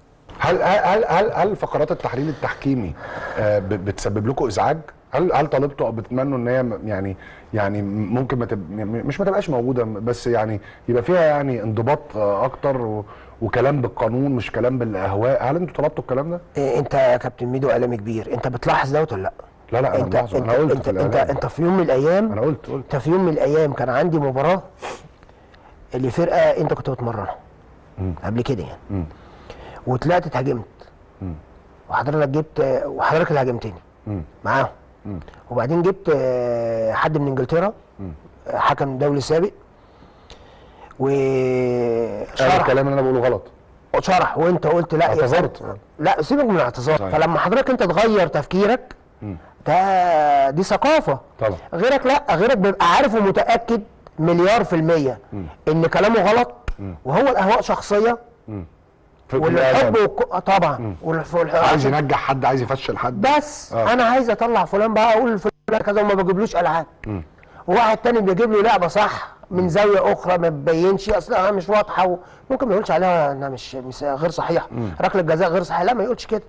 هل هل هل هل فقرات التحليل التحكيمي آه، ب- بتسبب لكم ازعاج؟ هل هل طالبتوا او بتتمنوا ان هي م- يعني يعني ممكن ما تب... م- مش ما تبقاش موجوده بس يعني يبقى فيها يعني انضباط آه، اكتر و... وكلام بالقانون مش كلام بالاهواء، هل انتوا طلبتوا الكلام ده؟ إيه، انت يا كابتن ميدو اعلامي كبير انت بتلاحظ دوت ولا لا لا لا انا انت ملاحظه انت انا قلت انت, في انت, الإعلان. انت في يوم من الايام انا قلت قلت انت في يوم من الايام كان عندي مباراه لفرقه انت كنت بتمرنها قبل كده يعني مم. وطلعت اتهاجمت وحضرتك جبت وحضرتك اللي هاجمتني معاهم وبعدين جبت آه، حد من انجلترا آه، حكم دولي سابق قال وشرح الكلام اللي انا بقوله غلط شرح وانت قلت لا يا اعتذرت. فندم. لا سيبك من الاعتذار صحيح. فلما حضرتك انت تغير تفكيرك ده دي ثقافه طبعا. غيرك لا غيرك بيبقى عارف ومتاكد مليار في الميه ان كلامه غلط وهو الاهواء شخصيه في كل والحب آدم. والك... آه طبعا والح- والح- عايز عشان- ينجح حد عايز يفشل حد بس آه. انا عايز اطلع فلان بقى اقول فلان كذا وما بجيبلوش العاب وواحد تاني بيجيب له لعبه صح من زاويه اخرى ما تبينش اصلا مش واضحه ممكن ما يقولش عليها انها مش, مش غير صحيحه ركله جزاء غير صحيحه لا ما يقولش كده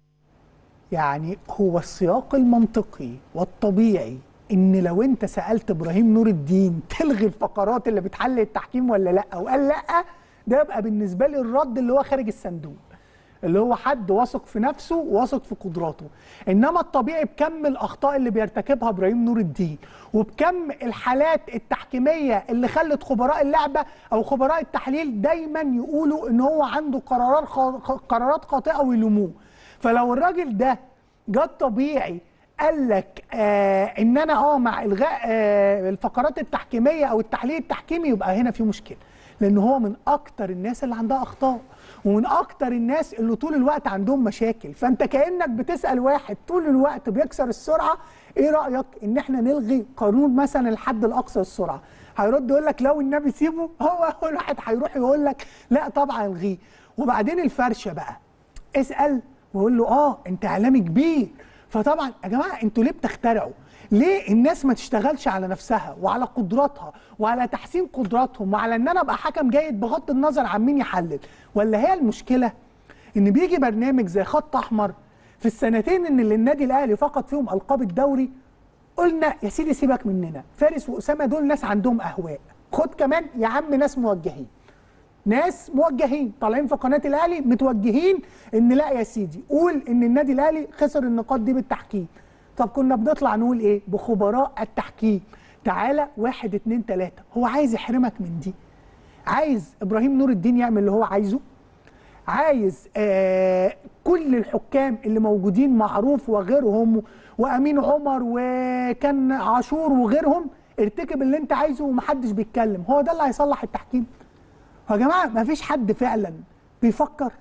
يعني هو السياق المنطقي والطبيعي ان لو انت سالت ابراهيم نور الدين تلغي الفقرات اللي بتحلل التحكيم ولا لا وقال لا ده يبقى بالنسبه لي الرد اللي هو خارج الصندوق اللي هو حد واثق في نفسه واثق في قدراته انما الطبيعي بكم الاخطاء اللي بيرتكبها ابراهيم نور الدين وبكم الحالات التحكيميه اللي خلت خبراء اللعبه او خبراء التحليل دايما يقولوا ان هو عنده قرارات خا- قرارات خاطئه ويلوموه فلو الراجل ده جه طبيعي قال لك آه ان انا اه مع الغاء آه الفقرات التحكيميه او التحليل التحكيمي يبقى هنا في مشكله لان هو من اكتر الناس اللي عندها اخطاء ومن اكتر الناس اللي طول الوقت عندهم مشاكل فانت كانك بتسال واحد طول الوقت بيكسر السرعه ايه رايك ان احنا نلغي قانون مثلا الحد الاقصى للسرعه هيرد يقول لك لو النبي سيبه هو اول واحد هيروح يقول لك لا طبعا الغيه وبعدين الفرشه بقى اسال ويقول له اه انت اعلامي كبير فطبعا يا جماعه انتوا ليه بتخترعوا ليه الناس ما تشتغلش على نفسها وعلى قدراتها وعلى تحسين قدراتهم وعلى ان انا ابقى حكم جيد بغض النظر عن مين يحلل ولا هي المشكله ان بيجي برنامج زي خط احمر في السنتين ان اللي النادي الاهلي فقد فيهم القاب الدوري قلنا يا سيدي سيبك مننا فارس واسامه دول ناس عندهم اهواء خد كمان يا عم ناس موجهين ناس موجهين طالعين في قناه الاهلي متوجهين ان لا يا سيدي قول ان النادي الاهلي خسر النقاط دي بالتحكيم طب كنا بنطلع نقول ايه بخبراء التحكيم تعالى واحد اتنين تلاته هو عايز يحرمك من دي عايز ابراهيم نور الدين يعمل اللي هو عايزه عايز آه كل الحكام اللي موجودين معروف وغيرهم وامين عمر وكان عاشور وغيرهم ارتكب اللي انت عايزه ومحدش بيتكلم هو ده اللي هيصلح التحكيم يا جماعه مفيش حد فعلا بيفكر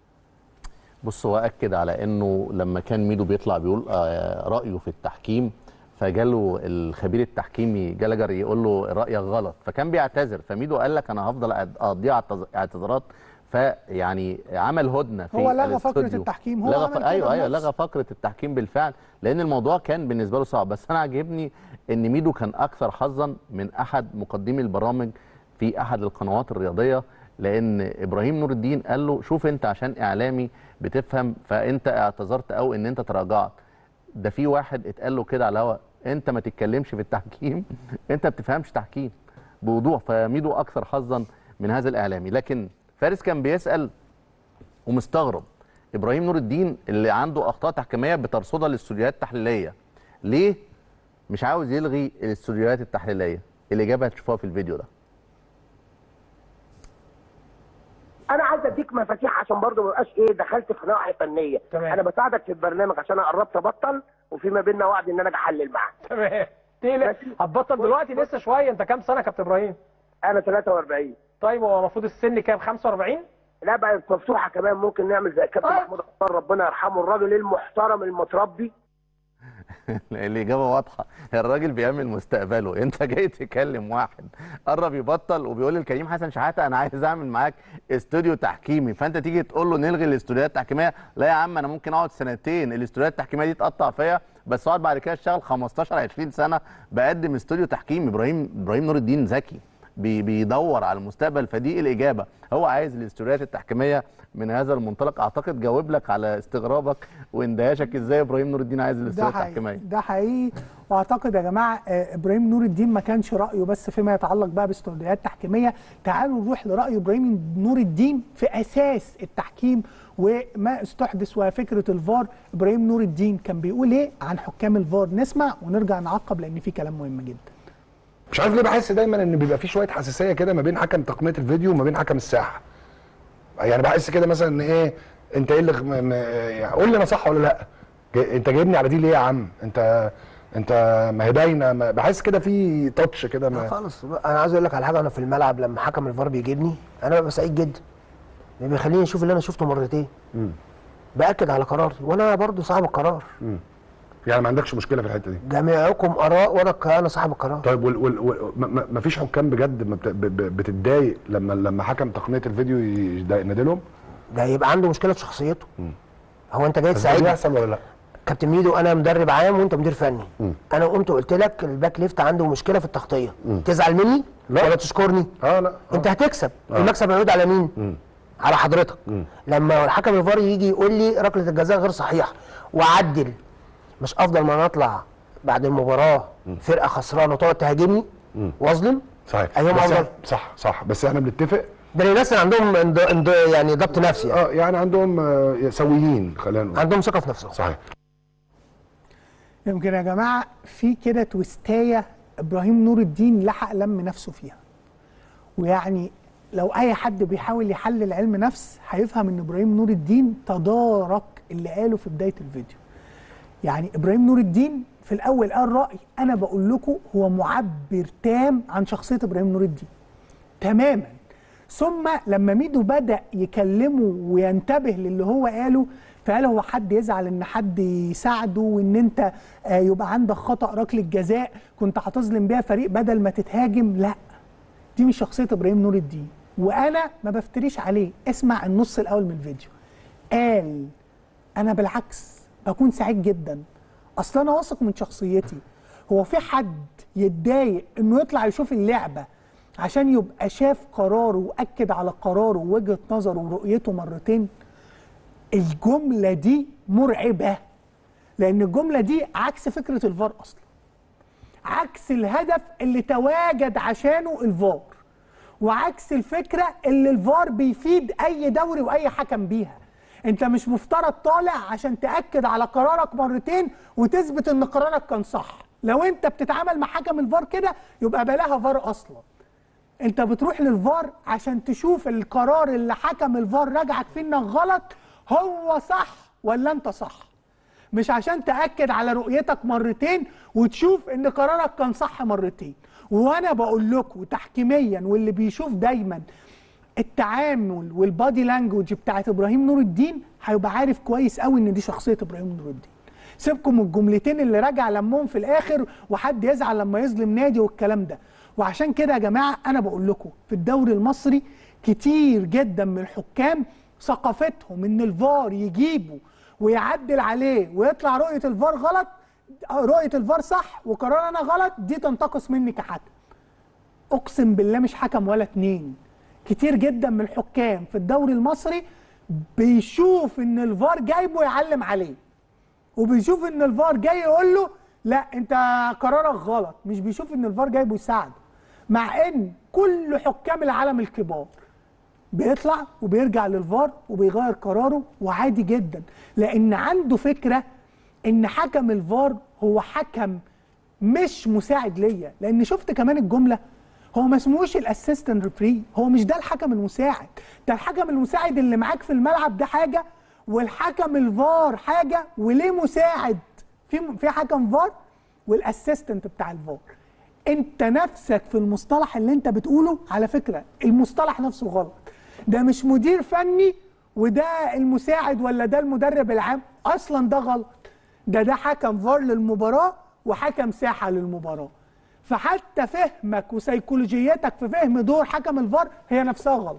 بص هو اكد على انه لما كان ميدو بيطلع بيقول آه، رايه في التحكيم فجاله الخبير التحكيمي جلجر يقول له رايك غلط فكان بيعتذر فميدو قال لك انا هفضل أد- اقضيها اعتذ- اعتذارات فيعني عمل هدنه في هو لغى فقرة الاستوديو. التحكيم، هو لغى عمل ف... كده ايوه ايوه بنفسه. لغى فقره التحكيم بالفعل لان الموضوع كان بالنسبه له صعب بس انا عاجبني ان ميدو كان اكثر حظا من احد مقدمي البرامج في احد القنوات الرياضيه لان ابراهيم نور الدين قال له شوف انت عشان اعلامي بتفهم فانت اعتذرت او ان انت تراجعت ده في واحد اتقال له كده على الهوا انت ما تتكلمش في التحكيم انت ما بتفهمش تحكيم بوضوح فميدو اكثر حظا من هذا الاعلامي لكن فارس كان بيسال ومستغرب ابراهيم نور الدين اللي عنده اخطاء تحكيميه بترصدها للاستوديوهات التحليليه ليه مش عاوز يلغي الاستوديوهات التحليليه الاجابه هتشوفوها في الفيديو ده انا عايز اديك مفاتيح عشان برضه ما يبقاش ايه دخلت في نواحي فنيه تمام. انا بساعدك في البرنامج عشان انا قربت ابطل وفي ما بيننا وعد ان انا اجي احلل معاك تمام تقلق ماشي. هتبطل دلوقتي لسه شويه انت كام سنه يا كابتن ابراهيم انا 43 طيب هو المفروض السن كام 45 لا بقى مفتوحه كمان ممكن نعمل زي كابتن آه. محمود اختار ربنا يرحمه الراجل المحترم المتربي الاجابه واضحه الراجل بيعمل مستقبله انت جاي تكلم واحد قرب يبطل وبيقول لكريم حسن شحاته انا عايز اعمل معاك استوديو تحكيمي فانت تيجي تقول له نلغي الاستوديوهات التحكيميه لا يا عم انا ممكن اقعد سنتين الاستوديوهات التحكيميه دي تقطع فيا بس اقعد بعد كده اشتغل 15 20 سنه بقدم استوديو تحكيمي ابراهيم ابراهيم نور الدين ذكي بي- بيدور على المستقبل فدي الاجابه هو عايز الاستوديوهات التحكيميه من هذا المنطلق اعتقد جاوب لك على استغرابك واندهاشك ازاي ابراهيم نور الدين عايز ده الاستوديوهات حقيقي التحكيميه ده حقيقي واعتقد يا جماعه آه، ابراهيم نور الدين ما كانش رايه بس فيما يتعلق بقى باستوديوهات تحكيميه تعالوا نروح لراي ابراهيم نور الدين في اساس التحكيم وما استحدث وفكره الفار ابراهيم نور الدين كان بيقول ايه عن حكام الفار نسمع ونرجع نعقب لان في كلام مهم جدا مش عارف ليه بحس دايما ان بيبقى في شويه حساسيه كده ما بين حكم تقنيه الفيديو وما بين حكم الساحه يعني بحس كده مثلا ان ايه انت ايه اللي غ- م- م- يعني قول لي انا صح ولا لا جا- انت جايبني على دي ليه يا عم انت انت ما هي باينه ما- بحس كده في تاتش كده لا ما خالص انا عايز اقول لك على حاجه انا في الملعب لما حكم الفار بيجيبني انا ببقى سعيد جدا لأن بيخليني اشوف اللي انا شفته مرتين باكد على قراري وانا برضو صاحب القرار يعني ما عندكش مشكله في الحته دي جميعكم اراء وانا ك- انا صاحب القرار طيب وال وال وال ما- ما ما فيش حكام بجد ما بت- ب- ب- بتتضايق لما لما حكم تقنيه الفيديو يدا- ينادلهم ده يبقى عنده مشكله في شخصيته هو انت جاي بس ده تساعدني بيحصل ولا لا كابتن ميدو انا مدرب عام وانت مدير فني انا قمت قلت لك الباك ليفت عنده مشكله في التغطيه تزعل مني لا. ولا تشكرني اه لا آه. انت هتكسب المكسب هيعود على مين على حضرتك لما الحكم الفار يجي يقول لي ركله الجزاء غير صحيحه وعدل مش افضل ما نطلع بعد المباراه فرقه خسرانه وتقعد تهاجمني واظلم صحيح ايهم بس افضل إحنا- صح صح بس احنا بنتفق ده الناس اللي عندهم اند- اند- يعني ضبط نفسي يعني. اه يعني عندهم آه، سويين خلينا نقول عندهم ثقه في نفسهم صحيح يمكن يا جماعه في كده تويستايه ابراهيم نور الدين لحق لم نفسه فيها ويعني لو اي حد بيحاول يحلل علم نفس هيفهم ان ابراهيم نور الدين تدارك اللي قاله في بدايه الفيديو يعني ابراهيم نور الدين في الاول قال راي انا بقول لكم هو معبر تام عن شخصيه ابراهيم نور الدين تماما ثم لما ميدو بدا يكلمه وينتبه للي هو قاله فقال هو حد يزعل ان حد يساعده وان انت آه، يبقى عندك خطا ركله جزاء كنت هتظلم بيها فريق بدل ما تتهاجم لا دي مش شخصيه ابراهيم نور الدين وانا ما بفتريش عليه اسمع النص الاول من الفيديو قال انا بالعكس بكون سعيد جدا اصل انا واثق من شخصيتي هو في حد يتضايق انه يطلع يشوف اللعبه عشان يبقى شاف قراره واكد على قراره ووجهه نظره ورؤيته مرتين الجمله دي مرعبه لان الجمله دي عكس فكره الفار اصلا عكس الهدف اللي تواجد عشانه الفار وعكس الفكره اللي الفار بيفيد اي دوري واي حكم بيها انت مش مفترض طالع عشان تاكد على قرارك مرتين وتثبت ان قرارك كان صح لو انت بتتعامل مع حكم الفار كده يبقى بلاها فار اصلا انت بتروح للفار عشان تشوف القرار اللي حكم الفار رجعك فيه انك غلط هو صح ولا انت صح مش عشان تاكد على رؤيتك مرتين وتشوف ان قرارك كان صح مرتين وانا بقول لكم تحكيميا واللي بيشوف دايما التعامل والبادي لانجوج بتاعت ابراهيم نور الدين هيبقى عارف كويس قوي ان دي شخصيه ابراهيم نور الدين سيبكم من الجملتين اللي رجع لمهم في الاخر وحد يزعل لما يظلم نادي والكلام ده وعشان كده يا جماعه انا بقول لكم في الدوري المصري كتير جدا من الحكام ثقافتهم ان الفار يجيبه ويعدل عليه ويطلع رؤيه الفار غلط رؤيه الفار صح وقرار انا غلط دي تنتقص مني كحكم اقسم بالله مش حكم ولا اتنين كتير جدا من الحكام في الدوري المصري بيشوف ان الفار جايبه يعلم عليه وبيشوف ان الفار جاي يقول له لا انت قرارك غلط مش بيشوف ان الفار جايبه يساعده مع ان كل حكام العالم الكبار بيطلع وبيرجع للفار وبيغير قراره وعادي جدا لان عنده فكره ان حكم الفار هو حكم مش مساعد ليا لان شفت كمان الجمله هو ما اسموش الاسيستنت ريفري هو مش ده الحكم المساعد ده الحكم المساعد اللي معاك في الملعب ده حاجه والحكم الفار حاجه وليه مساعد في في حكم فار والاسيستنت بتاع الفار انت نفسك في المصطلح اللي انت بتقوله على فكره المصطلح نفسه غلط ده مش مدير فني وده المساعد ولا ده المدرب العام اصلا ده غلط ده ده حكم فار للمباراه وحكم ساحه للمباراه فحتى فهمك وسيكولوجيتك في فهم دور حكم الفار هي نفسها غلط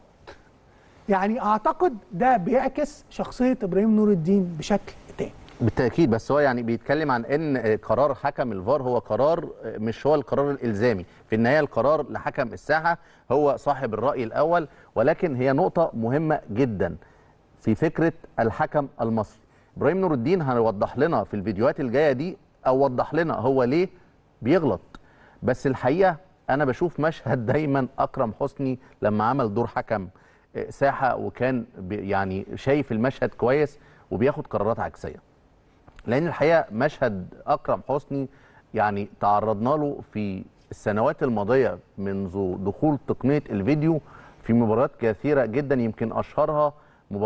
يعني اعتقد ده بيعكس شخصيه ابراهيم نور الدين بشكل تام بالتاكيد بس هو يعني بيتكلم عن ان قرار حكم الفار هو قرار مش هو القرار الالزامي في النهايه القرار لحكم الساحه هو صاحب الراي الاول ولكن هي نقطه مهمه جدا في فكره الحكم المصري ابراهيم نور الدين هيوضح لنا في الفيديوهات الجايه دي او وضح لنا هو ليه بيغلط بس الحقيقه انا بشوف مشهد دايما اكرم حسني لما عمل دور حكم ساحه وكان بي- يعني شايف المشهد كويس وبياخد قرارات عكسيه لان الحقيقه مشهد اكرم حسني يعني تعرضنا له في السنوات الماضيه منذ دخول تقنيه الفيديو في مباريات كثيره جدا يمكن اشهرها مباراه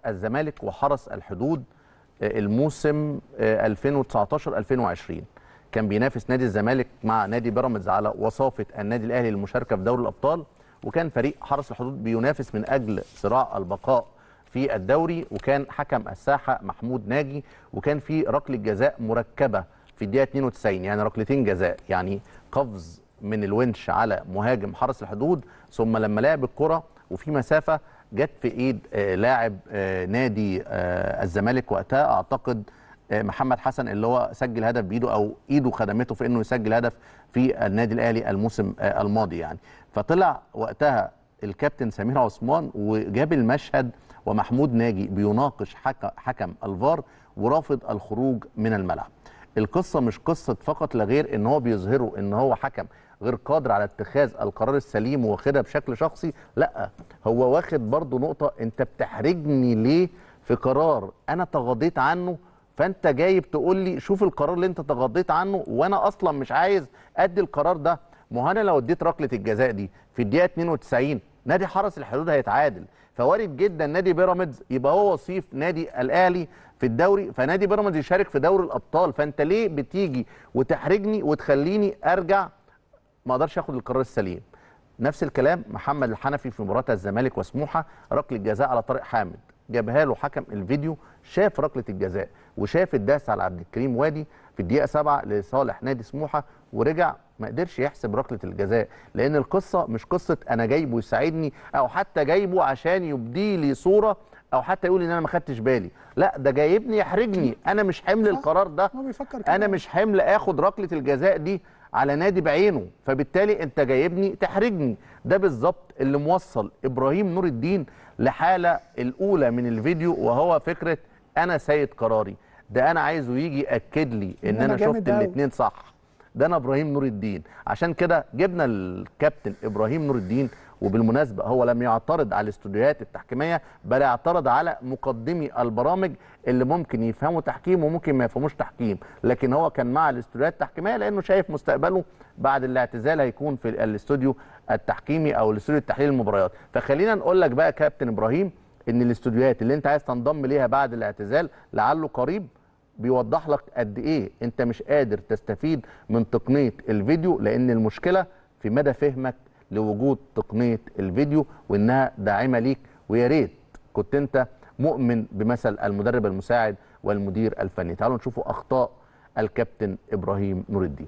الزمالك وحرس الحدود آه، الموسم آه، 2019 2020 كان بينافس نادي الزمالك مع نادي بيراميدز على وصافه النادي الاهلي للمشاركه في دوري الابطال وكان فريق حرس الحدود بينافس من اجل صراع البقاء في الدوري وكان حكم الساحه محمود ناجي وكان في ركله جزاء مركبه في الدقيقه 92 يعني ركلتين جزاء يعني قفز من الونش على مهاجم حرس الحدود ثم لما لعب الكره وفي مسافه جت في ايد آه، لاعب آه، نادي آه، الزمالك وقتها اعتقد آه، محمد حسن اللي هو سجل هدف بايده او ايده خدمته في انه يسجل هدف في النادي الاهلي الموسم آه، الماضي يعني فطلع وقتها الكابتن سمير عثمان وجاب المشهد ومحمود ناجي بيناقش حك- حكم الفار ورافض الخروج من الملعب القصه مش قصه فقط لا غير ان هو بيظهروا ان هو حكم غير قادر على اتخاذ القرار السليم واخدها بشكل شخصي لا هو واخد برضو نقطه انت بتحرجني ليه في قرار انا تغاضيت عنه فانت جايب تقول لي شوف القرار اللي انت تغاضيت عنه وانا اصلا مش عايز ادي القرار ده ما هو انا لو اديت ركله الجزاء دي في الدقيقه 92 نادي حرس الحدود هيتعادل فوارد جدا نادي بيراميدز يبقى هو وصيف نادي الاهلي في الدوري فنادي بيراميدز يشارك في دوري الابطال فانت ليه بتيجي وتحرجني وتخليني ارجع ما اقدرش اخد القرار السليم نفس الكلام محمد الحنفي في مباراه الزمالك وسموحه ركله جزاء على طارق حامد جابها له حكم الفيديو شاف ركله الجزاء وشاف الداس على عبد الكريم وادي في الدقيقه 7 لصالح نادي سموحه ورجع ما قدرش يحسب ركله الجزاء لان القصه مش قصه انا جايبه يساعدني او حتى جايبه عشان يبدي لي صوره او حتى يقول ان انا ما خدتش بالي لا ده جايبني يحرجني انا مش حمل القرار ده هو بيفكر كده. انا مش حمل اخد ركله الجزاء دي على نادي بعينه فبالتالي انت جايبني تحرجني ده بالظبط اللي موصل ابراهيم نور الدين لحاله الاولى من الفيديو وهو فكره انا سيد قراري ده انا عايزه يجي ياكد لي ان إن أنا انا جامد شفت أوي. الاثنين صح ده انا ابراهيم نور الدين عشان كده جبنا الكابتن ابراهيم نور الدين وبالمناسبه هو لم يعترض على الاستوديوهات التحكيميه بل اعترض على مقدمي البرامج اللي ممكن يفهموا تحكيم وممكن ما يفهموش تحكيم لكن هو كان مع الاستوديوهات التحكيميه لانه شايف مستقبله بعد الاعتزال هيكون في الاستوديو التحكيمي او الاستوديو تحليل المباريات فخلينا نقول لك بقى كابتن ابراهيم ان الاستوديوهات اللي انت عايز تنضم ليها بعد الاعتزال لعله قريب بيوضح لك قد ايه انت مش قادر تستفيد من تقنيه الفيديو لان المشكله في مدى فهمك لوجود تقنيه الفيديو وانها داعمه ليك ويا ريت كنت انت مؤمن بمثل المدرب المساعد والمدير الفني تعالوا نشوفوا اخطاء الكابتن ابراهيم نور الدين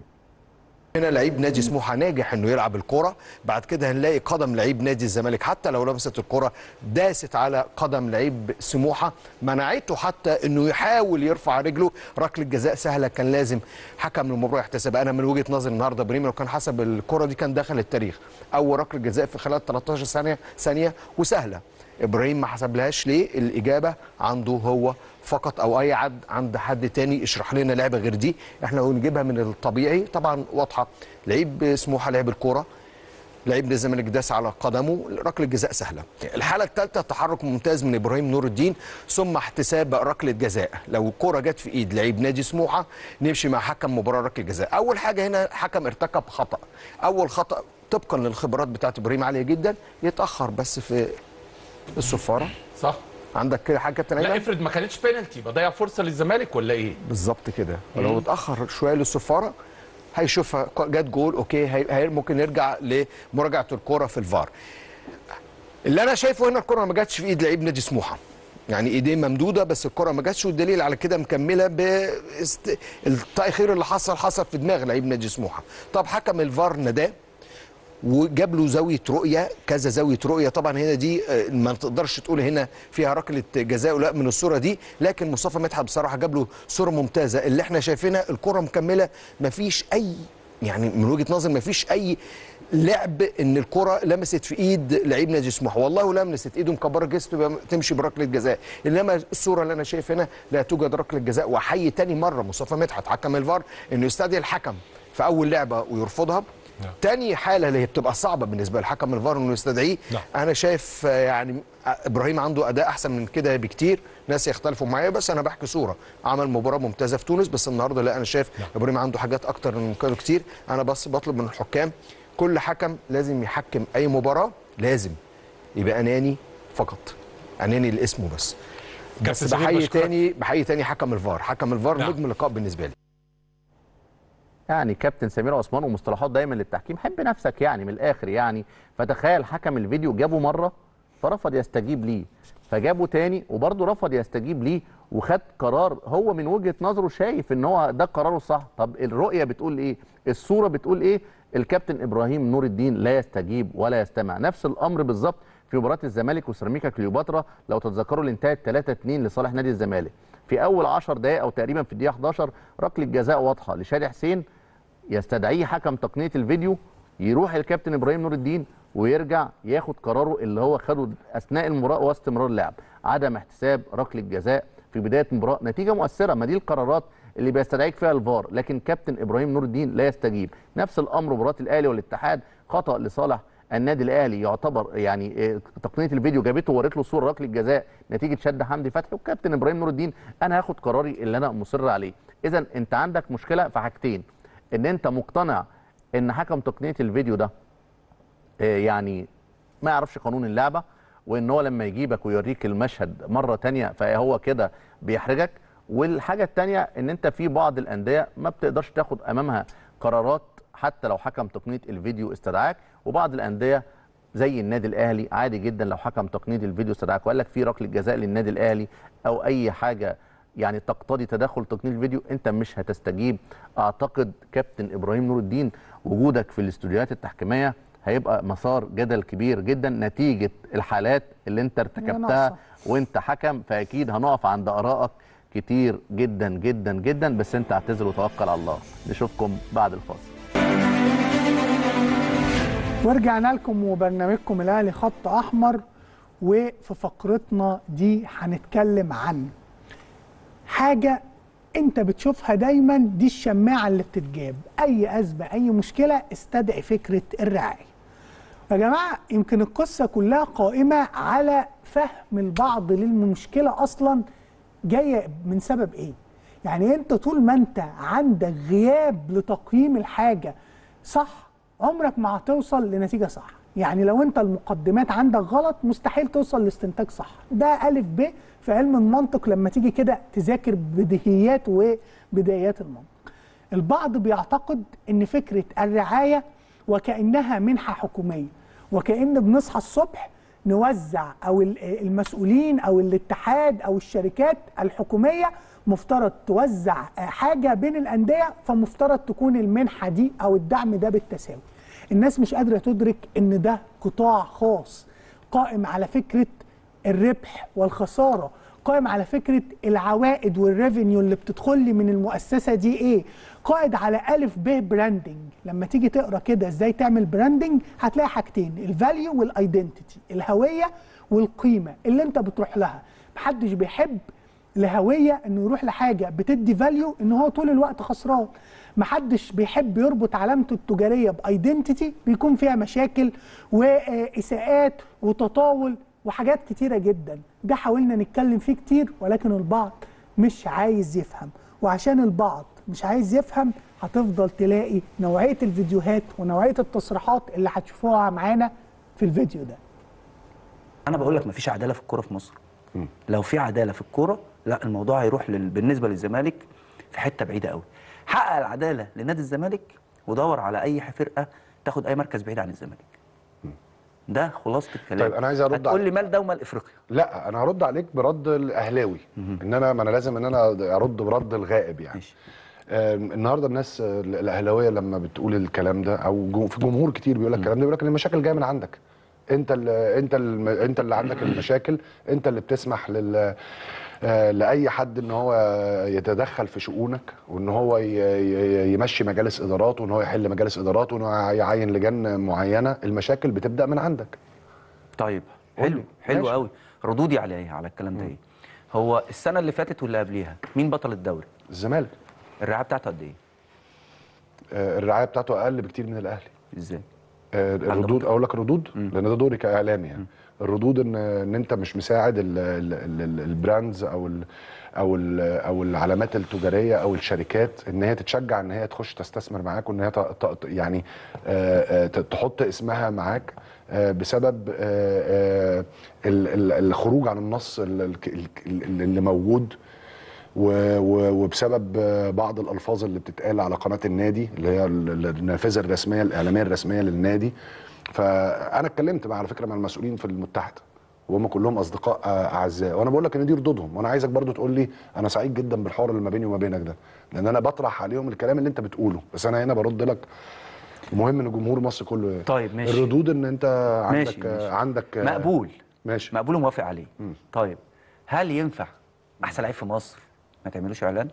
هنا لعيب نادي سموحه ناجح انه يلعب الكره بعد كده هنلاقي قدم لعيب نادي الزمالك حتى لو لمست الكره داست على قدم لعيب سموحه منعته حتى انه يحاول يرفع رجله ركله جزاء سهله كان لازم حكم المباراه يحتسبها انا من وجهه نظري النهارده ابراهيم لو كان حسب الكره دي كان دخل التاريخ اول ركله جزاء في خلال 13 ثانيه ثانيه وسهله ابراهيم ما حسبلهاش ليه الاجابه عنده هو فقط او اي عد عند حد تاني يشرح لنا لعبه غير دي احنا نجيبها من الطبيعي طبعا واضحه لعيب سموحه لعب الكوره لعيب نادي الزمالك داس على قدمه ركله جزاء سهله الحاله الثالثه تحرك ممتاز من ابراهيم نور الدين ثم احتساب ركله جزاء لو الكره جت في ايد لعيب نادي سموحه نمشي مع حكم مباراه ركله جزاء اول حاجه هنا الحكم ارتكب خطا اول خطا طبقا للخبرات بتاعت ابراهيم عاليه جدا يتاخر بس في الصفاره صح عندك كده حاجه كابتن لا ايمن افرض ما كانتش بينالتي بضيع فرصه للزمالك ولا ايه بالظبط كده لو اتاخر شويه للصفاره هيشوفها جت جول اوكي هي هي ممكن يرجع لمراجعه الكره في الفار اللي انا شايفه هنا الكره ما جاتش في ايد لعيب نادي سموحه يعني ايديه ممدوده بس الكره ما جاتش والدليل على كده مكمله بالتاخير اللي حصل حصل في دماغ لعيب نادي سموحه طب حكم الفار نداه وجاب له زاويه رؤيه كذا زاويه رؤيه طبعا هنا دي آه، ما تقدرش تقول هنا فيها ركله جزاء لا من الصوره دي لكن مصطفى مدحت بصراحه جاب له صوره ممتازه اللي احنا شايفينها الكره مكمله ما فيش اي يعني من وجهه نظري ما فيش اي لعب ان الكره لمست في ايد لعيب نادي سموحه والله لمست ايده مكبره جسمه يبقى تمشي بركله جزاء انما الصوره اللي انا شايف هنا لا توجد ركله جزاء واحيي تاني مره مصطفى مدحت حكم الفار انه يستدعي الحكم في اول لعبه ويرفضها تاني حاله اللي هي بتبقى صعبه بالنسبه لحكم الفار انه يستدعيه نعم. انا شايف آه، يعني ابراهيم عنده اداء احسن من كده بكتير ناس يختلفوا معايا بس انا بحكي صوره عمل مباراه ممتازه في تونس بس النهارده لا انا شايف ابراهيم عنده حاجات اكتر من كده كتير انا بس بطلب من الحكام كل حكم لازم يحكم اي مباراه لازم يبقى اناني فقط اناني لاسمه بس بس سمير بحيي بشكرك. تاني بحيي تاني حكم الفار حكم الفار نعم. نجم اللقاء بالنسبه لي يعني كابتن سمير عثمان ومصطلحات دايما للتحكيم حب نفسك يعني من الاخر يعني فتخيل حكم الفيديو جابه مره فرفض يستجيب ليه فجابه تاني وبرضه رفض يستجيب ليه وخد قرار هو من وجهه نظره شايف ان هو ده قراره صح طب الرؤيه بتقول ايه الصوره بتقول ايه الكابتن ابراهيم نور الدين لا يستجيب ولا يستمع نفس الامر بالظبط في مباراه الزمالك وسيراميكا كليوباترا لو تتذكروا اللي انتهت 3 2 لصالح نادي الزمالك في اول 10 دقائق او تقريبا في الدقيقه 11 ركله جزاء واضحه لشادي حسين يستدعيه حكم تقنيه الفيديو يروح الكابتن ابراهيم نور الدين ويرجع ياخد قراره اللي هو خده اثناء المباراه واستمرار اللعب عدم احتساب ركله جزاء في بدايه المباراه نتيجه مؤثره ما دي القرارات اللي بيستدعيك فيها الفار لكن كابتن ابراهيم نور الدين لا يستجيب نفس الامر مباراه الاهلي والاتحاد خطا لصالح النادي الاهلي يعتبر يعني آه، تقنيه الفيديو جابته ووريت له صوره ركله جزاء نتيجه شد حمدي فتحي والكابتن ابراهيم نور الدين انا هاخد قراري اللي انا مصر عليه اذا انت عندك مشكله في حاجتين ان انت مقتنع ان حكم تقنيه الفيديو ده آه، يعني ما يعرفش قانون اللعبه وان هو لما يجيبك ويوريك المشهد مره تانية فهو كده بيحرجك والحاجه التانية ان انت في بعض الانديه ما بتقدرش تاخد امامها قرارات حتى لو حكم تقنيه الفيديو استدعاك وبعض الانديه زي النادي الاهلي عادي جدا لو حكم تقنيه الفيديو استدعاك وقال لك في ركله جزاء للنادي الاهلي او اي حاجه يعني تقتضي تدخل تقنيه الفيديو انت مش هتستجيب اعتقد كابتن ابراهيم نور الدين وجودك في الاستوديوهات التحكيميه هيبقى مسار جدل كبير جدا نتيجه الحالات اللي انت ارتكبتها ناقصة. وانت حكم فاكيد هنقف عند ارائك كتير جدا جدا جدا بس انت اعتذر وتوكل على الله نشوفكم بعد الفاصل ورجعنا لكم وبرنامجكم الاهلي خط احمر وفي فقرتنا دي هنتكلم عن حاجه انت بتشوفها دايما دي الشماعه اللي بتتجاب اي ازمه اي مشكله استدعي فكره الرعايه يا جماعه يمكن القصه كلها قائمه على فهم البعض للمشكله اصلا جايه من سبب ايه يعني انت طول ما انت عندك غياب لتقييم الحاجه صح عمرك ما هتوصل لنتيجه صح يعني لو انت المقدمات عندك غلط مستحيل توصل لاستنتاج صح ده الف ب في علم المنطق لما تيجي كده تذاكر بديهيات وبدايات المنطق البعض بيعتقد ان فكره الرعايه وكانها منحه حكوميه وكان بنصحى الصبح نوزع او ال- المسؤولين او الاتحاد او الشركات الحكوميه مفترض توزع آه، حاجه بين الانديه فمفترض تكون المنحه دي او الدعم ده بالتساوي الناس مش قادره تدرك ان ده قطاع خاص قائم على فكره الربح والخساره قائم على فكره العوائد والريفينيو اللي بتدخل لي من المؤسسه دي ايه قائد على الف ب براندنج لما تيجي تقرا كده ازاي تعمل براندنج هتلاقي حاجتين الفاليو والايدنتيتي الهويه والقيمه اللي انت بتروح لها محدش بيحب لهويه انه يروح لحاجه بتدي فاليو ان هو طول الوقت خسران محدش بيحب يربط علامته التجاريه بايدنتيتي بيكون فيها مشاكل واساءات وتطاول وحاجات كتيره جدا ده حاولنا نتكلم فيه كتير ولكن البعض مش عايز يفهم وعشان البعض مش عايز يفهم هتفضل تلاقي نوعيه الفيديوهات ونوعيه التصريحات اللي هتشوفوها معانا في الفيديو ده انا بقول لك مفيش عداله في الكوره في مصر لو في عداله في الكوره لا الموضوع هيروح لل... بالنسبه للزمالك في حته بعيده قوي حقق العداله لنادي الزمالك ودور على اي فرقه تاخد اي مركز بعيد عن الزمالك ده خلاصه الكلام طيب أنا عايز أرد هتقول على- لي مال ده ومال افريقيا لا انا هرد عليك برد الاهلاوي ان انا ما انا لازم ان انا ارد برد الغائب يعني ماشي. آم، النهارده الناس آه، الاهلاويه لما بتقول الكلام ده او جو- في جمهور كتير بيقول لك الكلام ده بيقول لك ان المشاكل جايه من عندك انت اللي انت اللي انت اللي عندك المشاكل انت اللي بتسمح لل آه، لاي حد ان هو يتدخل في شؤونك وان هو ي- ي- يمشي مجالس ادارات وان هو يحل مجالس ادارات وان هو يعين لجان معينه المشاكل بتبدا من عندك طيب قول حلو لي. حلو ماشي. قوي ردودي عليه على الكلام ده ايه هو السنه اللي فاتت واللي قبليها مين بطل الدوري الزمالك الرعايه بتاعته قد ايه آه، الرعايه بتاعته اقل بكتير من الاهلي ازاي آه، الردود اقول لك ردود لان ده دوري كاعلامي يعني الردود ان ان انت مش مساعد ال- ال- ال- ال- البراندز او ال او ال او العلامات التجاريه او الشركات ان هي تتشجع ان هي تخش تستثمر معاك وان هي ت- ت- يعني آه، آه، ت- تحط اسمها معاك آه، بسبب آه، آه، ال- ال- الخروج عن النص ال- ال- ال- اللي موجود و- و- وبسبب آه، بعض الالفاظ اللي بتتقال على قناه النادي اللي هي ال- ال- النافذه الرسميه الاعلاميه الرسميه للنادي فانا اتكلمت مع على فكره مع المسؤولين في المتحده وهم كلهم اصدقاء آه، اعزاء وانا بقول لك ان دي ردودهم وانا عايزك برضو تقول لي انا سعيد جدا بالحوار اللي ما بيني وما بينك ده لان انا بطرح عليهم الكلام اللي انت بتقوله بس انا هنا برد لك مهم ان جمهور مصر كله طيب ماشي الردود ان انت عندك ماشي، ماشي. آه، عندك آه، مقبول ماشي مقبول وموافق عليه طيب هل ينفع احسن لعيب في مصر ما تعملوش اعلان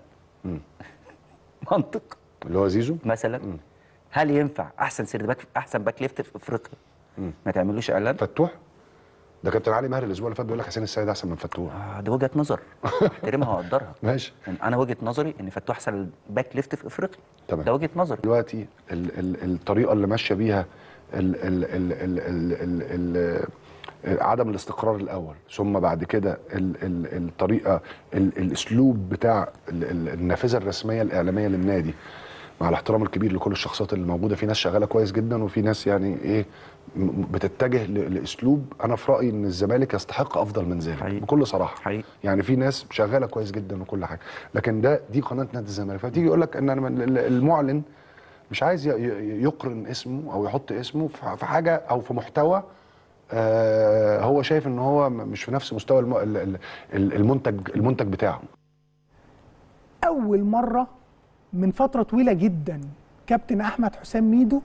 منطق اللي هو زيزو مثلا هل ينفع احسن سيرد باك احسن باك ليفت في افريقيا ما تعملوش اعلان فتوح ده كابتن علي ماهر الاسبوع اللي فات بيقول لك حسين السيد احسن من فتوح آه، دي وجهه نظر احترمها واقدرها ماشي يعني انا وجهه نظري ان فتوح احسن باك ليفت في افريقيا تمام. ده وجهه نظري دلوقتي ال ال الطريقه اللي ماشيه بيها ال ال ال ال ال ال ال عدم الاستقرار الاول ثم بعد كده ال ال الطريقه ال الاسلوب بتاع ال ال النافذه الرسميه الاعلاميه للنادي مع الاحترام الكبير لكل الشخصيات اللي موجوده في ناس شغاله كويس جدا وفي ناس يعني ايه م- بتتجه ل- لاسلوب انا في رايي ان الزمالك يستحق افضل من ذلك حقيقي. بكل صراحه حقيقي. يعني في ناس شغاله كويس جدا وكل حاجه لكن ده دي قناه نادي الزمالك فتيجي يقول لك ان أنا من- ال- المعلن مش عايز ي- ي- يقرن اسمه او يحط اسمه في في حاجه او في محتوى آه هو شايف ان هو م- مش في نفس مستوى الم- ال- ال- ال- المنتج المنتج بتاعه اول مره من فتره طويله جدا كابتن احمد حسام ميدو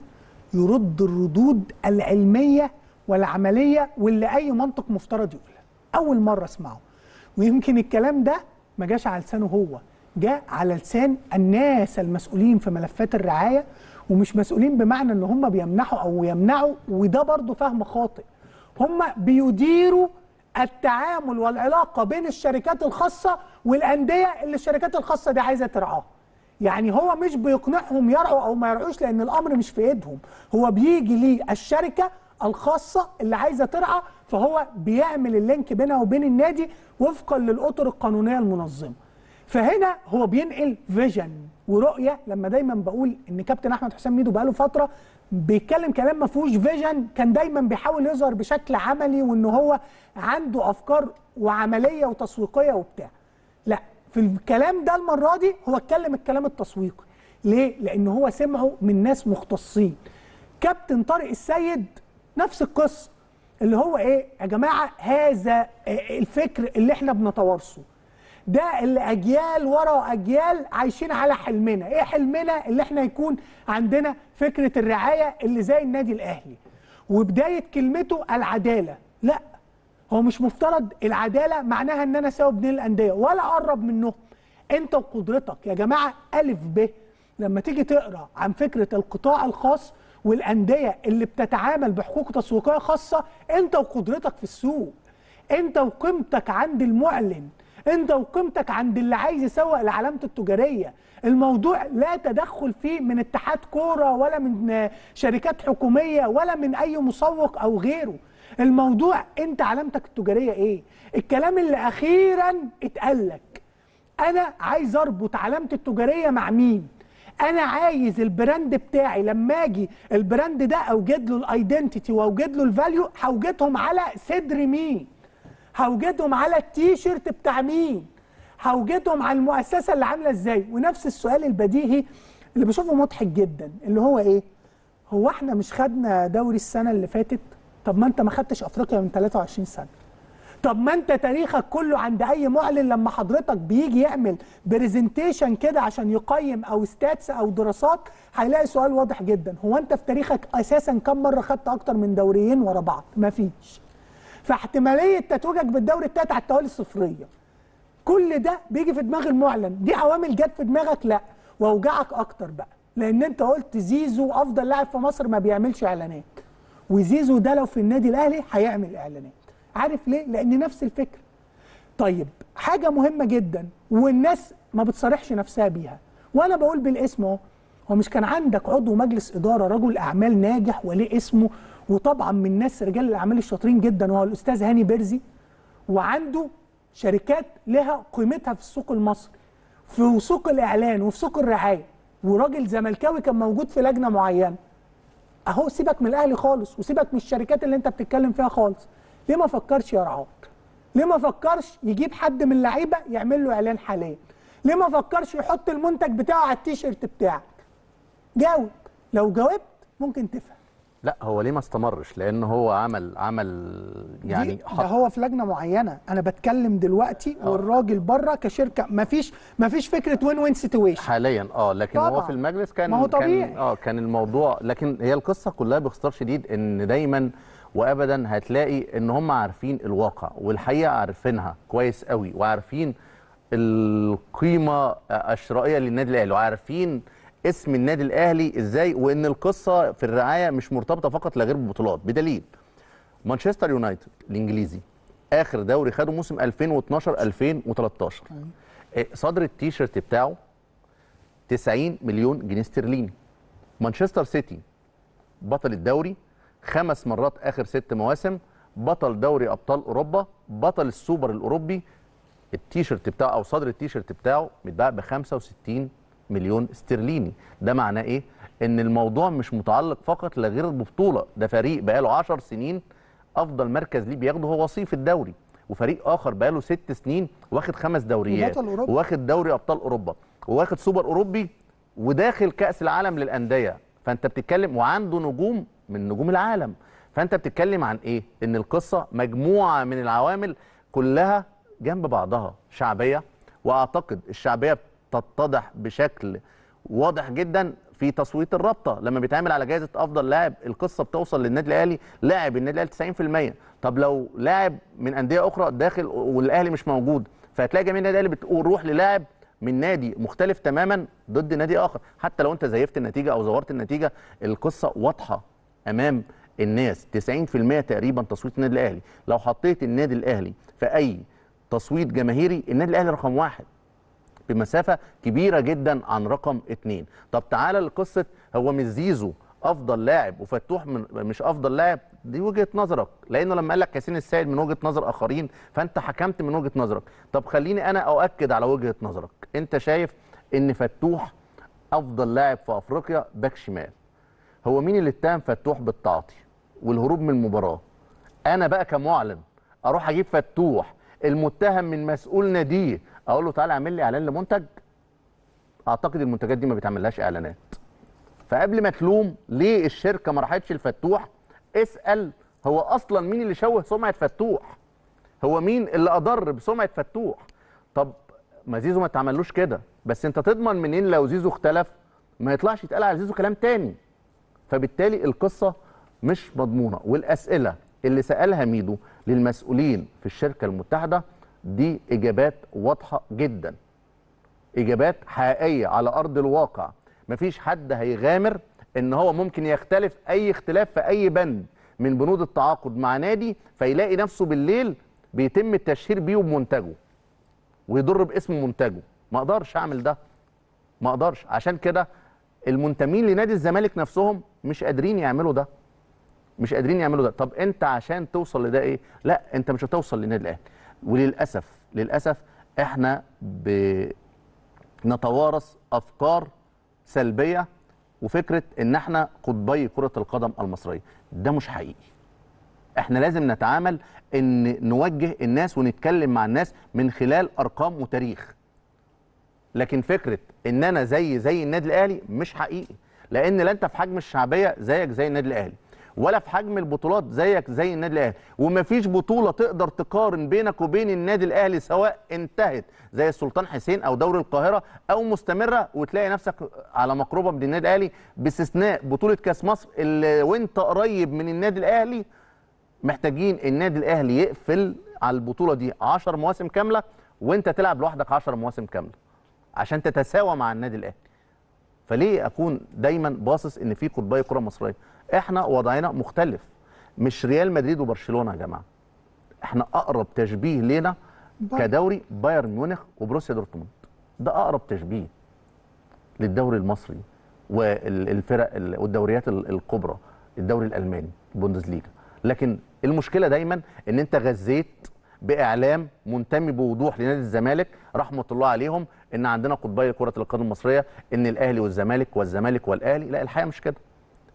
يرد الردود العلميه والعمليه واللي اي منطق مفترض يقولها اول مره اسمعه ويمكن الكلام ده ما جاش على لسانه هو جاء على لسان الناس المسؤولين في ملفات الرعايه ومش مسؤولين بمعنى ان هم بيمنحوا او يمنعوا وده برضه فهم خاطئ هم بيديروا التعامل والعلاقه بين الشركات الخاصه والانديه اللي الشركات الخاصه دي عايزه ترعاها يعني هو مش بيقنعهم يرعوا او ما يرعوش لان الامر مش في ايدهم هو بيجي ليه الشركه الخاصه اللي عايزه ترعى فهو بيعمل اللينك بينها وبين النادي وفقا للاطر القانونيه المنظمه فهنا هو بينقل فيجن ورؤيه لما دايما بقول ان كابتن احمد حسام ميدو بقاله فتره بيتكلم كلام ما فيهوش فيجن كان دايما بيحاول يظهر بشكل عملي وان هو عنده افكار وعمليه وتسويقيه وبتاع لا في الكلام ده المره دي هو اتكلم الكلام التسويقي ليه لان هو سمعه من ناس مختصين كابتن طارق السيد نفس القصه اللي هو ايه يا جماعه هذا الفكر اللي احنا بنتوارثه ده اللي اجيال ورا اجيال عايشين على حلمنا ايه حلمنا اللي احنا يكون عندنا فكره الرعايه اللي زي النادي الاهلي وبدايه كلمته العداله لا هو مش مفترض العداله معناها ان انا اساوي بين الانديه ولا اقرب منهم انت وقدرتك يا جماعه الف ب لما تيجي تقرا عن فكره القطاع الخاص والانديه اللي بتتعامل بحقوق تسويقيه خاصه انت وقدرتك في السوق انت وقيمتك عند المعلن انت وقيمتك عند اللي عايز يسوق لعلامته التجاريه الموضوع لا تدخل فيه من اتحاد كوره ولا من شركات حكوميه ولا من اي مسوق او غيره الموضوع انت علامتك التجاريه ايه الكلام اللي اخيرا اتقال لك انا عايز اربط علامتي التجاريه مع مين انا عايز البراند بتاعي لما اجي البراند ده اوجد له الايدنتيتي واوجد له الفاليو هوجدهم على صدر مين هوجدهم على التيشيرت بتاع مين هوجدهم على المؤسسه اللي عامله ازاي ونفس السؤال البديهي اللي بشوفه مضحك جدا اللي هو ايه هو احنا مش خدنا دوري السنه اللي فاتت طب ما انت ما خدتش افريقيا من 23 سنه طب ما انت تاريخك كله عند اي معلن لما حضرتك بيجي يعمل برزنتيشن كده عشان يقيم او ستاتس او دراسات هيلاقي سؤال واضح جدا هو انت في تاريخك اساسا كم مره خدت اكتر من دوريين ورا بعض مفيش فاحتماليه تتويجك بالدوري التالت على التوالي الصفريه كل ده بيجي في دماغ المعلن دي عوامل جت في دماغك لا واوجعك اكتر بقى لان انت قلت زيزو افضل لاعب في مصر ما بيعملش اعلانات وزيزو ده لو في النادي الاهلي هيعمل اعلانات عارف ليه لان نفس الفكره طيب حاجه مهمه جدا والناس ما بتصارحش نفسها بيها وانا بقول بالاسم اهو هو مش كان عندك عضو مجلس اداره رجل اعمال ناجح وليه اسمه وطبعا من الناس رجال الاعمال الشاطرين جدا وهو الاستاذ هاني بيرزي وعنده شركات لها قيمتها في السوق المصري في سوق الاعلان وفي سوق الرعايه وراجل زملكاوي كان موجود في لجنه معينه اهو سيبك من الاهلي خالص وسيبك من الشركات اللي انت بتتكلم فيها خالص ليه ما فكرش يرعاك ليه ما فكرش يجيب حد من اللعيبه يعمل له اعلان حاليا ليه ما فكرش يحط المنتج بتاعه على التيشيرت بتاعك جاوب لو جاوبت ممكن تفهم لا هو ليه ما استمرش لان هو عمل عمل يعني دي ده هو في لجنه معينه انا بتكلم دلوقتي والراجل بره كشركه مفيش مفيش فكره وين وين سيتويشن حاليا اه لكن هو طبعاً. في المجلس كان ما هو كان طبيعي. اه كان الموضوع لكن هي القصه كلها باختصار شديد ان دايما وابدا هتلاقي ان هم عارفين الواقع والحقيقه عارفينها كويس قوي وعارفين القيمه الشرائيه للنادي الاهلي وعارفين اسم النادي الاهلي ازاي وان القصه في الرعايه مش مرتبطه فقط لا غير بالبطولات بدليل مانشستر يونايتد الانجليزي اخر دوري خده موسم 2012 2013 إيه، صدر التيشيرت بتاعه 90 مليون جنيه استرليني مانشستر سيتي بطل الدوري خمس مرات اخر ست مواسم بطل دوري ابطال اوروبا بطل السوبر الاوروبي التيشيرت بتاعه او صدر التيشيرت بتاعه متباع ب 65 مليون استرليني ده معناه ايه ان الموضوع مش متعلق فقط لا غير ببطوله ده فريق بقاله 10 سنين افضل مركز ليه بياخده هو وصيف الدوري وفريق اخر بقاله ست سنين واخد خمس دوريات وبطل أوروبا. واخد دوري ابطال اوروبا واخد سوبر اوروبي وداخل كاس العالم للانديه فانت بتتكلم وعنده نجوم من نجوم العالم فانت بتتكلم عن ايه ان القصه مجموعه من العوامل كلها جنب بعضها شعبيه واعتقد الشعبيه بتتضح بشكل واضح جدا في تصويت الرابطه لما بيتعمل على جائزه افضل لاعب القصه بتوصل للنادي الاهلي لاعب النادي الاهلي 90% طب لو لاعب من انديه اخرى داخل والاهلي مش موجود فهتلاقي جميع النادي الاهلي بتقول روح للاعب من نادي مختلف تماما ضد نادي اخر حتى لو انت زيفت النتيجه او زورت النتيجه القصه واضحه امام الناس 90% تقريبا تصويت النادي الاهلي لو حطيت النادي الاهلي في اي تصويت جماهيري النادي الاهلي رقم واحد بمسافه كبيره جدا عن رقم اتنين طب تعالى لقصه هو مش زيزو افضل لاعب وفتوح من مش افضل لاعب دي وجهه نظرك لانه لما قال لك ياسين السيد من وجهه نظر اخرين فانت حكمت من وجهه نظرك طب خليني انا اؤكد على وجهه نظرك انت شايف ان فتوح افضل لاعب في افريقيا باك شمال هو مين اللي اتهم فتوح بالتعاطي والهروب من المباراه انا بقى كمعلن اروح اجيب فتوح المتهم من مسؤول ناديه اقول له تعالى اعمل لي اعلان لمنتج اعتقد المنتجات دي ما بيتعملهاش اعلانات فقبل ما تلوم ليه الشركه ما راحتش لفتوح اسال هو اصلا مين اللي شوه سمعه فتوح هو مين اللي اضر بسمعه فتوح طب ما زيزو ما اتعملوش كده بس انت تضمن منين لو زيزو اختلف ما يطلعش يتقال على زيزو كلام تاني فبالتالي القصه مش مضمونه والاسئله اللي سالها ميدو للمسؤولين في الشركه المتحده دي اجابات واضحه جدا اجابات حقيقيه على ارض الواقع مفيش حد هيغامر ان هو ممكن يختلف اي اختلاف في اي بند من بنود التعاقد مع نادي فيلاقي نفسه بالليل بيتم التشهير بيه وبمنتجه ويضر باسم منتجه ما اقدرش اعمل ده ما اقدرش عشان كده المنتمين لنادي الزمالك نفسهم مش قادرين يعملوا ده مش قادرين يعملوا ده طب انت عشان توصل لده ايه لا انت مش هتوصل للنادي الاهلي وللاسف للاسف احنا بنتوارث افكار سلبيه وفكره ان احنا قطبي كره القدم المصريه ده مش حقيقي احنا لازم نتعامل ان نوجه الناس ونتكلم مع الناس من خلال ارقام وتاريخ لكن فكره ان انا زي زي النادي الاهلي مش حقيقي لان لا انت في حجم الشعبيه زيك زي النادي الاهلي ولا في حجم البطولات زيك زي النادي الاهلي ومفيش بطوله تقدر تقارن بينك وبين النادي الاهلي سواء انتهت زي السلطان حسين او دوري القاهره او مستمره وتلاقي نفسك على مقربه من النادي الاهلي باستثناء بطوله كاس مصر اللي وانت قريب من النادي الاهلي محتاجين النادي الاهلي يقفل على البطوله دي 10 مواسم كامله وانت تلعب لوحدك 10 مواسم كامله عشان تتساوى مع النادي الاهلي فليه اكون دايما باصص ان في قطبي كره مصريه احنا وضعنا مختلف مش ريال مدريد وبرشلونه يا جماعه احنا اقرب تشبيه لينا كدوري بايرن ميونخ وبروسيا دورتموند ده اقرب تشبيه للدوري المصري والفرق والدوريات الكبرى الدوري الالماني البوندسليجا لكن المشكله دايما ان انت غذيت باعلام منتمي بوضوح لنادي الزمالك رحمه الله عليهم ان عندنا قطبي كره القدم المصريه ان الاهلي والزمالك والزمالك والاهلي لا الحقيقه مش كده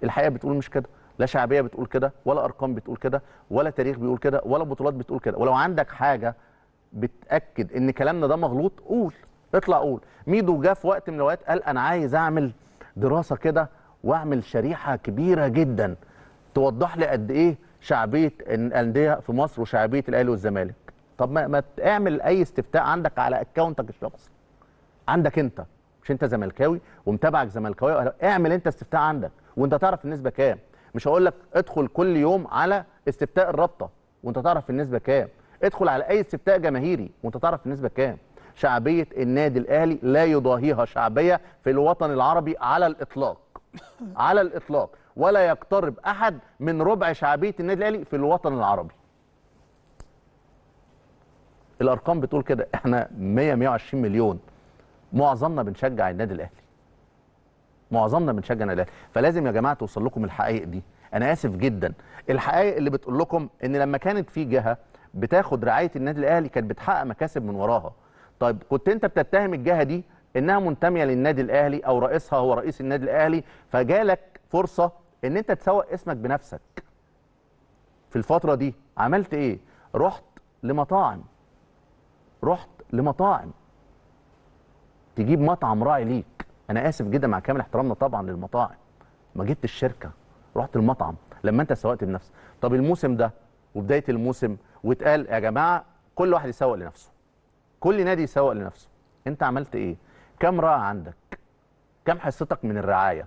الحقيقه بتقول مش كده لا شعبيه بتقول كده ولا ارقام بتقول كده ولا تاريخ بيقول كده ولا بطولات بتقول كده ولو عندك حاجه بتاكد ان كلامنا ده مغلوط قول اطلع قول ميدو جه في وقت من الاوقات قال انا عايز اعمل دراسه كده واعمل شريحه كبيره جدا توضح لي قد ايه شعبيه الانديه في مصر وشعبيه الاهلي والزمالك طب ما, ما تعمل اي استفتاء عندك على اكونتك الشخصي عندك انت مش انت زملكاوي ومتابعك زملكاوي اعمل انت استفتاء عندك وانت تعرف النسبه كام مش هقول لك ادخل كل يوم على استفتاء الرابطه وانت تعرف النسبه كام ادخل على اي استفتاء جماهيري وانت تعرف النسبه كام شعبيه النادي الاهلي لا يضاهيها شعبيه في الوطن العربي على الاطلاق على الاطلاق ولا يقترب احد من ربع شعبيه النادي الاهلي في الوطن العربي الارقام بتقول كده احنا 100 120 مليون معظمنا بنشجع النادي الاهلي معظمنا بنشجع النادي الاهلي فلازم يا جماعه توصل لكم الحقائق دي انا اسف جدا الحقائق اللي بتقول لكم ان لما كانت في جهه بتاخد رعايه النادي الاهلي كانت بتحقق مكاسب من وراها طيب كنت انت بتتهم الجهه دي انها منتميه للنادي الاهلي او رئيسها هو رئيس النادي الاهلي فجالك فرصه ان انت تسوق اسمك بنفسك في الفتره دي عملت ايه رحت لمطاعم رحت لمطاعم تجيب مطعم راعي ليك انا اسف جدا مع كامل احترامنا طبعا للمطاعم ما جبت الشركه رحت المطعم لما انت سوقت بنفسك طب الموسم ده وبدايه الموسم واتقال يا جماعه كل واحد يسوق لنفسه كل نادي يسوق لنفسه انت عملت ايه كم راعي عندك كم حصتك من الرعايه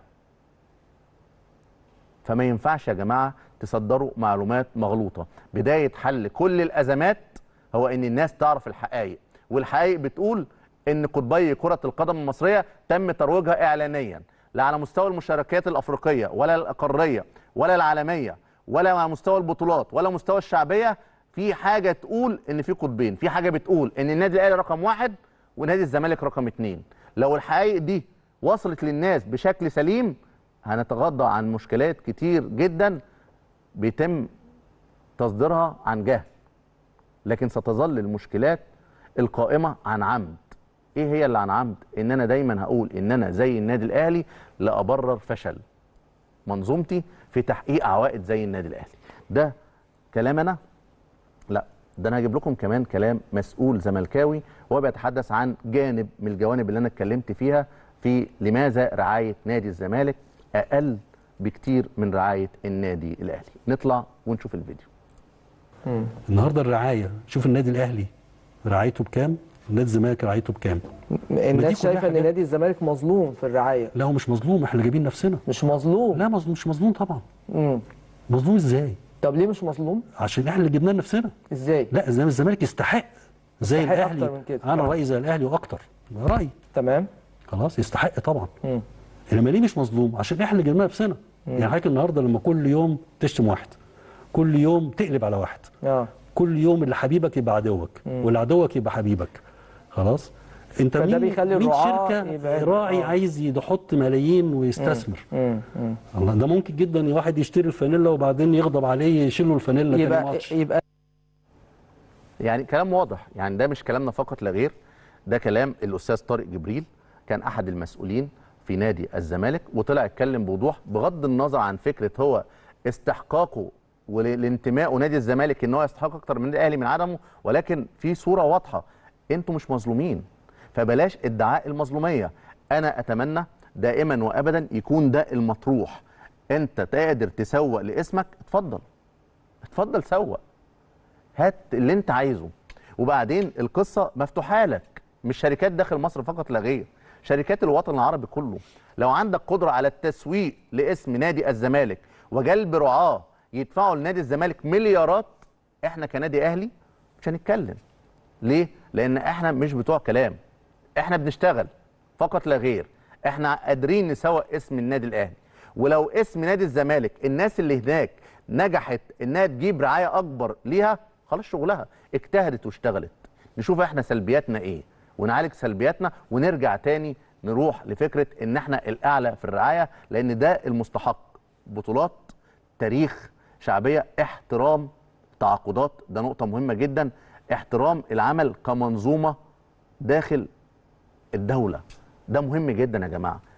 فما ينفعش يا جماعه تصدروا معلومات مغلوطه بدايه حل كل الازمات هو ان الناس تعرف الحقائق والحقائق بتقول ان قطبي كره القدم المصريه تم ترويجها اعلانيا لا على مستوى المشاركات الافريقيه ولا القاريه ولا العالميه ولا على مستوى البطولات ولا مستوى الشعبيه في حاجه تقول ان في قطبين في حاجه بتقول ان النادي الاهلي رقم واحد ونادي الزمالك رقم اتنين لو الحقائق دي وصلت للناس بشكل سليم هنتغاضى عن مشكلات كتير جدا بيتم تصديرها عن جهل لكن ستظل المشكلات القائمه عن عمد ايه هي اللي عن عمد ان انا دايما هقول ان انا زي النادي الاهلي لا ابرر فشل منظومتي في تحقيق عوائد زي النادي الاهلي ده كلام انا لا ده انا هجيب لكم كمان كلام مسؤول زملكاوي وهو بيتحدث عن جانب من الجوانب اللي انا اتكلمت فيها في لماذا رعايه نادي الزمالك اقل بكتير من رعايه النادي الاهلي نطلع ونشوف الفيديو النهارده الرعايه شوف النادي الاهلي رعايته بكام نادي الزمالك رعايته بكام الناس شايفه ان نادي الزمالك مظلوم في الرعايه لا هو مش مظلوم احنا اللي جايبين نفسنا مش مظلوم لا مظلوم مش مظلوم طبعا امم مظلوم ازاي طب ليه مش مظلوم عشان احنا اللي جبناه لنفسنا ازاي لا زي الزمالك يستحق زي يستحق الاهلي أكتر من كده. انا رايي زي الاهلي واكتر ده رايي تمام خلاص يستحق طبعا امم انما ليه مش مظلوم عشان احنا اللي جبناه نفسنا يعني حضرتك النهارده لما كل يوم تشتم واحد كل يوم تقلب على واحد اه كل يوم اللي حبيبك يبقى عدوك مم. واللي عدوك يبقى حبيبك خلاص انت فده مين بيخلي مين الرعاة شركه يبعدوا. راعي آه. عايز يحط ملايين ويستثمر امم امم الله ده ممكن جدا واحد يشتري الفانيلا وبعدين يغضب عليه يشيل له الفانيلا تاني يبقى ماتش يبقى يعني كلام واضح يعني ده مش كلامنا فقط لا غير ده كلام الاستاذ طارق جبريل كان احد المسؤولين في نادي الزمالك وطلع اتكلم بوضوح بغض النظر عن فكره هو استحقاقه ولانتمائه نادي الزمالك ان هو يستحق اكتر من الاهلي من عدمه ولكن في صوره واضحه انتوا مش مظلومين فبلاش ادعاء المظلوميه انا اتمنى دائما وابدا يكون ده المطروح انت تقدر تسوق لاسمك اتفضل اتفضل سوق هات اللي انت عايزه وبعدين القصه مفتوحه لك مش شركات داخل مصر فقط لا غير شركات الوطن العربي كله لو عندك قدره على التسويق لاسم نادي الزمالك وجلب رعاه يدفعوا لنادي الزمالك مليارات احنا كنادي اهلي مش هنتكلم ليه لان احنا مش بتوع كلام احنا بنشتغل فقط لا غير احنا قادرين نسوق اسم النادي الاهلي ولو اسم نادي الزمالك الناس اللي هناك نجحت انها تجيب رعايه اكبر ليها خلاص شغلها اجتهدت واشتغلت نشوف احنا سلبياتنا ايه ونعالج سلبياتنا ونرجع تاني نروح لفكره ان احنا الاعلى في الرعايه لان ده المستحق بطولات تاريخ شعبيه احترام تعاقدات ده نقطه مهمه جدا احترام العمل كمنظومه داخل الدوله ده مهم جدا يا جماعه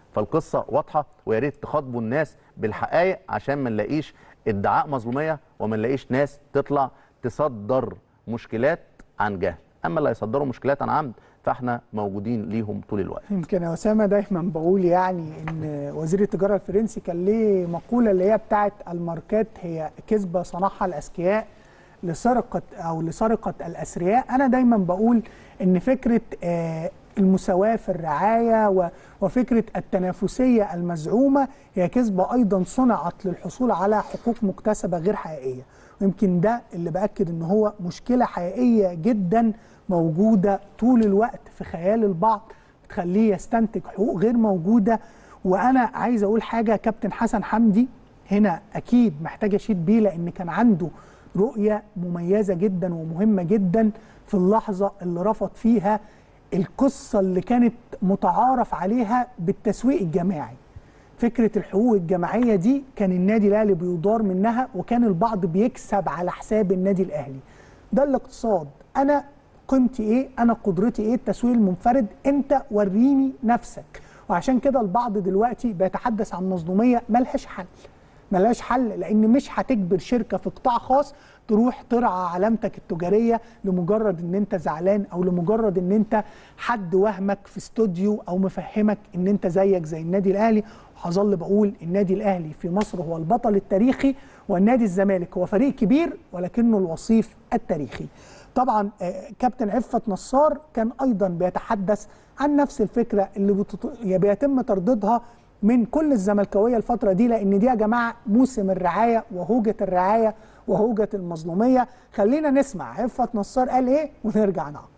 فالقصه واضحه ويا ريت تخاطبوا الناس بالحقائق عشان ما نلاقيش ادعاء مظلوميه وما نلاقيش ناس تطلع تصدر مشكلات عن جهل اما اللي هيصدروا مشكلات عن عمد فاحنا موجودين ليهم طول الوقت يمكن يا اسامه دايما بقول يعني ان وزير التجاره الفرنسي كان ليه مقوله اللي هي بتاعت الماركات هي كذبه صنعها الاذكياء لسرقه او لسرقه الاثرياء انا دايما بقول ان فكره آه، المساواه في الرعايه و- وفكره التنافسيه المزعومه هي كذبه ايضا صنعت للحصول على حقوق مكتسبه غير حقيقيه ويمكن ده اللي باكد ان هو مشكله حقيقيه جدا موجوده طول الوقت في خيال البعض بتخليه يستنتج حقوق غير موجوده وانا عايز اقول حاجه كابتن حسن حمدي هنا اكيد محتاج اشيد بيه لان كان عنده رؤيه مميزه جدا ومهمه جدا في اللحظه اللي رفض فيها القصه اللي كانت متعارف عليها بالتسويق الجماعي فكره الحقوق الجماعيه دي كان النادي الاهلي بيدار منها وكان البعض بيكسب على حساب النادي الاهلي ده الاقتصاد انا قيمتي ايه انا قدرتي ايه التسويق المنفرد انت وريني نفسك وعشان كده البعض دلوقتي بيتحدث عن مظلوميه ملهاش حل ملهاش حل لان مش هتجبر شركه في قطاع خاص تروح ترعى علامتك التجاريه لمجرد ان انت زعلان او لمجرد ان انت حد وهمك في استوديو او مفهمك ان انت زيك زي النادي الاهلي وهظل بقول النادي الاهلي في مصر هو البطل التاريخي والنادي الزمالك هو فريق كبير ولكنه الوصيف التاريخي طبعا آه، كابتن عفت نصار كان ايضا بيتحدث عن نفس الفكره اللي بتط... بيتم ترديدها من كل الزملكاويه الفتره دي لان دي يا جماعه موسم الرعايه وهوجه الرعايه وهوجه المظلوميه خلينا نسمع عفت نصار قال ايه ونرجع نعقب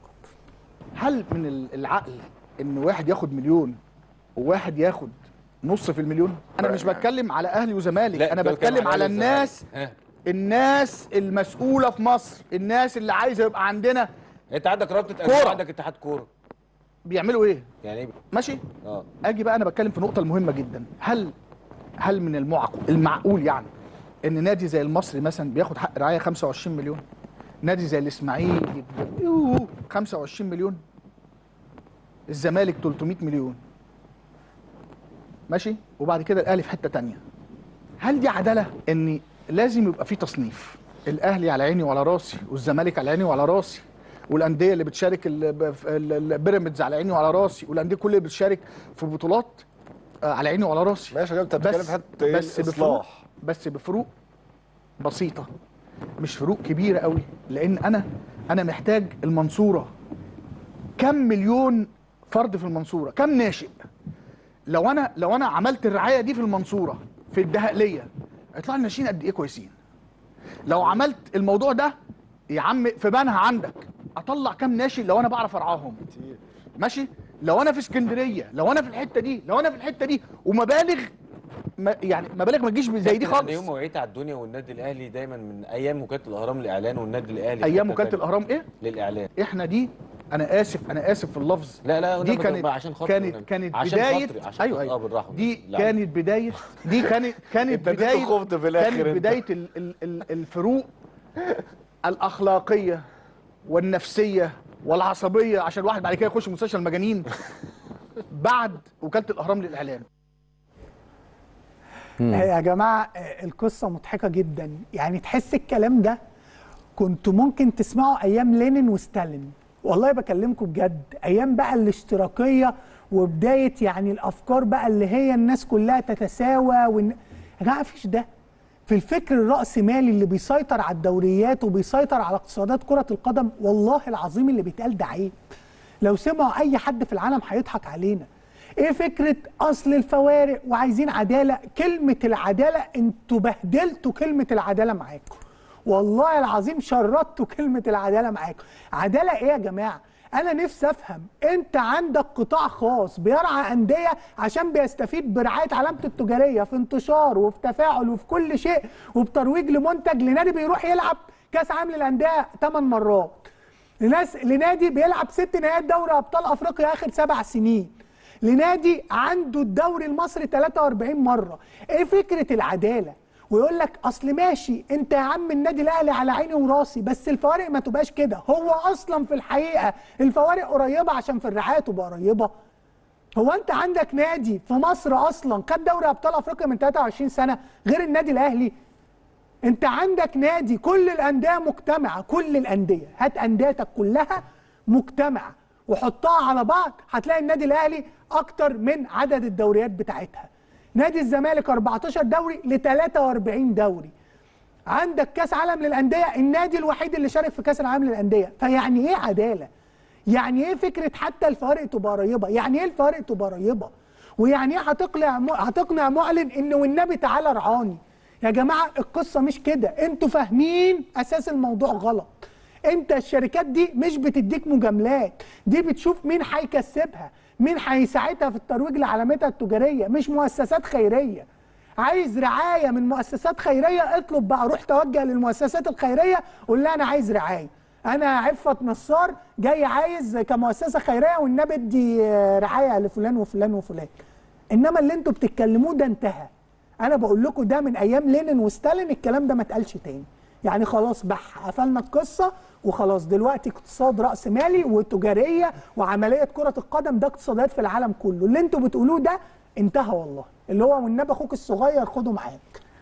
هل من ال- العقل ان واحد ياخد مليون وواحد ياخد نص في المليون انا مش بتكلم على اهلي وزمالك لا، انا دول كانوا بتكلم على أهلي الناس وزمالك. ها. الناس المسؤوله في مصر الناس اللي عايزه يبقى عندنا انت عندك رابطه كورة. انديه عندك اتحاد كوره بيعملوا ايه يعني ايه ماشي اه اجي بقى انا بتكلم في نقطه مهمه جدا هل هل من المعقول المعقول يعني ان نادي زي المصري مثلا بياخد حق رعايه 25 مليون نادي زي الاسماعيلي يوه، 25 مليون الزمالك 300 مليون ماشي وبعد كده الاهلي في حته تانية هل دي عداله ان لازم يبقى في تصنيف الاهلي على عيني وعلى راسي والزمالك على عيني وعلى راسي والانديه اللي بتشارك ال- ب- في ال- البيراميدز على عيني وعلى راسي والانديه كلها اللي بتشارك في بطولات آه، على عيني وعلى راسي ماشي انت بتتكلم في حته ايه بس بفروق اصلاح بس بفروق بسيطه مش فروق كبيره قوي لان انا انا محتاج المنصوره كم مليون فرد في المنصوره كم ناشئ لو انا لو انا عملت الرعايه دي في المنصوره في الدهقليه هيطلع لي ناشئين قد ايه كويسين لو عملت الموضوع ده يا عم في بنها عندك اطلع كام ناشئ لو انا بعرف ارعاهم ماشي لو انا في اسكندريه لو انا في الحته دي لو انا في الحته دي ومبالغ ما يعني مبالغ ما تجيش زي دي خالص يوم وعيت على الدنيا والنادي الاهلي دايما من ايام وكاله الاهرام للاعلان والنادي الاهلي ايام في حتة وكاله تانية. الاهرام ايه للاعلان احنا دي انا اسف انا اسف في اللفظ لا لا دي ونبي كانت بقى عشان خاطري كانت ونبي. كانت عشان بدايه خاطري، عشان ايوه خاطري. آه، ايوه بالراحة دي لا. كانت بدايه دي كانت كانت انت اديته بدايه خبط في الآخر كانت انت. بدايه ال ال ال الفروق الاخلاقيه والنفسيه والعصبيه عشان الواحد بعد كده يخش مستشفى المجانين بعد وكاله الاهرام للاعلام يا جماعه آه، القصه مضحكه جدا يعني تحس الكلام ده كنت ممكن تسمعه ايام لينين وستالين والله بكلمكم بجد ايام بقى الاشتراكيه وبدايه يعني الافكار بقى اللي هي الناس كلها تتساوى وإن... يا جماعه مفيش ده في الفكر الرأسمالي اللي بيسيطر على الدوريات وبيسيطر على اقتصادات كرة القدم والله العظيم اللي بيتقال ده عيب لو سمعوا اي حد في العالم هيضحك علينا ايه فكره اصل الفوارق وعايزين عداله كلمه العداله انتوا بهدلتوا كلمه العداله معاكم والله العظيم شردتوا كلمه العداله معاكم عداله ايه يا جماعه انا نفسي افهم انت عندك قطاع خاص بيرعى انديه عشان بيستفيد برعايه علامته التجاريه في انتشار وفي تفاعل وفي كل شيء وبترويج لمنتج لنادي بيروح يلعب كاس عالم للانديه 8 مرات لناس لنادي بيلعب ست نهائيات دوري ابطال افريقيا اخر سبع سنين لنادي عنده الدوري المصري 43 مره ايه فكره العداله ويقول لك اصل ماشي انت يا عم النادي الاهلي على عيني وراسي بس الفوارق ما تبقاش كده هو اصلا في الحقيقه الفوارق قريبه عشان في الرعايه تبقى قريبه هو انت عندك نادي في مصر اصلا خد دوري ابطال افريقيا من 23 سنه غير النادي الاهلي انت عندك نادي كل الانديه مجتمعه كل الانديه هات انديتك كلها مجتمعه وحطها على بعض هتلاقي النادي الاهلي اكتر من عدد الدوريات بتاعتها نادي الزمالك 14 دوري ل 43 دوري عندك كاس عالم للانديه النادي الوحيد اللي شارك في كاس العالم للانديه فيعني ايه عداله يعني ايه فكره حتى الفوارق تبقى قريبه يعني ايه الفوارق تبقى قريبه ويعني ايه هتقنع م- هتقنع معلن ان والنبي تعالى رعاني يا جماعه القصه مش كده انتوا فاهمين اساس الموضوع غلط انت الشركات دي مش بتديك مجاملات دي بتشوف مين هيكسبها مين هيساعدها في الترويج لعلامتها التجاريه مش مؤسسات خيريه عايز رعايه من مؤسسات خيريه اطلب بقى روح توجه للمؤسسات الخيريه قول لها انا عايز رعايه انا عفت نصار جاي عايز كمؤسسه خيريه والنبي ادي آه، رعايه لفلان وفلان وفلان انما اللي انتوا بتتكلموه ده انتهى انا بقول لكم ده من ايام لينين وستالين الكلام ده ما اتقالش تاني يعني خلاص بح قفلنا القصه وخلاص دلوقتي اقتصاد راس مالي وتجاريه وعمليه كره القدم ده اقتصادات في العالم كله اللي انتوا بتقولوه ده انتهى والله اللي هو والنبي اخوك الصغير خده معاك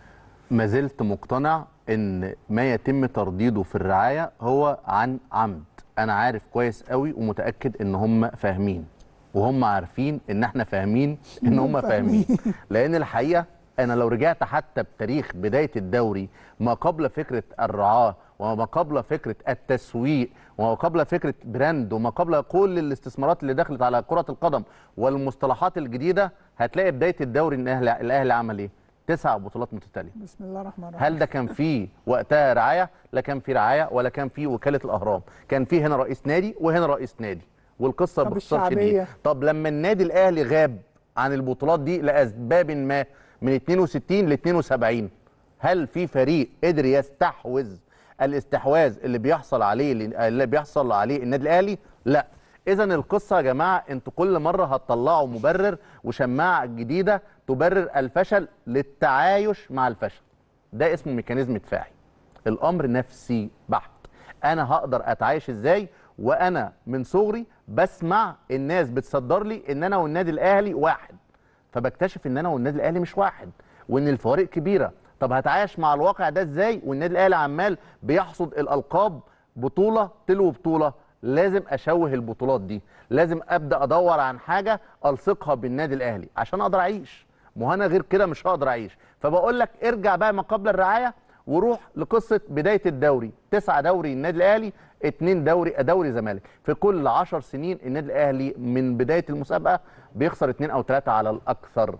ما زلت مقتنع ان ما يتم ترديده في الرعايه هو عن عمد انا عارف كويس قوي ومتاكد ان هم فاهمين وهم عارفين ان احنا فاهمين ان هم فاهمين لان الحقيقه انا لو رجعت حتى بتاريخ بدايه الدوري ما قبل فكره الرعاه وما قبل فكره التسويق وما قبل فكره براند وما قبل كل الاستثمارات اللي دخلت على كره القدم والمصطلحات الجديده هتلاقي بدايه الدوري ان الاهلي الاهلي عمل ايه؟ تسع بطولات متتاليه بسم الله الرحمن الرحيم هل ده كان فيه وقتها رعايه لا كان فيه رعايه ولا كان فيه وكاله الاهرام كان فيه هنا رئيس نادي وهنا رئيس نادي والقصه طب باختصار الشعبية؟ شديد طب لما النادي الاهلي غاب عن البطولات دي لاسباب ما من 62 ل 72 هل في فريق قدر يستحوذ الاستحواذ اللي بيحصل عليه اللي بيحصل عليه النادي الاهلي لا اذا القصه يا جماعه انتوا كل مره هتطلعوا مبرر وشماعه جديده تبرر الفشل للتعايش مع الفشل ده اسمه ميكانيزم دفاعي الامر نفسي بحت انا هقدر اتعايش ازاي وانا من صغري بسمع الناس بتصدر لي ان انا والنادي الاهلي واحد فبكتشف ان انا والنادي الاهلي مش واحد وان الفوارق كبيره طب هتعايش مع الواقع ده ازاي والنادي الاهلي عمال بيحصد الالقاب بطوله تلو بطوله لازم اشوه البطولات دي لازم ابدا ادور عن حاجه الصقها بالنادي الاهلي عشان اقدر اعيش ما هو انا غير كده مش هقدر اعيش فبقول لك ارجع بقى ما قبل الرعايه وروح لقصه بدايه الدوري تسعة دوري النادي الاهلي اتنين دوري دوري زمالك في كل عشر سنين النادي الاهلي من بدايه المسابقه بيخسر اتنين او ثلاثه على الاكثر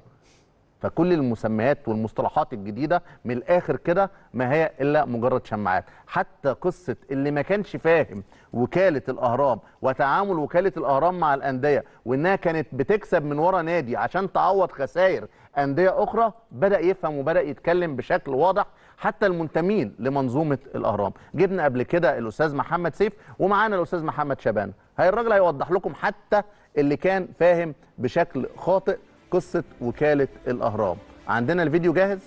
فكل المسميات والمصطلحات الجديده من الاخر كده ما هي الا مجرد شماعات حتى قصه اللي ما كانش فاهم وكاله الاهرام وتعامل وكاله الاهرام مع الانديه وانها كانت بتكسب من ورا نادي عشان تعوض خسائر انديه اخرى بدا يفهم وبدا يتكلم بشكل واضح حتى المنتمين لمنظومه الاهرام جبنا قبل كده الاستاذ محمد سيف ومعانا الاستاذ محمد شبان هاي الراجل هيوضح لكم حتى اللي كان فاهم بشكل خاطئ قصه وكاله الاهرام عندنا الفيديو جاهز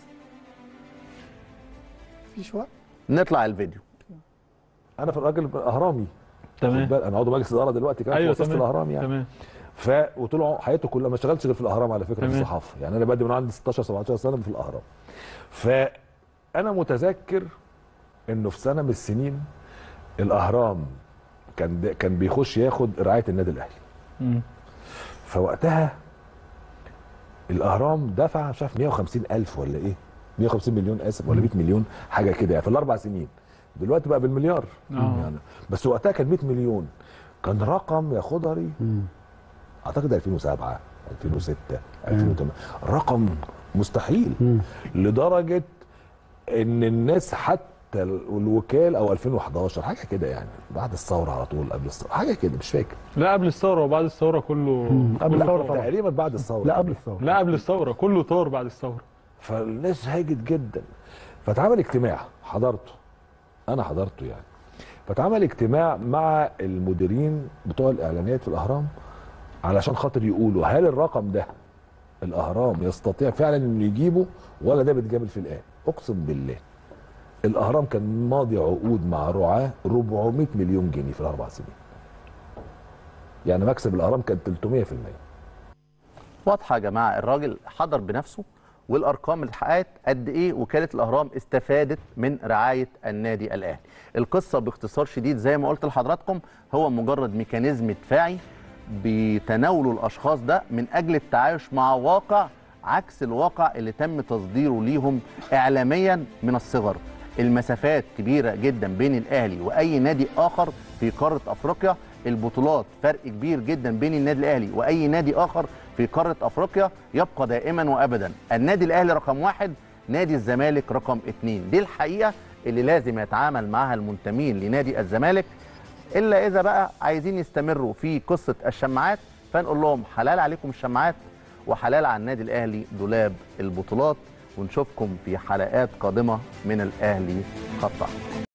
مفيش وقت نطلع الفيديو انا في الراجل اهرامي تمام. خد بالك، انا عضو مجلس اداره دلوقتي كمان أيوة، في مؤسسه تمام. الاهرام يعني تمام. ف وطول حياته كلها ما اشتغلتش غير في الاهرام على فكره في تمام. الصحافه يعني انا بادئ من عندي 16 17 سنه في الاهرام فانا متذكر انه في سنه من السنين الاهرام كان ده كان بيخش ياخد رعايه النادي الاهلي مم. فوقتها الاهرام دفع مش عارف 150 الف ولا ايه 150 مليون اسف ولا 100 مليون حاجه كده يعني في الاربع سنين دلوقتي بقى بالمليار آه. يعني بس وقتها كان 100 مليون كان رقم يا خضري اعتقد 2007 2006 2008 رقم مستحيل لدرجه ان الناس حتى الوكال او 2011 حاجه كده يعني بعد الثوره على طول قبل الثوره حاجه كده مش فاكر لا قبل الثوره وبعد الثوره كله قبل كله الثوره طار. تقريبا بعد الثوره لا قبل الثوره لا قبل الثوره كله طار بعد الثوره فالناس هاجت جدا فاتعمل اجتماع حضرته انا حضرته يعني فاتعمل اجتماع مع المديرين بتوع الاعلانات في الاهرام علشان خاطر يقولوا هل الرقم ده الاهرام يستطيع فعلا انه يجيبه ولا ده بيتجامل في الان اقسم بالله الاهرام كان ماضي عقود مع رعاه 400 مليون جنيه في الاربع سنين يعني مكسب الاهرام كان 300% واضحه يا جماعه الراجل حضر بنفسه والارقام اللي اتحققت قد ايه وكاله الاهرام استفادت من رعايه النادي الاهلي القصه باختصار شديد زي ما قلت لحضراتكم هو مجرد ميكانيزم دفاعي بتناوله الاشخاص ده من اجل التعايش مع واقع عكس الواقع اللي تم تصديره ليهم اعلاميا من الصغر المسافات كبيره جدا بين الاهلي واي نادي اخر في قاره افريقيا البطولات فرق كبير جدا بين النادي الاهلي واي نادي اخر في قاره افريقيا يبقى دائما وابدا النادي الاهلي رقم واحد نادي الزمالك رقم اتنين دي الحقيقه اللي لازم يتعامل معها المنتمين لنادي الزمالك الا اذا بقى عايزين يستمروا في قصه الشماعات فنقول لهم حلال عليكم الشماعات وحلال على النادي الاهلي دولاب البطولات ونشوفكم في حلقات قادمه من الاهلي خط أحمر.